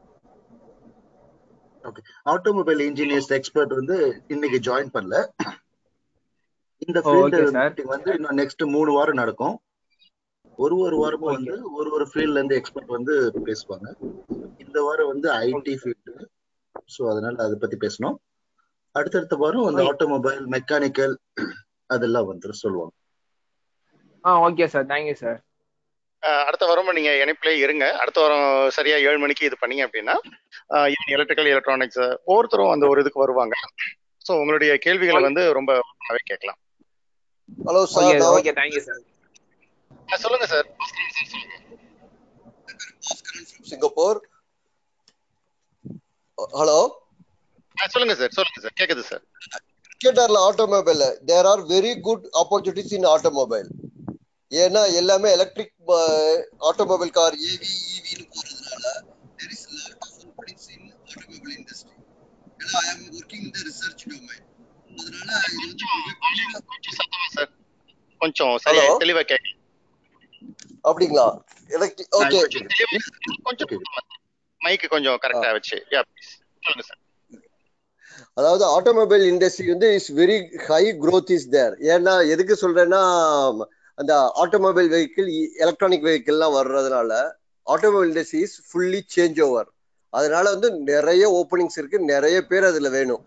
ஆட்டோமொபைல் இன்ஜினியர்ஸ் எக்ஸ்பர்ட் வந்து இன்னைக்கு ஜாயின் பண்ணல இந்த ஓ, ஃபீல்டு okay, sir. மீட்டிங் வந்து இன்னும் நெக்ஸ்ட் மூணு வாரம் நடக்கும் ஒரு ஒரு வாரமும் வந்து ஒரு ஒரு ஃபீல்ட்ல இருந்து எக்ஸ்பர்ட் வந்து பேசுவாங்க இந்த வாரம் வந்து ஐடி ஃபீல்டு ஸோ அதனால அதை பத்தி பேசணும் அடுத்தடுத்த வாரம் அந்த ஆட்டோமொபைல் மெக்கானிக்கல் அதெல்லாம் வந்து சொல்லுவாங்க ஆ ஓகே சார் தேங்க்யூ சார் அஹ் அடுத்த வாரம் நீங்க இணைப்பிலே இருங்க அடுத்த வாரம் சரியா ஏழு மணிக்கு இது பண்ணீங்க அப்படின்னா எலக்ட்ரிக்கல் எலக்ட்ரானிக்ஸ் ஒவ்வொருத்தரும் அந்த ஒரு இதுக்கு வருவாங்க ஸோ உங்களுடைய கேள்விகளை வந்து ரொம்ப open-ஆவே கேட்கலாம் ஹலோ ஓகே சார் நான் ஓகே தேங்க்யூ சார் அஹ் சொல்லுங்க சார் சிங்கப்பூர் ஹலோ அஹ் சொல்லுங்க சார் சொல்லுங்க சார் கேக்குது சார் கேட்டார்ல automobile there are very good opportunities in automobile ஏன்னா எல்லாமே எலக்ட்ரிக் ஆட்டோமொபைல் கார் ஏவி இவின்னு போறதுனால there is lot of openings in automobile industry ஏன்னா ஐ am working in the research domain அதனால இது வந்து மிகப்பெரிய கொஞ்சம் சத்தமா சார் கொஞ்சம் சரியா Hello? தெளிவா கேட்க அப்படிங்களா எனக்கு ஓகே கொஞ்சம் தெளிவா கொஞ்சம் மைக்கு கொஞ்சம் கரெக்டா வச்சு யா ப்ளீஸ் சொல்லுங்க சார் அதாவது ஆட்டோமொபைல் இண்டஸ்ட்ரி வந்து is very high growth is there ஏன்னா எதுக்கு சொல்றேன்னா அந்த ஆட்டோமொபைல் வெஹிக்கிள் எலக்ட்ரானிக் வெஹிக்கிள்லாம் வர்றதுனால automobile industry is fully change over அதனால வந்து நிறைய ஓப்பனிங்ஸ் இருக்கு நிறைய பேர் அதுல வேணும்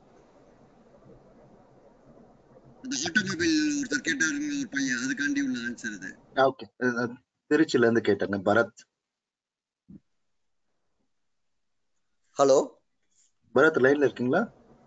அந்த ஆட்டோமொபைல் ஒருத்தர் கேட்டாருங்க ஒரு பையன் அதுக்காண்டி உள்ள ஆன்சர் இது ஓகே திருச்சில இருந்து கேட்டாங்க பரத் ஹலோ பரத் லைன்ல இருக்கீங்களா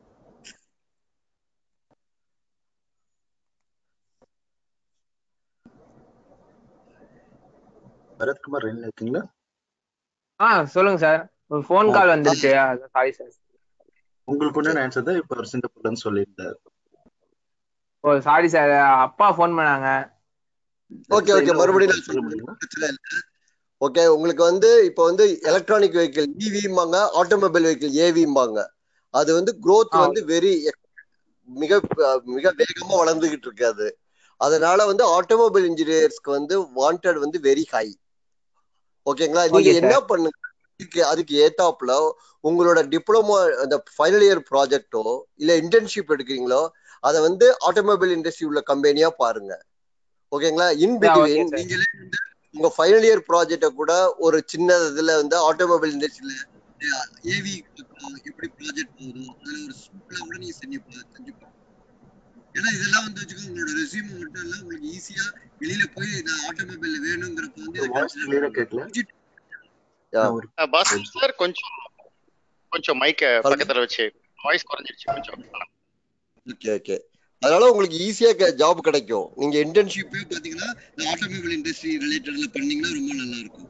பரத்குமார் லைன்ல இருக்கீங்களா ஆ சொல்லுங்க சார் ஒரு ஃபோன் கால் வந்துருச்சு சாரி சார் உங்களுக்கு உண்டான ஆன்சர் தான் இப்ப அவர் சிங்கப்பூர்ல இருந்து சொல்லியிருந்தார் ஓ சாரி சார் அப்பா ஃபோன் பண்ணாங்க ஓகே ஓகே மறுபடியும் நான் சொல்ல சொல்றேன் முடியுமா பிரச்சனை இல்லை ஓகே உங்களுக்கு வந்து இப்போ வந்து எலக்ட்ரானிக் வெஹிக்கிள் இவிம்பாங்க ஆட்டோமொபைல் வெஹிக்கிள் ஏவிம்பாங்க அது வந்து growth ஆ. வந்து வெரி மிக மிக வேகமா வளர்ந்துகிட்டு இருக்கு அது அதனால வந்து ஆட்டோமொபைல் இன்ஜினியர்ஸ்க்கு வந்து வாண்டட் வந்து வெரி ஹை ஓகேங்களா நீங்க Okay, sir. என்ன பண்ணுங்க அதுக்கு அதுக்கு ஏத்தாப்புல உங்களோட டிப்ளமோ அந்த ஃபைனல் இயர் ப்ராஜெக்டோ இல்ல இன்டர்ன்ஷிப் எடுக்கிறீங்களோ அதை வந்து ஆட்டோமொபைல் இண்டஸ்ட்ரி உள்ள கம்பெனியா பாருங்க ஓகேங்களா இன் Yeah, okay, பிட்வீன் sir. நீங்களே வந்து உங்க ஃபைனல் இயர் ப்ராஜெக்ட கூட ஒரு சின்ன இதுல வந்து ஆட்டோமொபைல் இண்டஸ்ட்ரியில ஏவி எப்படி ப்ராஜெக்ட் போகுதோ அதுல ஒரு சிம்பிளா கூட நீங்க செஞ்சு பா- செஞ்சு பாருங்க ஏன்னா இதெல்லாம் வந்து வச்சுக்கோங்க உங்களோட ரெசியூம் மட்டும் இல்ல உங்களுக்கு ஈஸியா வெளியில போய் இந்த ஆட்டோமொபைல் வேணுங்கிறப்ப வந்து இதை வாய்ஸ் consider கிளியரா கேட்கல Yeah. நான் ஒரு பாஸ்கர் சார் கொஞ்சம் கொஞ்சம் மைக்க Hello? பக்கத்துல வச்சு வாய்ஸ் குறைஞ்சிருச்சு கொஞ்சம் ஓகே ஓகே அதனால உங்களுக்கு ஈஸியா ஜாப் கிடைக்கும் நீங்க இன்டர்ன்ஷிப்பே பாத்தீங்கன்னா இந்த ஆட்டோமொபைல் இண்டஸ்ட்ரி ரிலேட்டட்ல பண்ணீங்கன்னா ரொம்ப நல்லா இருக்கும்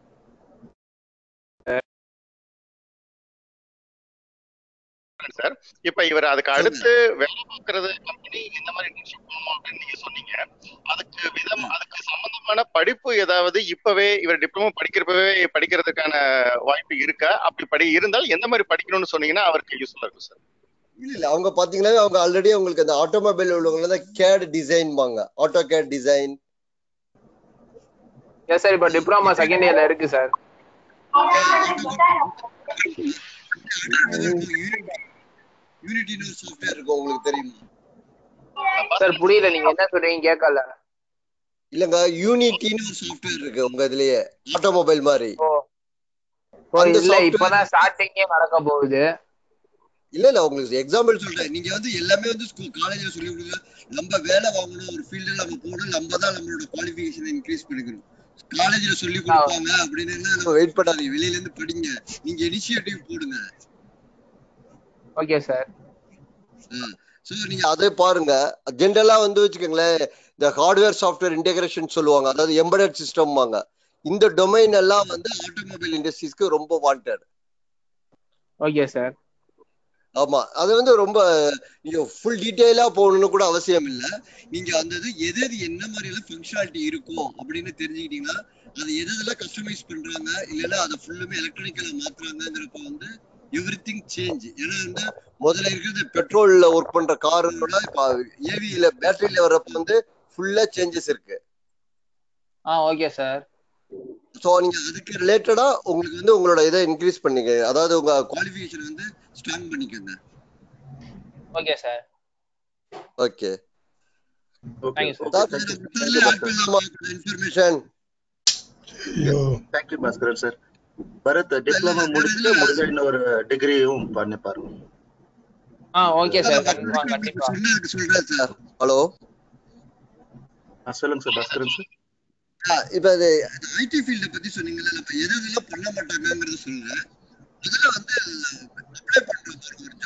சார் இப்ப இவர் அதுக்கு அடுத்து வேலை பார்க்கறது கம்பெனி இந்த மாதிரி internship போகணும் அப்படின்னு நீங்க சொன்னீங்க அதுக்கு விதம் அதுக்கு சம்பந்தமான படிப்பு ஏதாவது இப்பவே இவர் டிப்ளமோ படிக்கிறப்பவே படிக்கிறதுக்கான வாய்ப்பு இருக்கா அப்படி படி இருந்தால் எந்த மாதிரி படிக்கணும்னு சொன்னீங்கன்னா அவருக்கு யூஸ்ஃபுல்லா இருக்கும் சார் இல்ல இல்ல அவங்க பாத்தீங்கன்னா அவங்க ஆல்ரெடி அவங்களுக்கு அந்த ஆட்டோமொபைல் உள்ளவங்க தான் கேட் டிசைன் பாங்க auto CAD design yes sir இப்போ டிப்ளமா செகண்ட் இயர்ல இருக்கு சார் யூனிட்டின்னு ஒரு சாஃப்ட்வேர் இருக்கும் உங்களுக்கு தெரியுமா சார் புரியல நீங்க என்ன சொல்றீங்க கேட்கல இல்லங்க யூனிட்டின்னு ஒரு சாஃப்ட்வேர் இருக்கு உங்க இதுலயே ஆட்டோமொபைல் மாதிரி ஓ அந்த இல்ல software- இப்பதான் ஸ்டார்டிங்கே நடக்க போகுது இல்ல இல்ல உங்களுக்கு எக்ஸாம்பிள் சொல்றேன் நீங்க வந்து எல்லாமே வந்து ஸ்கூல் காலேஜ்ல சொல்லி கொடுங்க நம்ம வேலை வாங்கணும் ஒரு ஃபீல்ட்ல நம்ம போகணும் நம்ம தான் நம்மளோட குவாலிஃபிகேஷனை இன்க்ரீஸ் பண்ணிக்கணும் காலேஜ்ல சொல்லி கொடுப்பாங்க அப்படின்னு எல்லாம் நம்ம வெயிட் பண்ணாதீங்க வெளியில இருந்து படிங்க நீங்க இனிஷியேட்டிவ் போடுங்க ஓகே சார் ஸோ நீங்க அதை பாருங்க ஜென்ரலா வந்து வச்சுக்கோங்களேன் இந்த ஹார்ட்வேர் சாஃப்ட்வேர் இன்டெகிரேஷன் சொல்லுவாங்க அதாவது எம்படட் சிஸ்டம் வாங்க இந்த டொமைன் எல்லாம் வந்து ஆட்டோமொபைல் இண்டஸ்ட்ரீஸ்க்கு ரொம்ப வாண்டட் ஓகே சார் ஆமா அது வந்து ரொம்ப நீங்க ஃபுல் டீடைலா போகணும்னு கூட அவசியம் இல்ல நீங்க அந்த இது எது எது என்ன மாதிரி எல்லாம் ஃபங்க்ஷனாலிட்டி இருக்கும் அப்படின்னு தெரிஞ்சுக்கிட்டீங்கன்னா அது எது எதெல்லாம் கஸ்டமைஸ் பண்றாங்க இல்லைன்னா அதை ஃபுல்லுமே எலக்ட்ரானிக்கலா மாத்துறாங்கிறப்ப வந்து எவ்ரி திங் சேஞ்ச் ஏன்னா வந்து முதல்ல இருக்கிறது பெட்ரோல்ல ஒர்க் பண்ற காரோட இப்போ ஏவியில பேட்டரியில வர்றப்ப வந்து ஃபுல்லா சேஞ்சஸ் இருக்கு ஆ ஓகே சார் ஸோ நீங்க அதுக்கு ரிலேட்டடா உங்களுக்கு வந்து உங்களோட இதை இன்க்ரீஸ் பண்ணிக்க அதாவது உங்க குவாலிஃபிகேஷன் வந்து ஸ்ட்ராங் பண்ணிக்கோங்க okay sir okay thank you sir information thank you Baskaran sir Bharath diploma முடிச்சுட்டு முடிஞ்ச இன்னொரு டிகிரியும் பண்ணி பாருங்க ஆ ஓகே சார் கண்டிப்பா கண்டிப்பா சொல்றேன் சார் ஹலோ சொல்லுங்க சார் பாஸ்கரன் சார் இப்ப அது ஐடி ஃபீல்ட பத்தி சொன்னீங்கல்ல நம்ம எது எதெல்லாம் பண்ண மாட்டாங்கங்கறத சொல்லுங்க அதுல வந்து அப்ளை பண்ற மாதிரி ஒரு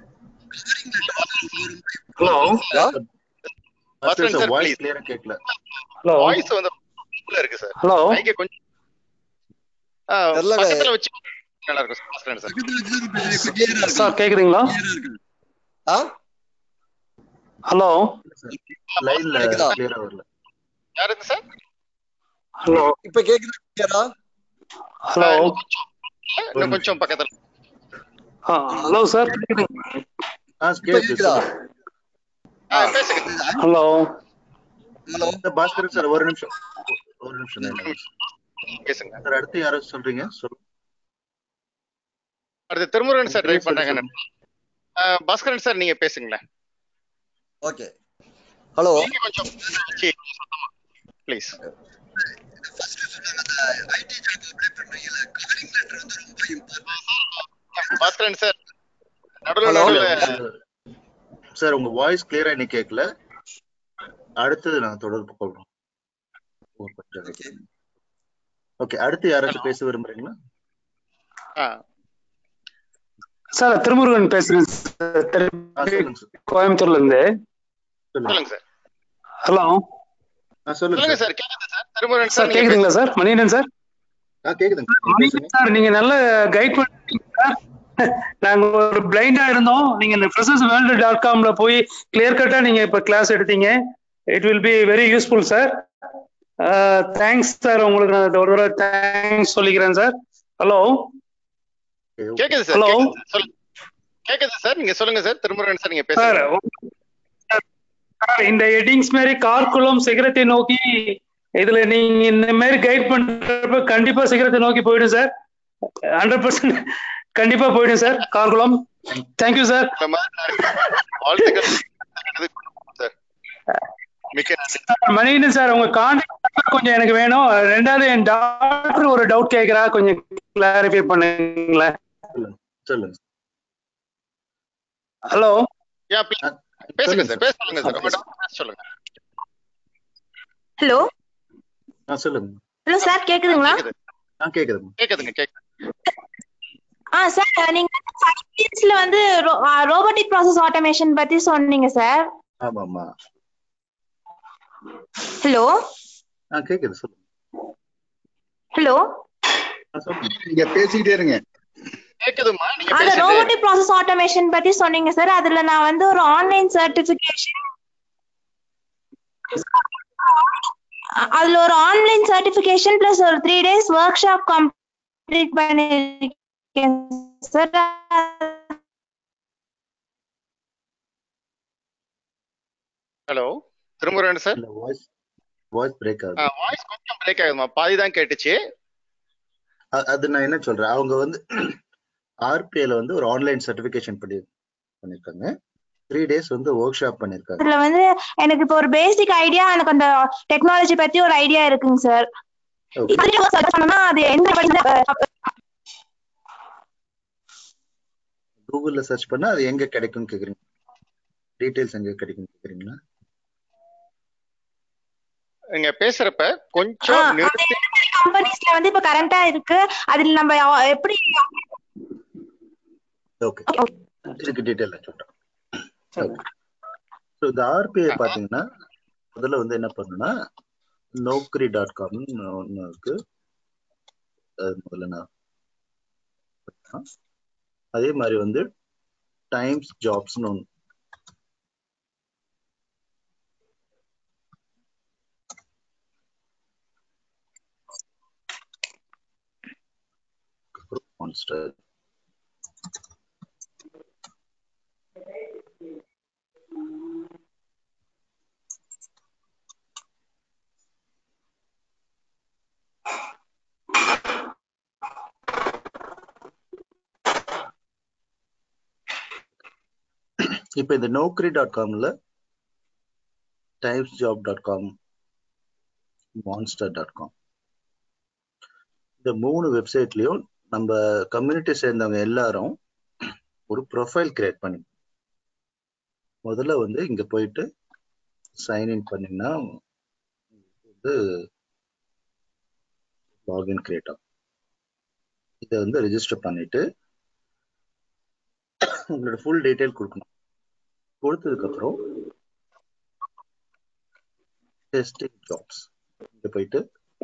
job hello Baskaran sir, sir voice please. கிளியரா கேட்கல ஹலோ வாய்ஸ் வந்து உள்ள இருக்கு சார் ஹலோ மைக்க கொஞ்சம் ஆ, தெரியலங்க. பக்கத்துல வச்சு நல்லா இருக்கும் சார் பாஸ்கரன் சார் பக்கத்துல வச்சு தான் பேசுறேன். இப்ப clear ஆ இருக்கா? சார் கேக்குதுங்களா Clear ஆ இருக்கா? ஆ? ஹலோ லைன்ல கேக்குதா? கிளியரா வரல யாருக்கு சார் ஹலோ இப்ப கேக்குதா clear ஆ? ஹலோ இன்னும் கொஞ்சம் பக்கத்துல ஹலோ சார் கேக்குதுங்களா ஆ இப்ப கேக்குது கேக்குதா? ஆ, பேசுங்க hello hello sir Baskaran sir ஒரு நிமிஷம் ஒரு நிமிஷம் line ல இருங்க. பேசுங்க சார் அடுத்து யாரோ சொல்றீங்க சொல்லுங்க அடுத்து திருமுருகன் சார் ட்ரை பேர் சொல்லி பண்றாங்க ஆ, பாஸ்கரன் சார் நீங்க பேசுங்களேன் ஓகே ஹலோ நீங்க கொஞ்சம் ப்ளீஸ் ஐடி ஜாப் அப்ளை பண்றீங்கல்ல காலிங் லெட்டர் வந்து ரொம்ப இம்பார்ட்டன்ட் பாஸ்கரன் சார் நடுவில் Hello? நடுவில் சார் உங்க வாய்ஸ் கிளியரா இன்னைக்கு கேட்கல அடுத்தது நான் தொடர்பு கொள்றோம் ஓகே அடுத்து யாராச்சும் பேச விரும்புறீங்களா ஆ சார் திருமுருகன் பேசுறேன் சார் திரு- ஆ சொல்லுங்க சார் கோயம்புத்தூர்ல இருந்து சொல்லுங்க சொல்லுங்க சார் ஹலோ ஆ சொல்லுங்க சொல்லுங்க சார் சார் கேக்குது சார் திருமுருகன் சார் சார் நீங்க கேக்குதுங்களா சார் மணிகண்டன் சார் ஆ கேக்குதுங்க சார் நீங்க பேசுங்க சார் நீங்க நல்ல கைட் பண்ணீங்க சார் நாங்க ஒரு பிளைண்டா இருந்தோம் நீங்க இந்த ஃப்ரெஷர்ஸ் வேர்ல்டு டாட் காம்ல போய் கிளியர் கட்டா நீங்க இப்ப கிளாஸ் எடுத்தீங்க it will be very useful sir thanks sir உங்களுக்கு நான் ஒரு தடவை தேங்க்ஸ் சொல்லிக்கிறேன் சார் ஹலோ Okay, okay. கேக்குது சார் Hello? கேக்குது சார். சொல்லுங்க கேக்குது சார் நீங்க சொல்லுங்க சார் திருமுருகன் சார் நீங்க சார் பேசுங்க சார் இந்த ஹெட்டிங்ஸ் மாதிரி கார்குலம் சிகரத்தை நோக்கி இதுல நீங்க இந்த மாதிரி கைட் பண்றப்ப கண்டிப்பா சிகரத்தை நோக்கி போயிடும் சார் ஹண்ட்ரட் பர்சன்ட் கண்டிப்பா போயிடும் சார் கார்குலம் தேங்க்யூ சார் இந்த மாதிரி வாழ்த்துக்கள் சார் மிக்க நன்றி மணிகண்டன் சார் உங்க கான்டாக்ட் கொஞ்சம் எனக்கு வேணும் ரெண்டாவது என் டாக்டர் ஒரு டவுட் கேக்குறா கொஞ்சம் கிளாரிஃபை பண்ணுங்களேன் சொல்லுங்க சொல்லுங்க ஹலோ யா ப்ளீஸ் பேசுங்க சார் பேச சொல்லுங்க சார் உங்க பேசுங்க. doubt பேச சொல்லுங்க ஹலோ ஆ சொல்லுங்க ஹலோ சார் கேக்குதுங்களா கேக்குது ஆ கேக்குதுங்க கேக்குதுங்க கேக்குது ஆ சார் நீங்க ஃபைவ் மினிட்ஸ்ல வந்து ரோபோட்டிக் ப்ராசஸ் ஆட்டோமேஷன் பத்தி சொன்னீங்க சார் ஆமா ஆமா ஹலோ ஆ கேக்குது சொல்லுங்க ஹலோ ஆ சொல்லுங்க நீங்க பேசிக்கிட்டே இருங்க கேக்குதுமா நீங்க அந்த பேசிட்டு ரோபோட்டிக் ப்ராசஸ் ஆட்டோமேஷன் பத்தி சொன்னீங்க சார் அதுல நான் வந்து ஒரு ஆன்லைன் சர்டிபிகேஷன் அதுல ஒரு ஆன்லைன் சர்டிபிகேஷன் பிளஸ் ஒரு three days workshop complete பண்ணிருக்கேன் சார் ஹலோ திருமுருகன் சார் இல்ல வாய்ஸ் வாய்ஸ் பிரேக் ஆகுது வாய்ஸ் கொஞ்சம் பிரேக் ஆகுதுமா பாதி தான் கேட்டுச்சு அ- அது நான் என்ன சொல்றேன் அவங்க வந்து ஆர்பிஐல வந்து ஒரு ஆன்லைன் சர்டிபிகேஷன் பண்ணி பண்ணிருக்காங்க த்ரீ டேஸ் வந்து ஒர்க் ஷாப் பண்ணிருக்காங்க இதுல வந்து எனக்கு இப்போ ஒரு பேசிக் ஐடியா எனக்கு அந்த டெக்னாலஜி பத்தி ஒரு ஐடியா இருக்குங்க சார் ஓகே சர்ச் பண்ணோம்னா அது எந்த கூகுள்ல சர்ச் பண்ணா அது எங்க கிடைக்கும் கேக்குறீங்க டீடைல்ஸ் எங்க கிடைக்கும் கேக்குறீங்களா நீங்க பேசுறப்ப கொஞ்சம் நிறுத்தி கம்பெனிஸ்ல வந்து இப்ப கரண்டா இருக்கு அதுல நம்ம எப்படி ஓகே இதுக்கு டீடைல் சொல்றேன் ஸோ இந்த ஆர்பிஐ பாத்தீங்கன்னா முதல்ல வந்து என்ன பண்ணுன்னா நோக்கரி டாட் காம்னு ஒன்று இருக்கு அது முதல்ல நான் படிக்கலாம். அதே மாதிரி வந்து டைம்ஸ் ஜாப்ஸ்னு ஒன்று மான்ஸ்டர் இப்போ இந்த நோக்கரி டாட் காம்ல Times job dot com Monster dot com இந்த மூணு வெப்சைட்லயும் நம்ம கம்யூனிட்டி சேர்ந்தவங்க எல்லாரும் ஒரு ப்ரொஃபைல் கிரியேட் பண்ணி முதல்ல வந்து இங்க போயிட்டு சைன்இன் பண்ணீங்கன்னா வந்து லாகின் கிரியேட் ஆகும் இதை வந்து ரெஜிஸ்டர் பண்ணிட்டு உங்களோட ஃபுல் டீடைல் கொடுக்கணும் கொடுத்ததுக்கு அப்புறம் டெஸ்டிங் ஜாப்ஸ் இங்க போயிட்டு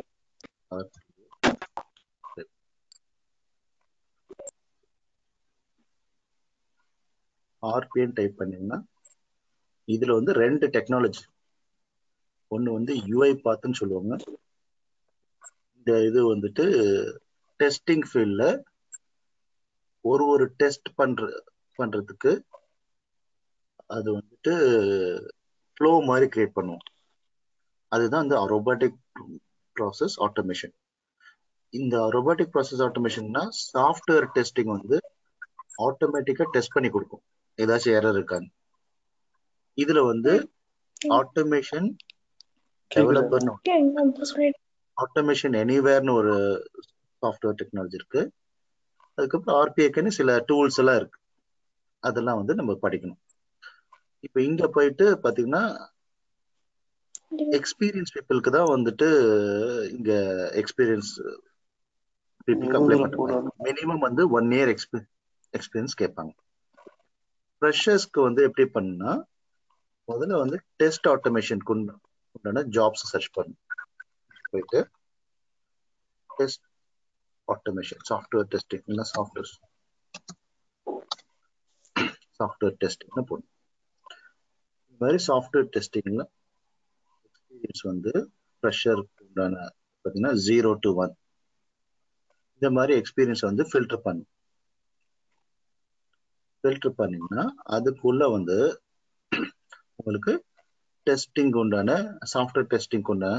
ஆர்பிஎன் டைப் பண்ணீங்கன்னா இதுல வந்து ரெண்டு டெக்னாலஜி ஒன்னு வந்து யூஐ பாத்துன்னு சொல்லுவாங்க இந்த இது வந்துட்டு டெஸ்டிங் ஃபீல்ட்ல ஒரு ஒரு டெஸ்ட் பண்ற பண்றதுக்கு அது வந்துட்டு ஃப்ளோ மாதிரி கிரியேட் பண்ணுவோம் அதுதான் இந்த ரொபாட்டிக் ப்ராசஸ் ஆட்டோமேஷன் இந்த ரொபாட்டிக் ப்ராசஸ் ஆட்டோமேஷன்னா சாஃப்ட்வேர் டெஸ்டிங் வந்து ஆட்டோமேட்டிக்கா டெஸ்ட் பண்ணி கொடுக்கும் ஏதாச்சும் எரர் இருக்கான்னு இதுல வந்து ஆட்டோமேஷன் டெவலப்பர்னு ஆட்டோமேஷன் எனிவேர்னு ஒரு சாஃப்ட்வேர் டெக்னாலஜி இருக்கு அதுக்கப்புறம் ஆர்பிஐக்குன்னு சில டூல்ஸ் எல்லாம் இருக்கு அதெல்லாம் வந்து நம்ம படிக்கணும் இப்போ இங்க போயிட்டு பாத்தீங்கன்னா எக்ஸ்பீரியன்ஸ் பீப்புளுக்கு தான் வந்துட்டு இங்க எக்ஸ்பீரியன்ஸ் பீப்புளுக்கு அப்ளை பண்ணுறாங்க மினிமம் வந்து ஒன் இயர் எக்ஸ்பீ எக்ஸ்பீரியன்ஸ் கேட்பாங்க ஃப்ரெஷர்ஸ்க்கு வந்து எப்படி பண்ணுனா முதல்ல வந்து டெஸ்ட் ஆட்டோமேஷனுக்கு உண்டான ஜாப்ஸ் சர்ச் பண்ணும் போயிட்டு டெஸ்ட் ஆட்டோமேஷன் சாஃப்ட்வேர் டெஸ்டிங் இல்லை சாஃப்ட்வேர் சாஃப்ட்வேர் டெஸ்டிங்னு போடணும் இந்த மாதிரி சாஃப்ட்வேர் டெஸ்டிங்ல எக்ஸ்பீரியன்ஸ் வந்து ப்ரெஷருக்கு உண்டான பார்த்தீங்கன்னா ஜீரோ டு ஒன் இந்த மாதிரி எக்ஸ்பீரியன்ஸ் வந்து ஃபில்டர் பண்ணும் ஃபில்டர் பண்ணீங்கன்னா அதுக்குள்ள வந்து உங்களுக்கு டெஸ்டிங் உண்டான சாஃப்ட்வேர் டெஸ்டிங் உண்டான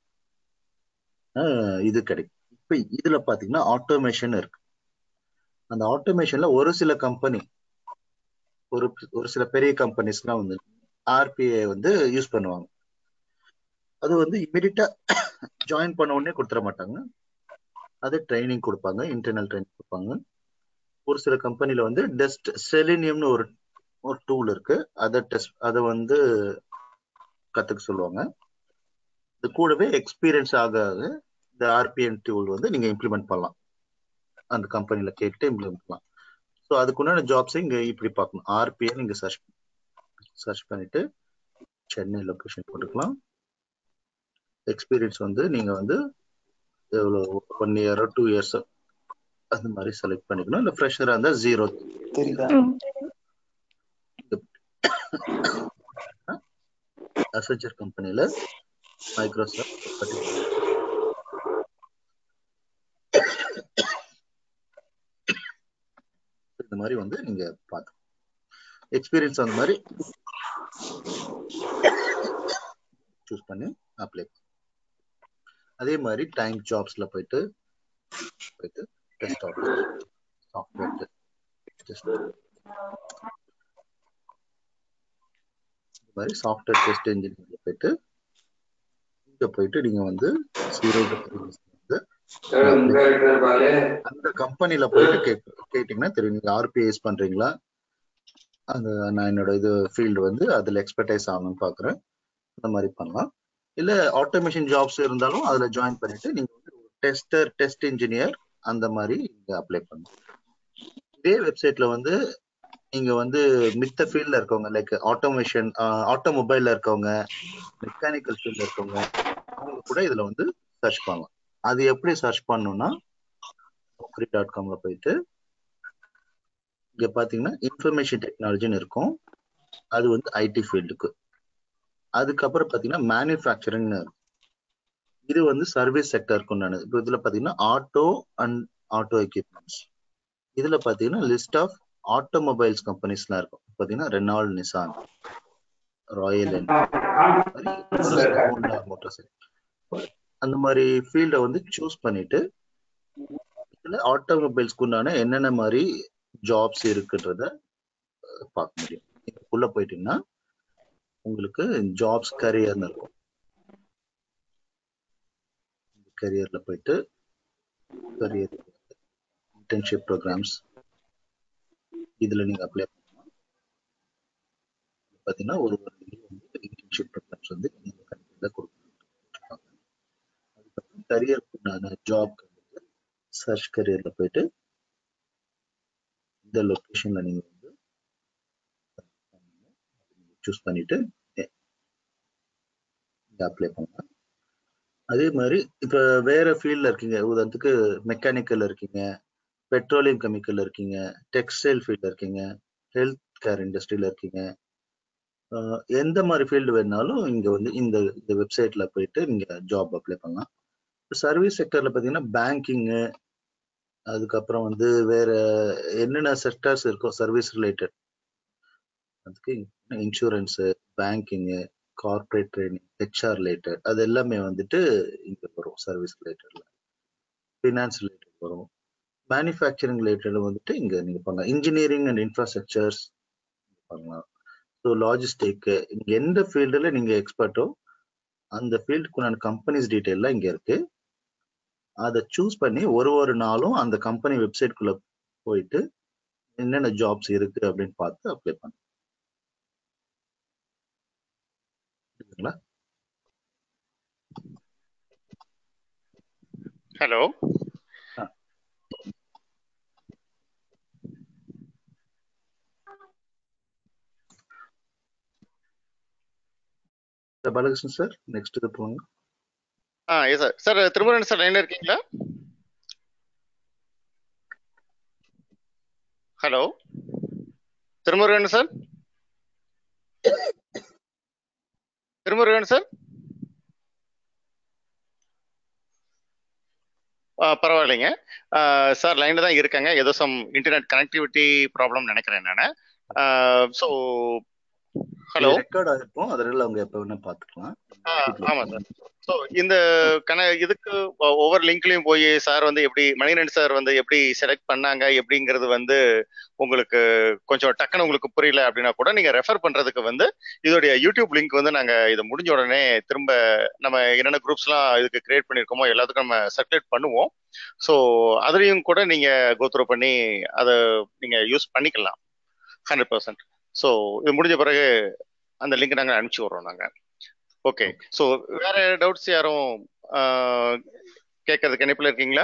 இது கிடைக்கும் இப்போ இதுல பாத்தீங்கன்னா ஆட்டோமேஷன் இருக்கு அந்த ஆட்டோமேஷன்ல ஒரு சில கம்பெனி ஒரு ஒரு சில பெரிய கம்பெனிஸ்லாம் வந்து ஆர்பிஐ வந்து யூஸ் பண்ணுவாங்க அது வந்து இமிடியட்டா ஜாயின் பண்ண உடனே கொடுத்துட மாட்டாங்க அது ட்ரைனிங் கொடுப்பாங்க இன்டர்னல் ட்ரைனிங் கொடுப்பாங்க ஒரு சில கம்பெனில வந்து டெஸ்ட் செலினியம்னு ஒரு ஒரு டூல் இருக்கு அதை டெஸ்ட் அதை வந்து கத்துக்க சொல்லுவாங்க இது கூடவே எக்ஸ்பீரியன்ஸ் ஆக ஆக இந்த ஆர்பிஎன் டூல் வந்து நீங்க இம்ப்ளிமெண்ட் பண்ணலாம் அந்த கம்பெனில கேட்டு இம்ப்ளிமெண்ட் பண்ணலாம் ஸோ அதுக்குண்டான ஜாப்ஸை இங்க இப்படி பார்க்கணும் ஆர்பிஎன் இங்க சர்ச் சர்ச் பண்ணிட்டு சென்னை லொக்கேஷன் போட்டுக்கலாம் எக்ஸ்பீரியன்ஸ் வந்து நீங்க வந்து எவ்வளோ ஒன் இயரோ டூ இயர்ஸ் அந்த மாதிரி செலக்ட் பண்ணிக்கணும் இல்லை ஃப்ரெஷராக இருந்தால் ஜீரோ அசஞ்சர் கம்பெனியில் மைக்ரோசாஃப்ட் இந்த மாதிரி வந்து நீங்க பார்த்து எக்ஸ்பீரியன்ஸ் அந்த மாதிரி சூஸ் பண்ணி அப்ளை அதே மாதிரி டைம் ஜாப்ஸ்ல போயிட்டு போயிட்டு டெஸ்ட் சாஃப்ட்வேர் just இந்த மாதிரி சாஃப்ட்வேர் டெஸ்ட் இன்ஜினியர்ல போயிட்டு இங்க போயிட்டு நீங்க வந்து ஜீரோ அந்த கம்பெனில போயிட்டு கேட் கேட்டீங்கன்னா தெரியும் நீங்க ஆர்பிஎஸ் பண்றீங்களா அந்த நான் என்னோட இது ஃபீல்டு வந்து அதுல எக்ஸ்பர்டைஸ் ஆகணும்னு பாக்குறேன் அந்த மாதிரி பண்ணலாம் இல்ல ஆட்டோமேஷன் ஜாப்ஸ் இருந்தாலும் அதுல ஜாயின் பண்ணிட்டு நீங்க வந்து டெஸ்டர் டெஸ்ட் இன்ஜினியர் அந்த மாதிரி இங்க அப்ளை பண்ணலாம் இதே வெப்சைட்ல வந்து நீங்க வந்து மித்த ஃபீல்ட்ல இருக்கவங்க லைக் ஆட்டோமேஷன் ஆட்டோமொபைல்ல இருக்கவங்க மெக்கானிக்கல் ஃபீல்ட்ல இருக்கவங்க அவங்க கூட இதுல வந்து சர்ச் பண்ணலாம் அது எப்படி சர்ச் பண்ணணும்னா நோக்கரி டாட் காம்ல போயிட்டு இங்க பாத்தீங்கன்னா இன்ஃபர்மேஷன் டெக்னாலஜின்னு இருக்கும் அது வந்து ஐடி ஃபீல்டுக்கு அதுக்கப்புறம் பாத்தீங்கன்னா மேனுஃபேக்சரிங் இது வந்து சர்வீஸ் செக்டருக்கு உண்டானது இப்போ இதுல பாத்தீங்கன்னா ஆட்டோ அண்ட் ஆட்டோ எக்யூப்மெண்ட்ஸ் இதுல பாத்தீங்கன்னா லிஸ்ட் ஆஃப் ஆட்டோமொபைல்ஸ் கம்பெனிஸ்லாம் இருக்கும் பாத்தீங்கன்னா ரெனால்ட் நிசான் ராயல் மோட்டார் அந்த மாதிரி ஃபீல்டை வந்து சூஸ் பண்ணிட்டு இதுல ஆட்டோமொபைல்ஸ்க்கு உண்டான என்னென்ன மாதிரி ஜாப்ஸ் இருக்குன்றத பார்க்க முடியும் இதுக்குள்ள போயிட்டீங்கன்னா உங்களுக்கு ஜாப்ஸ் கரியர்னு இருக்கும் கரியர்ல போயிட்டு கரியர் இன்டர்ன்ஷிப் ப்ரோக்ராம்ஸ் இதுல நீங்க அப்ளை பண்ணலாம் பாத்தீங்கன்னா ஒரு ஒரு வந்து இன்டர்ன்ஷிப் ப்ரோக்ராம்ஸ் வந்து இந்த கம்பெனில கொடுப்பாங்க அதுக்கப்புறம் கரியருக்கு உண்டான ஜாப் சர்ச் கரியர்ல போயிட்டு இந்த லொகேஷன்ல நீங்க வந்து சூஸ் பண்ணிட்டு அப்ளை பண்ணலாம் அதே மாதிரி இப்ப வேற ஃபீல்ட்ல இருக்கீங்க உதாரணத்துக்கு மெக்கானிக்கல் இருக்கீங்க பெட்ரோலியம் கெமிக்கல் இருக்கீங்க டெக்ஸ்டைல் ஃபீல்ட்ல இருக்கீங்க ஹெல்த் கேர் இண்டஸ்ட்ரியில இருக்கீங்க எந்த மாதிரி ஃபீல்டு வேணாலும் இங்க வந்து இந்த இந்த வெப்சைட்ல போயிட்டு நீங்க ஜாப் அப்ளை பண்ணலாம் சர்வீஸ் செக்டர்ல பாத்தீங்கன்னா பேங்கிங்கு அதுக்கப்புறம் வந்து வேற என்னென்ன செக்டர்ஸ் இருக்கோ சர்வீஸ் ரிலேட்டட் அதுக்கு insurance banking corporate training HR related அது எல்லாமே வந்துட்டு இங்க வரும் சர்வீஸ் ரிலேட்டட்ல ஃபினான்ஸ் ரிலேட்டட் வரும் மேனுஃபேக்சரிங் ரிலேட்டட் வந்துட்டு இங்க நீங்க பண்ணலாம் இன்ஜினியரிங் அண்ட் இன்ஃப்ராஸ்ட்ரக்சர்ஸ் பண்ணலாம் ஸோ லாஜிஸ்டிக் இங்க எந்த ஃபீல்டுல நீங்க எக்ஸ்பர்ட்டோ அந்த ஃபீல்டுக்குண்டான கம்பெனிஸ் டீட்டெயில்லாம் இங்க இருக்கு அதை சூஸ் பண்ணி ஒரு ஒரு நாளும் அந்த கம்பெனி வெப்சைட்குள்ள போயிட்டு என்னென்ன ஜாப்ஸ் இருக்கு அப்படின்னு பார்த்து அப்ளை பண்ணலாம் புரியுதுங்களா ஹலோ பாலகிருஷ்ணன் சார் நெக்ஸ்ட் இது போங்க ஆ yes sir sir Thirumurugan sir லைன்ல இருக்கீங்களா hello Thirumurugan sir Thirumurugan sir பரவாயில்லைங்க சார் லைன்ல தான் இருக்காங்க ஏதோ சம் இன்டர்நெட் கனெக்டிவிட்டி ப்ராப்ளம் நினைக்கிறேன் நான் ஸோ ஹலோ ரெக்கார்ட் ஆயிருக்கும் அதனால அவங்க எப்ப வேணா பாத்துக்கலாம் ஆமா சார் ஸோ இந்த கன இதுக்கு ஒவ்வொரு லிங்க்லயும் போய் சார் வந்து எப்படி மணிகண்டன் சார் வந்து எப்படி செலக்ட் பண்ணாங்க எப்படிங்கிறது வந்து உங்களுக்கு கொஞ்சம் டக்குன்னு உங்களுக்கு புரியல அப்படின்னா கூட நீங்க ரெஃபர் பண்றதுக்கு வந்து இதோடைய யூடியூப் லிங்க் வந்து நாங்க இது முடிஞ்ச உடனே திரும்ப நம்ம என்னென்ன குரூப்ஸ்லாம் இதுக்கு கிரியேட் பண்ணியிருக்கோமோ எல்லாத்துக்கும் நம்ம சர்க்குலேட் பண்ணுவோம் ஸோ அதுலயும் கூட நீங்க கோத்ரூ பண்ணி அதை நீங்க யூஸ் பண்ணிக்கலாம் ஹண்ட்ரட் பர்சன்ட் ஸோ இது முடிஞ்ச பிறகு அந்த லிங்க் நாங்கள் அனுப்பிச்சி விட்றோம் நாங்கள் ஓகே ஸோ வேற டவுட்ஸ் யாரும் கேட்கறதுக்கு இணைப்பில் இருக்கீங்களா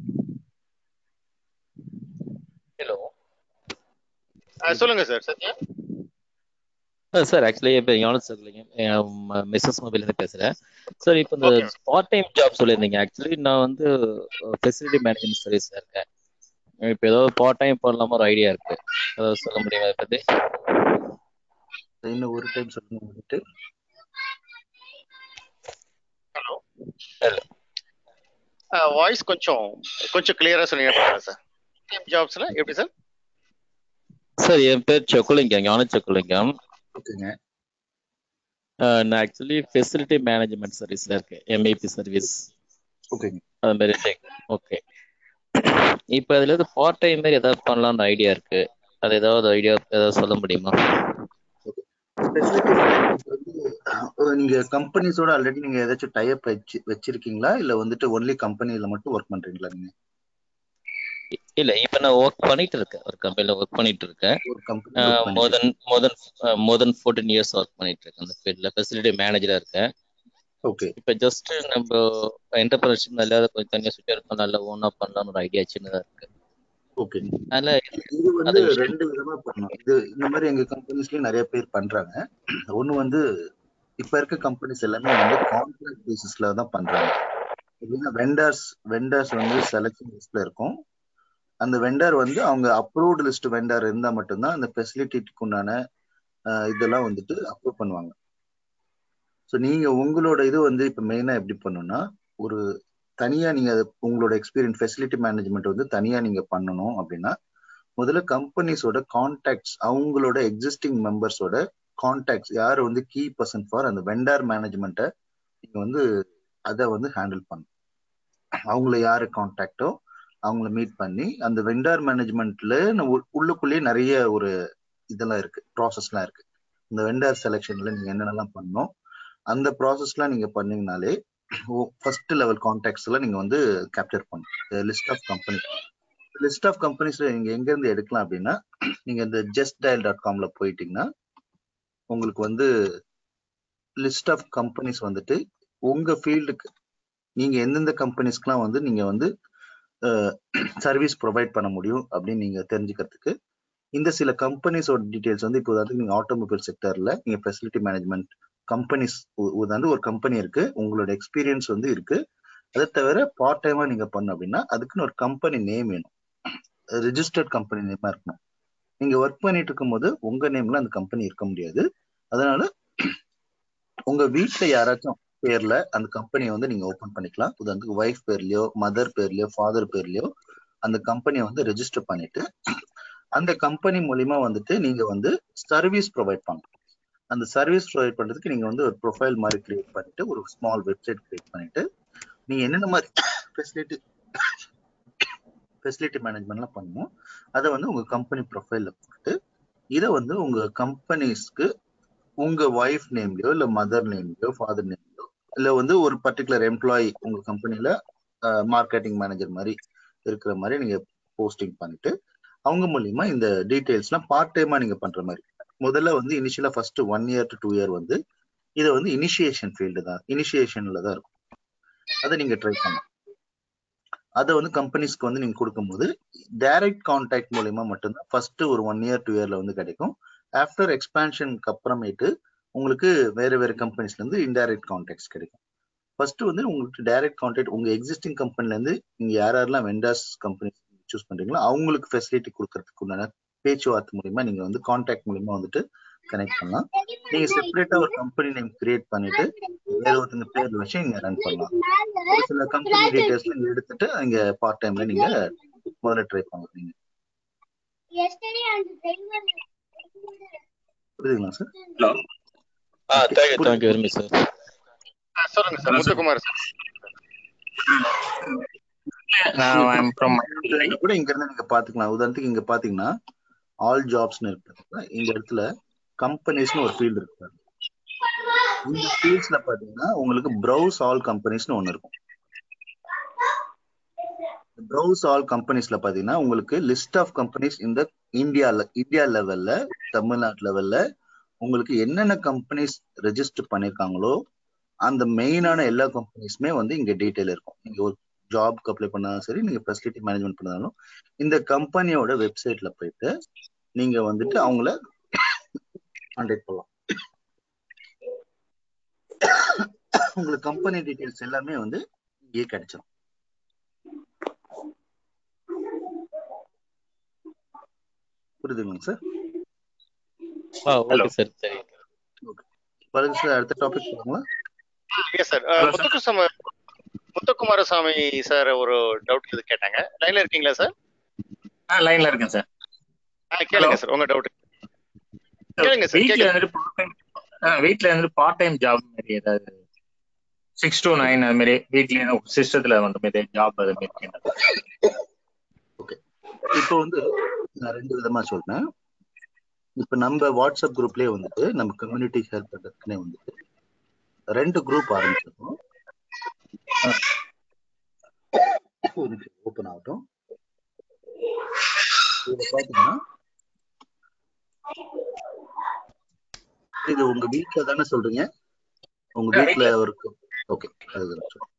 ஹலோ சொல்லுங்க சார் சத்யா சார் ஆக்சுவலி இப்போ யோனஸ் சார் இல்லைங்க மிஸ்ஸஸ் மொபைல்லேருந்து பேசுகிறேன் சார் இப்போ இந்த பார்ட் டைம் ஜாப் சொல்லியிருந்தீங்க ஆக்சுவலி நான் வந்து ஃபெசிலிட்டி மேனேஜ்மெண்ட் சர்வீஸில் இருக்கேன் இப்போ ஏதோ பார்ட் டைம் பண்ணலாமா ஒரு ஐடியா இருக்கு ஏதாவது சொல்ல முடியுமா அதை பற்றி இன்னும் ஒரு டைம் சொல்லுங்க வந்துட்டு ஹலோ ஹலோ வாய்ஸ் கொஞ்சம் கொஞ்சம் கிளியரா சொன்னீங்க சார் ஜாப்ஸ்ல எப்படி சார் சார் என் பேர் சொக்குலிங்கம் ஞான சொக்குலிங்கம் ஓகேங்க நான் ஆக்சுவலி ஃபெசிலிட்டி மேனேஜ்மெண்ட் சர்வீஸ்ல இருக்கேன் எம்ஐபி சர்வீஸ் ஓகேங்க அது மாதிரி ஓகே இப்போ அதுல இருந்து பார்ட் டைம் மாதிரி ஏதாவது பண்ணலாம்னு ஐடியா இருக்கு அது ஏதாவது ஐடியா ஏதாவது சொல்ல முடியுமா ஃபெசிலிட்டி மேனேஜ்மெண்ட் வந்து அஹ், நீங்க கம்பெனிஸோட ஆல்ரெடி நீங்க ஏதாச்சும் டைப் வச்சு வச்சிருக்கீங்களா இல்ல வந்துட்டு ஒன்லி கம்பெனில மட்டும் ஒர்க் பண்றீங்களா நீங்க இல்ல இப்ப நான் ஒர்க் பண்ணிட்டு இருக்கேன் ஒரு கம்பெனில ஒர்க் பண்ணிட்டு இருக்கேன் ஒரு கம்பெனில ஒர்க் மோர் பண்ணிட்டு then more then more then fourteen years work பண்ணிட்டு இருக்கேன் அந்த ஃபீல்ட்ல ஃபெசிலிட்டி மேனேஜரா இருக்கேன் ஓகே இப்ப ஜஸ்ட் நம்ம என்டர்பிரினர்ஷிப் நல்லா கொஞ்சம் தனியா சுற்றி இருக்கோம் நல்லா ஓனா பண்ணலாம்னு ஒரு ஐடியா சின்னதா இருக்கு ஓகே அதனால இது அந்த வந்து விஷயம் ரெண்டு விதமா பண்ணலாம் இது இந்த மாதிரி எங்க கம்பெனிஸ்லயும் நிறைய பேர் பண்றாங்க ஒண்ணு வந்து இப்ப இருக்க கம்பெனிஸ் எல்லாமே வந்து கான்ட்ராக்ட் பேசிஸ்ல தான் பண்றாங்க எப்படின்னா வெண்டர்ஸ் வெண்டர்ஸ் வந்து செலக்ஷன் லிஸ்ட்ல இருக்கும் அந்த வெண்டர் வந்து அவங்க அப்ரூவ்டு லிஸ்ட் வெண்டர் இருந்தா மட்டும்தான் அந்த ஃபெசிலிட்டிக்கு உண்டான அஹ், இதெல்லாம் வந்துட்டு அப்ரூவ் பண்ணுவாங்க ஸோ நீங்க உங்களோட இது வந்து இப்ப மெயினா எப்படி பண்ணணும்னா ஒரு தனியா நீங்க அது உங்களோட எக்ஸ்பீரியன்ஸ் ஃபெசிலிட்டி மேனேஜ்மெண்ட் வந்து தனியா நீங்க பண்ணணும் அப்படின்னா முதல்ல கம்பெனிஸோட கான்டாக்ட்ஸ் அவங்களோட எக்ஸிஸ்டிங் மெம்பர்ஸோட கான்டாக்ட்ஸ் யார் வந்து கீ பர்சன் ஃபார் அந்த வெண்டார் மேனேஜ்மெண்ட்டை நீங்க வந்து அதை வந்து ஹேண்டில் பண்ணணும் அவங்கள யாரு கான்டாக்டோ அவங்கள மீட் பண்ணி அந்த வெண்டார் மேனேஜ்மெண்ட்ல உள்ளுக்குள்ளேயே நிறைய ஒரு இதெல்லாம் இருக்கு ப்ராசஸ்லாம் இருக்கு இந்த வெண்டார் செலெக்ஷன்ல நீங்க என்னென்னலாம் பண்ணணும் அந்த ப்ராசஸ்லாம் நீங்க பண்ணீங்கனாலே ஃபர்ஸ்ட் லெவல் கான்டாக்ட்ஸ் எல்லாம் நீங்க வந்து கேப்சர் பண்ணணும் list of company list of கம்பெனிஸ்ல நீங்க எங்க இருந்து எடுக்கலாம் அப்படின்னா நீங்க இந்த ஜஸ்ட் டயல் டாட் காம்ல போயிட்டீங்கன்னா உங்களுக்கு வந்து லிஸ்ட் ஆஃப் கம்பெனிஸ் வந்துட்டு உங்க ஃபீல்டுக்கு நீங்க எந்தெந்த கம்பெனிஸ்க்குலாம் வந்து நீங்க வந்து சர்வீஸ் ப்ரொவைட் பண்ண முடியும் அப்படின்னு நீங்க தெரிஞ்சுக்கிறதுக்கு இந்த சில கம்பெனிஸோட டீடைல்ஸ் வந்து இப்போ வந்து நீங்க ஆட்டோமொபைல் செக்டர்ல நீங்க ஃபெசிலிட்டி மேனேஜ்மெண்ட் கம்பெனிஸ் வந்து ஒரு கம்பெனி இருக்கு உங்களோட எக்ஸ்பீரியன்ஸ் வந்து இருக்கு அதை தவிர பார்ட் டைமா நீங்க பண்ண அப்படின்னா அதுக்குன்னு ஒரு கம்பெனி நேம் வேணும் ரிஜிஸ்டர்ட் கம்பெனி நேமா இருக்கணும் நீங்க ஒர்க் பண்ணிட்டு இருக்கும்போது உங்க நேம்ல அந்த கம்பெனி இருக்க முடியாது அதனால உங்க வீட்ல யாராச்சும் பேர்ல அந்த கம்பெனியை வந்து நீங்க ஓபன் பண்ணிக்கலாம் உதாரணத்துக்கு ஒய்ஃப் பேர்லயோ மதர் பேர்லயோ ஃபாதர் பேர்லயோ அந்த கம்பெனியை வந்து ரெஜிஸ்டர் பண்ணிட்டு அந்த கம்பெனி மூலியமா வந்துட்டு நீங்க வந்து சர்வீஸ் ப்ரொவைட் பண்ணலாம் அந்த சர்வீஸ் ப்ரொவைட் பண்றதுக்கு நீங்க வந்து ஒரு ப்ரொஃபைல் மாதிரி கிரியேட் பண்ணிட்டு ஒரு ஸ்மால் வெப்சைட் கிரியேட் பண்ணிட்டு நீங்க என்னென்ன மாதிரி ஃபெசிலிட்டி ஃபெசிலிட்டி மேனேஜ்மெண்ட்லாம் பண்ணுமோ அதை வந்து உங்க கம்பெனி ப்ரொஃபைல்ல போட்டு இதை வந்து உங்க கம்பெனிஸ்க்கு உங்க ஒய்ஃப் நேம்லயோ இல்ல மதர் நேம்லயோ ஃபாதர் நேம்லயோ இல்ல வந்து ஒரு பர்டிகுலர் எம்ப்ளாயி உங்க கம்பெனில மார்க்கெட்டிங் மேனேஜர் மாதிரி இருக்கிற மாதிரி நீங்க போஸ்டிங் பண்ணிட்டு அவங்க மூலியமா இந்த டீடைல்ஸ்லாம் பார்ட் டைமா நீங்க பண்ற மாதிரி முதல்ல வந்து இனிஷியலா first one year to two year வந்து இதை வந்து இனிஷியேஷன் ஃபீல்டு தான் இனிஷியேஷன்ல தான் இருக்கும் அதை நீங்க ட்ரை பண்ணலாம் அதை வந்து கம்பெனிஸ்க்கு வந்து நீங்க கொடுக்கும்போது டைரக்ட் கான்டாக்ட் மூலியமா மட்டும்தான் ஃபர்ஸ்ட் ஒரு ஒன் இயர் டூ இயர்ல வந்து கிடைக்கும் ஆஃப்டர் எக்ஸ்பான்ஷனுக்கு அப்புறமேட்டு உங்களுக்கு வேற வேற கம்பெனிஸ்ல இருந்து இன்டைரக்ட் கான்டாக்ட்ஸ் கிடைக்கும் ஃபர்ஸ்ட் வந்து உங்களுக்கு டைரக்ட் கான்டாக்ட் உங்க எக்ஸிஸ்டிங் கம்பெனில இருந்து நீங்க யார் யாரெல்லாம் வெண்டர்ஸ் கம்பெனி சூஸ் பண்றீங்களோ அவங்களுக்கு ஃபெசிலிட்டி கொடுக்கறதுக்கு உண்டான பேச்சுவார்த்தை மூலியமா நீங்க வந்து கான்டாக்ட் மூலியமா வந்துட்டு கனெக்ட் பண்ணலாம் நீங்க செப்பரேட்டா ஒரு கம்பெனி நேம் கிரியேட் பண்ணிட்டு வேற ஒருத்தங்க பேர்ல வச்சு நீங்க ரன் பண்ணலாம் ஒரு சில கம்பெனி டீடைல்ஸ் நீங்க எடுத்துட்டு நீங்க பார்ட் டைம்ல நீங்க முதல்ல ட்ரை பண்ணலாம் நீங்க புரியுதுங்களா சார் ஹலோ ஆ thank you thank you very much sir சொல்லுங்க சார் முத்துக்குமார் சார் கூட இங்க இருந்து நீங்க பாத்துக்கலாம் உதாரணத்துக்கு இங்க பாத்தீங்கன்னா ஆல் ஜாப்ஸ்னு இருக்கு இந்த இடத்துல கம்பெனிஸ்னு ஒரு ஃபீல்டு இருக்கு இந்த ஃபீல்ட்ஸ்ல பாத்தீங்கன்னா உங்களுக்கு ப்ரௌஸ் ஆல் கம்பெனிஸ்னு ஒண்ணு இருக்கும் ப்ரௌஸ் ஆல் கம்பெனிஸ்ல பாத்தீங்கன்னா உங்களுக்கு லிஸ்ட் ஆஃப் கம்பெனிஸ் இந்த இந்தியால இந்தியா லெவல்ல தமிழ்நாட்டு லெவல்ல உங்களுக்கு என்னென்ன கம்பெனிஸ் ரெஜிஸ்டர் பண்ணிருக்காங்களோ அந்த மெயினான எல்லா கம்பெனிஸுமே வந்து இங்க டீட்டெயில் இருக்கும் நீங்க ஒரு ஜாப்க்கு அப்ளை பண்ணாலும் சரி நீங்க ஃபெசிலிட்டி மேனேஜ்மெண்ட் பண்ணாலும் இந்த கம்பெனியோட வெப்சைட்ல போயிட்டு நீங்க வந்துட்டு அவங்கள கான்டாக்ட் பண்ணலாம் உங்களுக்கு கம்பெனி டீடைல்ஸ் எல்லாமே வந்து இங்கே கிடைச்சிடும் புரியுதுங்களா சார் ஆ ஓகே சார் சரி பாருங்க சார் அடுத்த டாபிக் போகலாம் yes sir Muthukusamy Muthukumarasamy sir ஒரு டவுட் இது கேட்டாங்க லைன்ல இருக்கீங்களா சார் ஆ லைன்ல இருக்கேன் சார் கேளுங்க சார் உங்க டவுட் கேளுங்க சார் வீட்ல இருந்துட்டு பார்ட் டைம் வீட்ல இருந்துட்டு பார்ட் டைம் ஜாப் மாதிரி ஏதாவது சிக்ஸ் டு நைன் அது மாதிரி வீட்ல சிஸ்டத்துல வந்து மாதிரி ஜாப் அது மாதிரி ஓகே இப்போ வந்து நான் ரெண்டு விதமா சொல்றேன் இப்ப நம்ம வாட்ஸ்அப் குரூப்லயே வந்துட்டு நம்ம கம்யூனிட்டி ஹெல்ப் பண்றதுக்குனே வந்துட்டு ரெண்டு குரூப் ஆரம்பிச்சிருக்கோம் ஓப்பன் ஆகட்டும் இதுல பாத்தீங்கன்னா இது உங்க வீட்ல தானே சொல்றீங்க உங்க வீட்ல ஒரு ஓகே அதுதான் சொல்றேன்.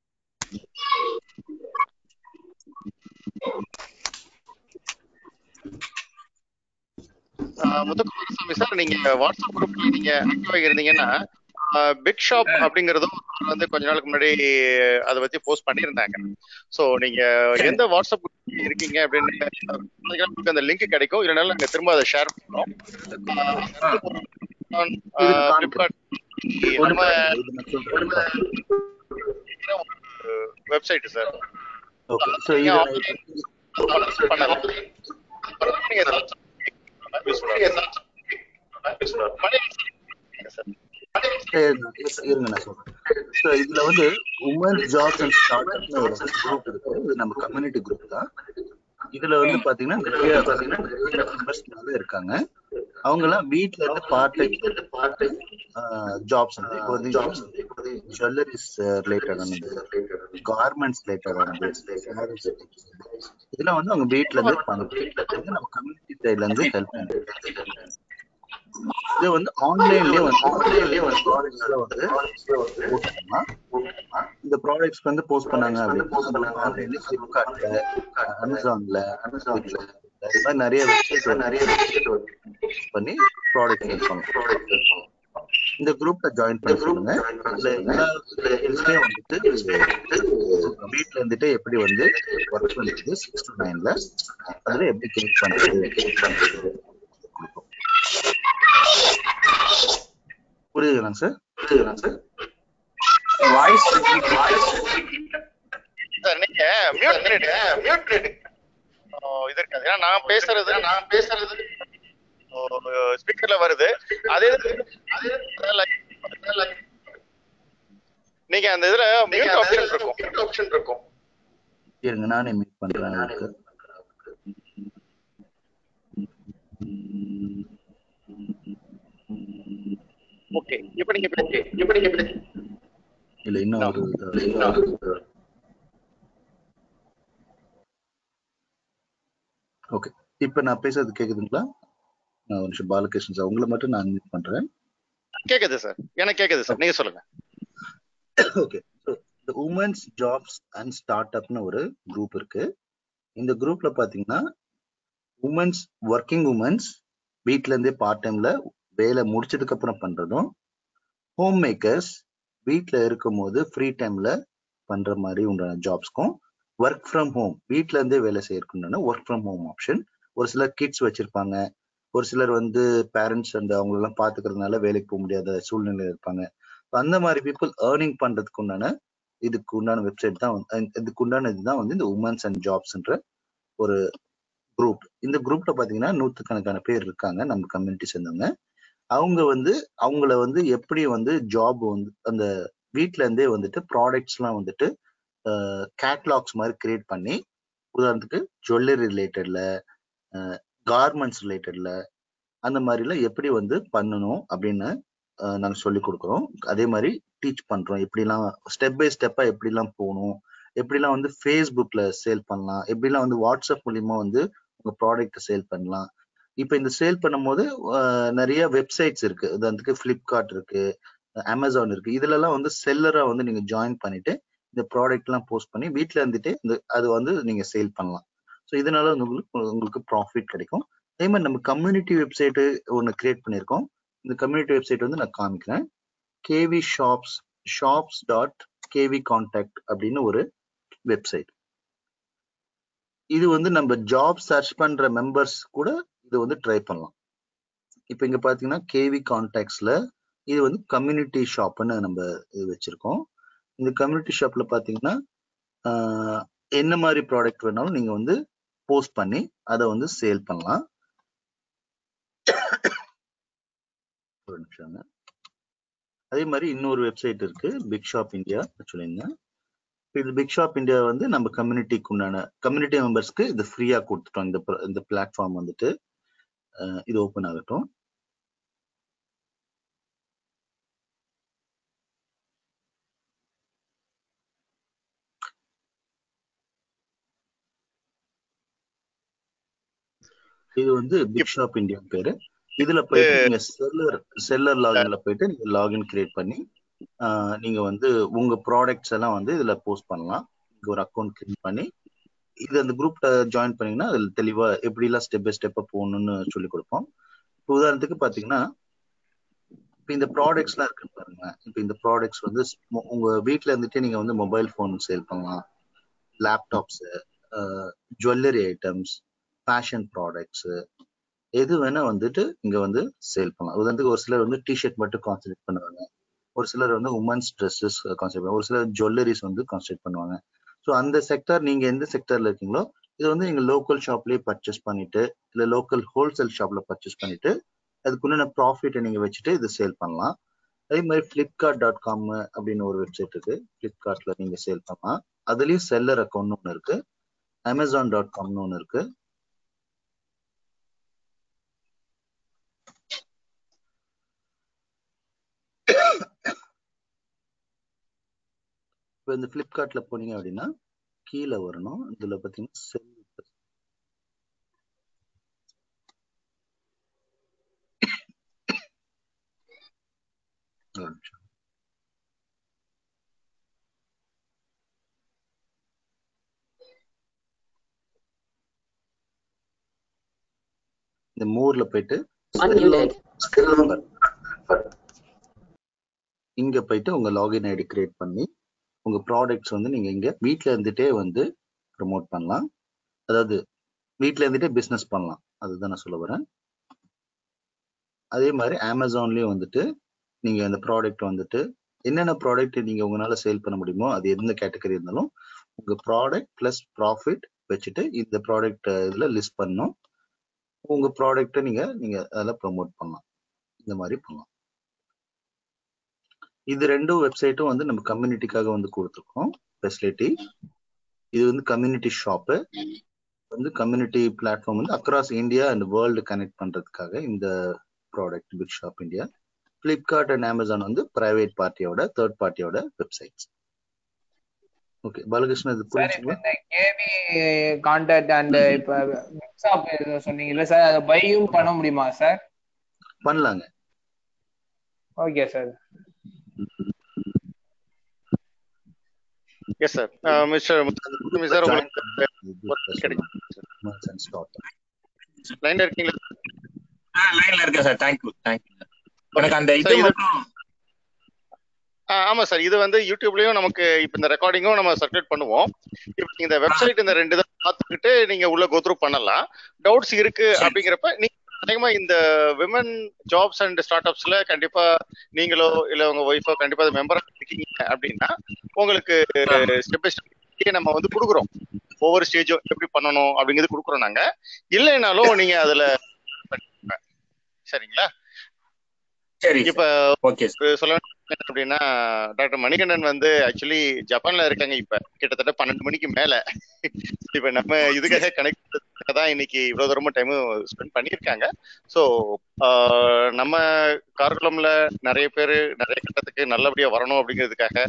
ஆஹ் முத்துக்குமாரசாமி சார் நீங்க வாட்ஸ்அப் குரூப்ல நீங்க ஆக்டிவா இருந்தீங்கன்னா பிக் ஷாப் அப்படிங்கறதும் வந்து கொஞ்ச நாளுக்கு முன்னாடி அதை பத்தி போஸ்ட் பண்ணியிருந்தாங்க சோ நீங்க எந்த வாட்ஸ்அப் குரூப் இருக்கீங்க அப்படின்னு உங்களுக்கு அந்த லிங்க் கிடைக்கும் இல்லைனாலும் நாங்க திரும்ப அதை ஷேர் பண்றோம் பிளிப்கார்ட் நம்ம வெப்சைட் சார் ஓகே ஸோ இது பண்ணலாம் நீங்க இருங்க நான் சொல்றேன் ஸோ இதுல வந்து உமன் ஜாப்ஸ் அண்ட் ஸ்டார்ட் அப்னு ஒரு குரூப் இருக்கு இது நம்ம கம்யூனிட்டி குரூப் தான் இதுல வந்து பாத்தீங்கன்னா நிறைய பாத்தீங்கன்னா நிறைய மெம்பர்ஸ் நிறைய இருக்காங்க அவங்க எல்லாம் வீட்ல இருந்து part time part time jobs வந்து இப்போ வந்து ஜாப்ஸ் வந்து இப்போ வந்து ஜுவல்லரிஸ் ரிலேட்டடானது கார்மெண்ட்ஸ் ரிலேட்டடானது இதெல்லாம் வந்து அவங்க வீட்ல இருந்து பண்ணுறது நம்ம கம்யூனிட்டி சைட்ல இருந்து ஹெல்ப் பண்ணுறது இது வந்து ஆன்லைன்லயே வந்து ஆன்லைன்லயே வந்து ப்ராடக்ட்ஸ்ல வந்து போட்டாங்கன்னா இந்த ப்ராடக்ட்ஸ் வந்து போஸ்ட் பண்ணாங்க அப்படின்னா ஆன்லைன்ல ஃபிளிப்கார்ட்ல அமேசான்ல அமேசான்ல இது மாதிரி நிறைய வெப்சைட் நிறைய வெப்சைட் பண்ணி ப்ராடக்ட் சேல் பண்ணுவோம் இந்த குரூப்ல ஜாயின் பண்ண சொல்லுங்க இதுல எல்லா இதுலயும் வந்துட்டு வீட்ல இருந்துட்டு எப்படி வந்து ஒர்க் பண்ணிட்டு சிக்ஸ் டு நைன்ல அதுல எப்படி கிளிக் பண்றது கிளிக் பண்றது புரியுதுங்களா சார் புரியுதுங்களா சார் வாய்ஸ் சார் நீங்க மியூட் பண்ணிடுங்க மியூட் பண்ணிடுங்க இது இருக்காது ஏன்னா நான் பேசுறது நான் பேசுறது ஸ்பீக்கர்ல வருது அதே அதே நீங்க அந்த இதுல மியூட் ஆப்ஷன் இருக்கும் மியூட் ஆப்ஷன் இருக்கும் இருங்க நானே மீட் பண்றேன் உங்களுக்கு ஓகே இப்போ நீங்க ஓகே இப்போ நீங்க இல்ல இன்னும் ஒரு ஓகே இப்ப நான் பேசுறது கேக்குதுங்களா நான் ஒரு நிமிஷம் பாலகிருஷ்ணன் சார் உங்களை மட்டும் நான் மீட் பண்றேன் கேக்குது சார் எனக்கு கேக்குது சார் நீங்க சொல்லுங்க ஓகே இந்த உமன்ஸ் ஜாப்ஸ் அண்ட் ஸ்டார்ட் அப்னு ஒரு குரூப் இருக்கு இந்த குரூப்ல பாத்தீங்கன்னா உமன்ஸ் ஒர்க்கிங் உமன்ஸ் வீட்ல இருந்தே பார்ட் டைம்ல வேலை முடிச்சதுக்கு அப்புறம் பண்றதும் ஹோம் மேக்கர்ஸ் வீட்ல இருக்கும் போது ஃப்ரீ டைம்ல பண்ற மாதிரி உண்டான ஜாப்ஸ்க்கும் ஒர்க் ஃப்ரம் ஹோம் வீட்ல இருந்தே வேலை செய்யறதுக்கு ஒர்க் ஃப்ரம் ஹோம் ஆப்ஷன் ஒரு சிலர் கிட்ஸ் வச்சிருப்பாங்க ஒரு சிலர் வந்து பேரண்ட்ஸ் அந்த அவங்களெல்லாம் பாத்துக்கிறதுனால வேலைக்கு போக முடியாத சூழ்நிலையில இருப்பாங்க அந்த மாதிரி பீப்புள் ஏர்னிங் பண்றதுக்கு உண்டான இதுக்கு உண்டான வெப்சைட் தான் வந்து- இதுக்கு உண்டான இதுதான் வந்து இந்த உமன்ஸ் அண்ட் ஜாப்ஸ்ன்ற ஒரு குரூப் இந்த குரூப்ல பாத்தீங்கன்னா நூத்துக்கணக்கான பேர் இருக்காங்க நம்ம கம்யூனிட்டி சேர்ந்தவங்க அவங்க வந்து அவங்கள வந்து எப்படி வந்து ஜாப் வந்து அந்த வீட்ல இருந்தே வந்துட்டு ப்ராடக்ட்ஸ் எல்லாம் வந்துட்டு கேட்லாக்ஸ் மாதிரி கிரியேட் பண்ணி உதாரணத்துக்கு ஜுவல்லரி ரிலேட்டட்ல கார்மெண்ட்ஸ் ரிலேட்டட்ல அந்த மாதிரிலாம் எப்படி வந்து பண்ணணும் அப்படின்னு அஹ், நாங்க சொல்லி கொடுக்குறோம் அதே மாதிரி டீச் பண்றோம் எப்படிலாம் ஸ்டெப் பை ஸ்டெப்பா எப்படிலாம் போகணும் எப்படிலாம் வந்து ஃபேஸ்புக்ல சேல் பண்ணலாம் எப்படிலாம் வந்து வாட்ஸ்அப் மூலியமா வந்து உங்க ப்ராடக்ட் சேல் பண்ணலாம் இப்போ இந்த சேல் பண்ணும்போது அஹ், நிறைய வெப்சைட்ஸ் இருக்கு உதாரணத்துக்கு ஃப்ளிப்கார்ட் இருக்கு அமேசான் இருக்கு இதுல எல்லாம் வந்து செல்லரா வந்து நீங்க ஜாயின் பண்ணிட்டு இந்த ப்ராடக்ட் எல்லாம் போஸ்ட் பண்ணி வீட்ல இருந்துட்டு இந்த அது வந்து நீங்க சேல் பண்ணலாம் ஸோ இதனால வந்து உங்களுக்கு உங்களுக்கு ப்ராஃபிட் கிடைக்கும் அதே மாதிரி நம்ம கம்யூனிட்டி வெப்சைட் ஒன்று கிரியேட் பண்ணியிருக்கோம் இந்த கம்யூனிட்டி வெப்சைட் வந்து நான் காமிக்கிறேன் KV shops shops dot KV contact அப்படின்னு ஒரு வெப்சைட் இது வந்து நம்ம ஜாப் சர்ச் பண்ற மெம்பர்ஸ் கூட இது வந்து ட்ரை பண்ணலாம் இப்போ இங்க பாத்தீங்கன்னா கேவி கான்டாக்ட்ஸ்ல இது வந்து கம்யூனிட்டி ஷாப்னு நம்ம இது வச்சிருக்கோம் இந்த கம்யூனிட்டி ஷாப்ல பாத்தீங்கன்னா ஆஹ், என்ன மாதிரி ப்ராடக்ட் வேணாலும் நீங்க வந்து போஸ்ட் பண்ணி அதை வந்து சேல் பண்ணலாம் ஒரு நிமிஷங்க அதே மாதிரி இன்னொரு வெப்சைட் இருக்கு பிக் ஷாப் இந்தியா சொல்லியிருந்தேன் இது பிக் ஷாப் இந்தியா வந்து நம்ம கம்யூனிட்டிக்கு உண்டான கம்யூனிட்டி மெம்பர்ஸ்க்கு இது ஃப்ரீயா கொடுத்துட்டோம் இந்த pr- இந்த பிளாட்ஃபார்ம் வந்துட்டு அஹ் இது ஓப்பன் ஆகட்டும் இது வந்து பிக் ஷாப் இந்தியா பேரு இதுல போயிட்டு நீங்க செல்லர் செல்லர் லாகின்ல போயிட்டு நீங்க லாகின் கிரியேட் பண்ணி ஆஹ் நீங்க வந்து உங்க ப்ராடக்ட்ஸ் எல்லாம் வந்து இதுல போஸ்ட் பண்ணலாம் இங்க ஒரு அக்கௌண்ட் கிரியேட் பண்ணி இது அந்த குரூப்ல ஜாயின் பண்ணீங்கன்னா அதுல தெளிவா எப்படி எல்லாம் ஸ்டெப் பை ஸ்டெப்பா போகணும்னு சொல்லி கொடுப்போம் இப்போ உதாரணத்துக்கு பாத்தீங்கன்னா இப்போ இந்த ப்ராடக்ட்ஸ் எல்லாம் இருக்கு பாருங்க இப்போ இந்த ப்ராடக்ட்ஸ் வந்து ஸ்ம- உங்க வீட்ல இருந்துட்டே நீங்க வந்து மொபைல் ஃபோன் சேல் பண்ணலாம் laptops jewellery items fashion products எது வேணா வந்துட்டு இங்க வந்து சேல் பண்ணலாம் உதாரணத்துக்கு ஒரு சிலர் வந்து டிஷர்ட் மட்டும் கான்சென்ட்ரேட் பண்ணுவாங்க ஒரு சிலர் வந்து உமன்ஸ் ட்ரெஸ்ஸஸ் கான்சென்ட்ரேட் பண்ணுவாங்க ஒரு சிலர் ஜுவல்லரிஸ் வந்து கான்சென்ட்ரேட் பண்ணுவாங்க ஸோ அந்த செக்டர் நீங்க எந்த செக்டர்ல இருக்கீங்களோ இது வந்து நீங்க லோக்கல் ஷாப்லயே பர்ச்சேஸ் பண்ணிட்டு இல்ல லோக்கல் ஹோல்சேல் ஷாப்ல பர்ச்சேஸ் பண்ணிட்டு அதுக்குண்டான ப்ராஃபிட்டை நீங்க வச்சுட்டு இது சேல் பண்ணலாம் அதே மாதிரி ஃபிளிப்கார்ட் டாட் காம் அப்படின்னு ஒரு வெப்சைட் இருக்கு ஃபிளிப்கார்ட்ல நீங்க சேல் பண்ணலாம் அதுலயும் செல்லர் அக்கௌண்ட் ஒன்று இருக்கு அமேசான் டாட் காம்னு ஒன்று இருக்கு இப்போ இந்த ஃபிளிப்கார்ட்ல போனீங்க அப்படின்னா கீழே வரணும் இதுல பாத்தீங்கன்னா செல் ஒரு நிமிஷம். இந்த மூர்ல போயிட்டு Unmuted. செல்லர் இங்க போயிட்டு உங்க லாகின் ஐடி கிரியேட் பண்ணி உங்க ப்ராடக்ட்ஸ் வந்து நீங்க இங்க வீட்ல இருந்துட்டே வந்து ப்ரோமோட் பண்ணலாம் அதாவது வீட்ல இருந்துட்டே பிசினஸ் பண்ணலாம் அதுதான் நான் சொல்ல வரேன் அதே மாதிரி அமேசான்லயும் வந்துட்டு நீங்க அந்த ப்ராடக்ட் வந்துட்டு என்னென்ன ப்ராடக்ட் நீங்க உங்களால சேல் பண்ண முடியுமோ அது எந்த கேட்டகரி இருந்தாலும் உங்க ப்ராடக்ட் பிளஸ் ப்ராஃபிட் வச்சுட்டு இந்த ப்ராடக்ட் இதுல லிஸ்ட் பண்ணணும் உங்க ப்ராடக்ட்டை நீங்க நீங்க அதில் ப்ரோமோட் பண்ணலாம் இந்த மாதிரி பண்ணலாம் இது ரெண்டும் வெப்சைட்டும் வந்து நம்ம கம்யூனிட்டிக்காக வந்து கொடுத்துருக்கோம் ஃபெசிலிட்டி இது வந்து கம்யூனிட்டி ஷாப்பு வந்து கம்யூனிட்டி பிளாட்ஃபார்ம் வந்து across India and world connect பண்றதுக்காக இந்த product big shop India Flipkart and Amazon வந்து பிரைவேட் பார்ட்டியோட தேர்ட் பார்ட்டியோட வெப்சைட்ஸ் ஓகே பாலகிருஷ்ணன் இது சார் இப்ப புரிஞ்சுங்களா இந்த கேவி கான்டாக்ட் அண்ட் இப்ப மிக்ஸாப் சொன்னீங்கல்ல சார் அதை பையும் பண்ண முடியுமா சார் பண்ணலாங்க okay sir yes sir mister Muthusamy sir உங்களுக்கு லைன்ல இருக்கீங்களா லைன்ல இருக்கேன் சார் தேங்க்யூ தேங்க்யூ எனக்கு அந்த சார் இது இது மட்டும் ஆ, ஆமா சார் இது வந்து யூடியூப்லயும் நமக்கு இப்ப இந்த ரெக்கார்டிங்கும் நம்ம சர்க்குலேட் பண்ணுவோம் இப்போ நீங்க இந்த வெப்சைட் இந்த ரெண்டு இதை பார்த்துக்கிட்டு நீங்க உள்ள கோத்ரூ பண்ணலாம் டவுட்ஸ் இருக்கு அப்படிங்கிறப்ப நீங்க அதிகமா இந்த விமன் ஜாப்ஸ் அண்ட் ஸ்டார்ட் அப்ஸ்ல கண்டிப்பா நீங்களோ இல்ல உங்க ஒய்ஃபோ கண்டிப்பா அது மெம்பரா இருக்கீங்க அப்படின்னா உங்களுக்கு ஸ்டெப் பை ஸ்டெப் நம்ம வந்து கொடுக்குறோம் ஒவ்வொரு ஸ்டேஜும் எப்படி பண்ணணும் அப்படிங்கிறது கொடுக்குறோம் நாங்க இல்லைனாலும் நீங்க அதுல சரிங்களா சரி இப்ப ஓகே சொல்ல வேண்டியது என்ன அப்படின்னா டாக்டர் மணிகண்டன் வந்து ஆக்சுவலி ஜப்பான்ல இருக்காங்க இப்ப கிட்டத்தட்ட பன்னெண்டு மணிக்கு மேல இப்ப நம்ம இதுக்காக கனெக்ட் தான் இன்னைக்கு இவ்வளவு தூரமும் டைம் ஸ்பெண்ட் பண்ணியிருக்காங்க ஸோ நம்ம கார்குலம்ல நிறைய பேர் நிறைய கட்டத்துக்கு நல்லபடியா வரணும் அப்படிங்கிறதுக்காக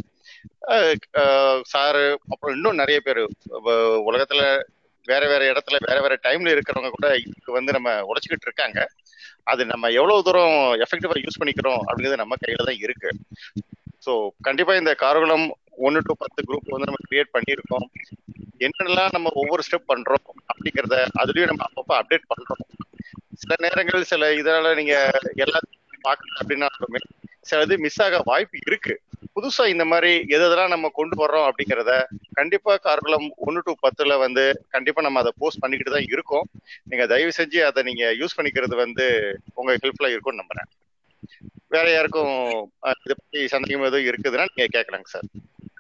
சாரு அப்புறம் இன்னும் நிறைய பேர் உலகத்துல வேற வேற இடத்துல வேற வேற டைம்ல இருக்கிறவங்க கூட இதுக்கு வந்து நம்ம உழைச்சிக்கிட்டு இருக்காங்க அது நம்ம எவ்வளவு தூரம் எஃபெக்டிவா யூஸ் பண்ணிக்கிறோம் அப்படிங்கிறது நம்ம கையில தான் இருக்கு ஸோ கண்டிப்பா இந்த கார்குலம் ஒன்னு டு பத்து குரூப் வந்து நம்ம கிரியேட் பண்ணியிருக்கோம் என்னென்னலாம் நம்ம ஒவ்வொரு ஸ்டெப் பண்றோம் அப்படிங்கிறத அதுலயும் நம்ம அப்பப்போ அப்டேட் பண்றோம் சில நேரங்கள் சில இதனால நீங்க எல்லாத்தையும் பார்க்கணும் அப்படின்னாலுமே சில இது மிஸ் ஆக வாய்ப்பு இருக்கு புதுசா இந்த மாதிரி எது எதெல்லாம் நம்ம கொண்டு வர்றோம் அப்படிங்கிறத கண்டிப்பா கார்குலம் ஒன்னு டு பத்துல வந்து கண்டிப்பா நம்ம அதை போஸ்ட் பண்ணிக்கிட்டு தான் இருக்கோம் நீங்க தயவு செஞ்சு அதை நீங்க யூஸ் பண்ணிக்கிறது வந்து உங்க ஹெல்ப்ஃபுல்லா இருக்கும்னு நம்புறேன் வேற யாருக்கும் இதை பத்தி சந்தேகம் எதுவும் இருக்குதுன்னா நீங்க கேட்கலாங்க சார்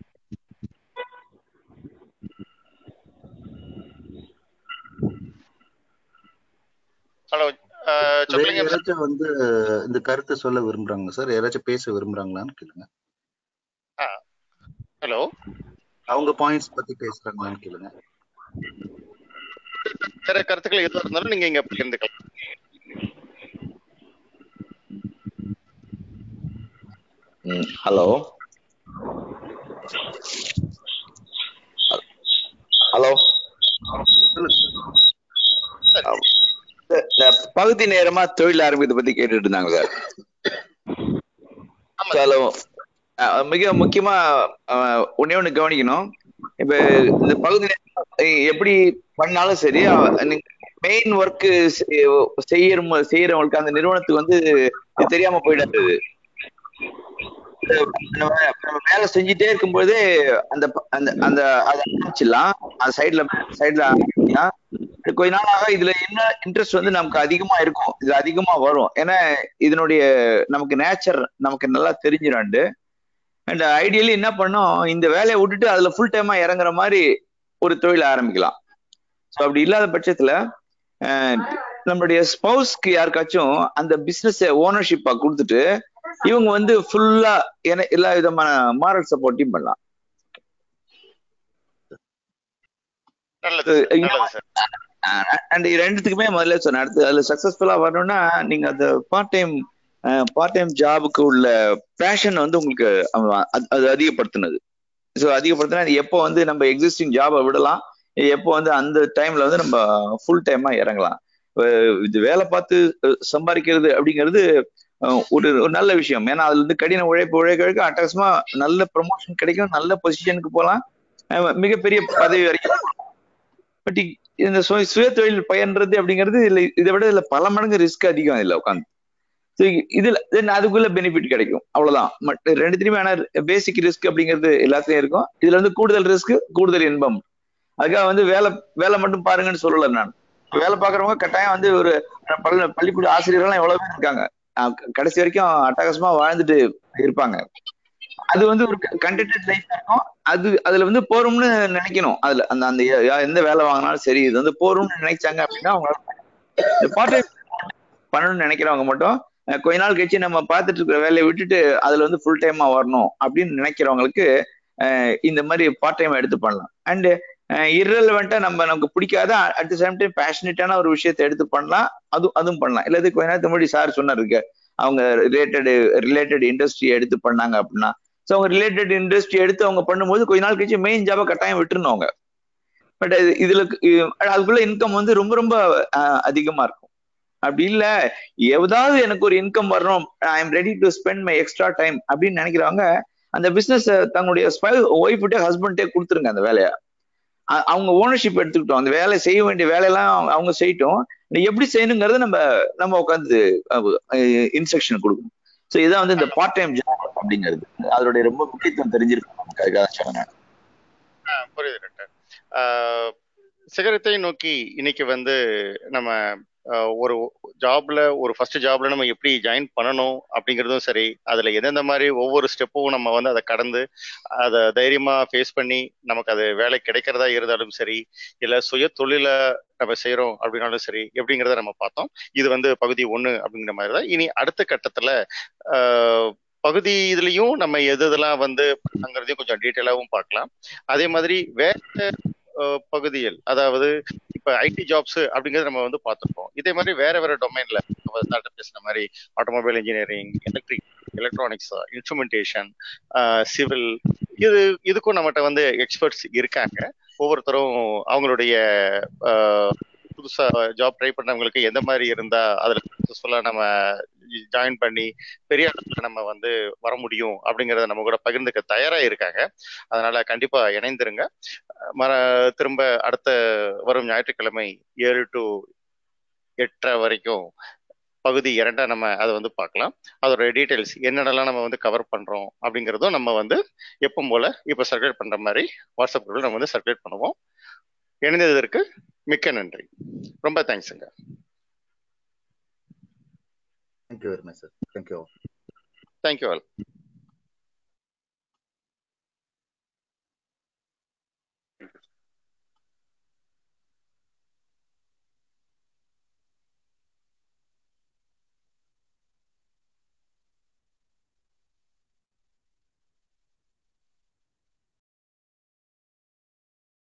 ஹலோ வேற யாராச்சும் வந்து இந்த கருத்தை சொல்ல விரும்புறாங்க சார் யாராச்சும் பேச விரும்புறாங்களான்னு கேளுங்க ஹலோ அவங்க பாயிண்ட்ஸ் பத்தி பேசுறாங்களான்னு கேளுங்க வேற கருத்துக்கள் எதுவும் இருந்தாலும் நீங்க இங்க பகிர்ந்துக்கலாம் ஹலோ ஹலோ இந்த பகுதி நேரமா தொழில் ஆரம்பிக்கிறத பத்தி கேட்டுட்டு இருந்தாங்க சார் ஹலோ மிக முக்கியமா அஹ், ஒண்ணே ஒண்ணு கவனிக்கணும் இப்ப இந்த பகுதி நேரம் எப்படி பண்ணாலும் சரி மெயின் ஒர்க் செய்யற செய்யறவங்களுக்கு அந்த நிறுவனத்துக்கு வந்து இது தெரியாம போயிடாது நம்ம நம்ம வேலை செஞ்சுட்டே இருக்கும்போதே அந்த ப- அந்த அந்த அதை ஆரம்பிச்சிடலாம் அந்த சைட்ல சைட்ல ஆரம்பிக்கலாம் கொஞ்ச நாளாக இதுல என்ன இன்ட்ரெஸ்ட் வந்து நமக்கு அதிகமா இருக்கும் இது அதிகமா வரும் ஏன்னா இதனுடைய நமக்கு நேச்சர் நமக்கு நல்லா தெரிஞ்சிடாண்டு அண்ட் ஐடியலி என்ன பண்ணோம் இந்த வேலையை விட்டுட்டு அதுல ஃபுல் டைமா இறங்குற மாதிரி ஒரு தொழில் ஆரம்பிக்கலாம் ஸோ அப்படி இல்லாத பட்சத்துல அஹ், நம்மளுடைய ஸ்பௌஸ்க்கு யாருக்காச்சும் அந்த பிசினஸ் ஓனர்ஷிப்பா கொடுத்துட்டு இவங்க வந்து ஃபுல்லா எல்லா விதமான மாரல் சப்போர்ட்டையும் பண்ணலாம் நல்லது சார் நல்லது சார் அண்ட் ரெண்டுத்துக்குமே முதல்ல சொன்னேன் அடுத்து அதுல சக்சஸ்ஃபுல்லா வரணும்னா நீங்க அந்த பார்ட் டைம் பார்ட் டைம் ஜாபுக்கு உள்ள பேஷன் வந்து உங்களுக்கு அவ- அது அது அதிகப்படுத்தினது ஸோ அதிகப்படுத்தினா அது எப்போ வந்து நம்ம எக்ஸிஸ்டிங் ஜாபை விடலாம் எப்போ வந்து அந்த டைம்ல வந்து நம்ம ஃபுல் டைமா இறங்கலாம் இப்ப இது வேலை பார்த்து அஹ், சம்பாதிக்கிறது அப்படிங்கிறது அஹ், ஒரு ஒரு நல்ல விஷயம் ஏன்னா அதுல இருந்து கடின உழைப்பு உழைக்க உழைக்க அட்டகாசமா நல்ல ப்ரமோஷன் கிடைக்கும் நல்ல பொசிஷனுக்கு போகலாம் அஹ், மிகப்பெரிய பதவி வரைக்கும் பட் இந்த சுய சுய தொழில் பயன்றது அப்படிங்கிறது இதுல இதை விட இதுல பல மடங்கு ரிஸ்க் அதிகம் இதுல உட்காந்து So, இதுல then அதுக்குள்ள பெனிஃபிட் கிடைக்கும் அவ்வளவுதான் மற்ற ரெண்டுத்திலுமே ஆனா பேசிக் ரிஸ்க் அப்படிங்கிறது எல்லாத்துலயும் இருக்கும் இதுல வந்து கூடுதல் ரிஸ்க் கூடுதல் இன்பம் அதுக்காக வந்து வேலை வேலை மட்டும் பாருங்கன்னு சொல்லல நான் வேலை பாக்குறவங்க கட்டாயம் வந்து ஒரு பள்ளி பள்ளிக்கூட ஆசிரியர்கள்லாம் எவ்வளவு பேர் இருக்காங்க அஹ் க- கடைசி வரைக்கும் அட்டகாசமா வாழ்ந்துட்டு இருப்பாங்க அது வந்து ஒரு கண்டென்ட் லைஃப் இருக்கும் அது அதுல வந்து போறோம்னு நினைக்கணும் அதுல அந்த அந்த யா- யா- எந்த வேலை வாங்கினாலும் சரி இது வந்து போறோம்னு நினைச்சாங்க அப்படின்னா அவங்க பார்ட் டைம் பண்ணணும்னு நினைக்கிறவங்க மட்டும் அஹ் கொஞ்ச நாள் கழிச்சு நம்ம பார்த்துட்டு இருக்கிற வேலையை விட்டுட்டு அதுல வந்து ஃபுல் டைமா வரணும் அப்படின்னு நினைக்கிறவங்களுக்கு அஹ் இந்த மாதிரி பார்ட் டைம் எடுத்து பண்ணலாம் அண்ட் இரலவெண்டா நம்ம நமக்கு பிடிக்காத அட் த சேம் டைம் பேஷனேட்டான ஒரு விஷயத்தை எடுத்து பண்ணலாம் அதுவும் அதுவும் பண்ணலாம் இல்ல இது கொஞ்ச நேரத்துக்கு முன்னாடி சார் சொன்னார் இருக்கு அவங்க ரிலேட்டட் ரிலேட்டட் இண்டஸ்ட்ரி எடுத்து பண்ணாங்க அப்படின்னா ஸோ அவங்க ரிலேட்டட் இண்டஸ்ட்ரி எடுத்து அவங்க பண்ணும்போது கொஞ்ச நாள் கழிச்சு மெயின் ஜாபை கட்டாயம் விட்டுருணும் அவங்க பட் இதுல இ- அதுக்குள்ள இன்கம் வந்து ரொம்ப ரொம்ப அஹ், அதிகமா இருக்கும் அப்படி இல்ல ஏதாவது எனக்கு ஒரு இன்கம் வரணும் I am ready to spend my extra time அப்படின்னு நினைக்கிறவங்க அந்த பிசினஸ் தங்களுடைய ஒய்ஃப்டே ஹஸ்பண்டே கொடுத்துருங்க அந்த வேலையை அ- அவங்க ஓனர்ஷிப் எடுத்துக்கிட்டோம் அந்த வேலை செய்ய வேண்டிய வேலையெல்லாம் அவங்க- அவங்க செய்யட்டும் நீ எப்படி செய்யணுங்கிறத நம்ம நம்ம உட்காந்து இன்ஸ்ட்ரக்ஷன் கொடுக்கணும் ஸோ இதான் வந்து இந்த பார்ட் டைம் ஜாப் அப்படிங்கிறது அதோடைய ரொம்ப முக்கியத்துவம் தெரிஞ்சிருக்கும் நமக்கு அதுக்காக சொன்னேன் ஆ, புரியுது டாக்டர் ஆஹ் சிகரத்தை நோக்கி இன்னைக்கு வந்து நம்ம ஆஹ் ஒரு ஜாப்ல ஒரு ஃபர்ஸ்ட் ஜாப்ல நம்ம எப்படி ஜாயின் பண்ணணும் அப்படிங்கிறதும் சரி அதுல எந்தெந்த மாதிரி ஒவ்வொரு ஸ்டெப்பும் நம்ம வந்து அதை கடந்து அதை தைரியமா ஃபேஸ் பண்ணி நமக்கு அது வேலை கிடைக்கிறதா இருந்தாலும் சரி இல்ல சுய தொழில நம்ம செய்றோம் அப்படின்னாலும் சரி எப்படிங்கிறத நம்ம பார்த்தோம் இது வந்து பகுதி ஒண்ணு அப்படிங்கிற மாதிரி தான் இனி அடுத்த கட்டத்துல ஆஹ் பகுதி இதுலயும் நம்ம எது எதெல்லாம் வந்து பண்ணங்கிறதையும் கொஞ்சம் டீட்டெயிலாகவும் பார்க்கலாம் அதே மாதிரி வேற அஹ், பகுதியில் அதாவது இப்ப ஐடி ஜாப்ஸ் அப்படிங்கறத நம்ம வந்து பார்த்திருக்கோம் இதே மாதிரி வேற வேற டொமைன்ல ஸ்டார்ட் பேசின மாதிரி automobile engineering electric electronics instrumentation civil இது இதுக்கும் நம்மகிட்ட வந்து எக்ஸ்பர்ட்ஸ் இருக்காங்க ஒவ்வொருத்தரும் அவங்களுடைய அஹ், புதுசா ஜாப் ட்ரை பண்ணவங்களுக்கு எந்த மாதிரி இருந்தா அதுல சக்சஸ்ஃபுல்லா நம்ம ஜாயின் பண்ணி பெரிய இடத்துல நம்ம வந்து வர முடியும் அப்படிங்கறத நம்ம கூட பகிர்ந்துக்க தயாரா இருக்காங்க அதனால கண்டிப்பா இணைந்திருங்க மற திரும்ப அடுத்த வரும் ஞாயிற்றுக்கிழமை ஏழு டு எட்டரை வரைக்கும் பகுதி இரண்டா நம்ம அதை வந்து பார்க்கலாம் அதோட டீடைல்ஸ் என்னென்னலாம் நம்ம வந்து கவர் பண்றோம் அப்படிங்கிறதும் நம்ம வந்து எப்பவும் போல இப்போ சர்க்குலேட் பண்ற மாதிரி வாட்ஸ்அப் குரூப்ல நம்ம வந்து சர்க்குலேட் பண்ணுவோம் இணைந்ததற்கு மிக்க நன்றி ரொம்ப தேங்க்ஸுங்க thank you very much sir thank you thank you all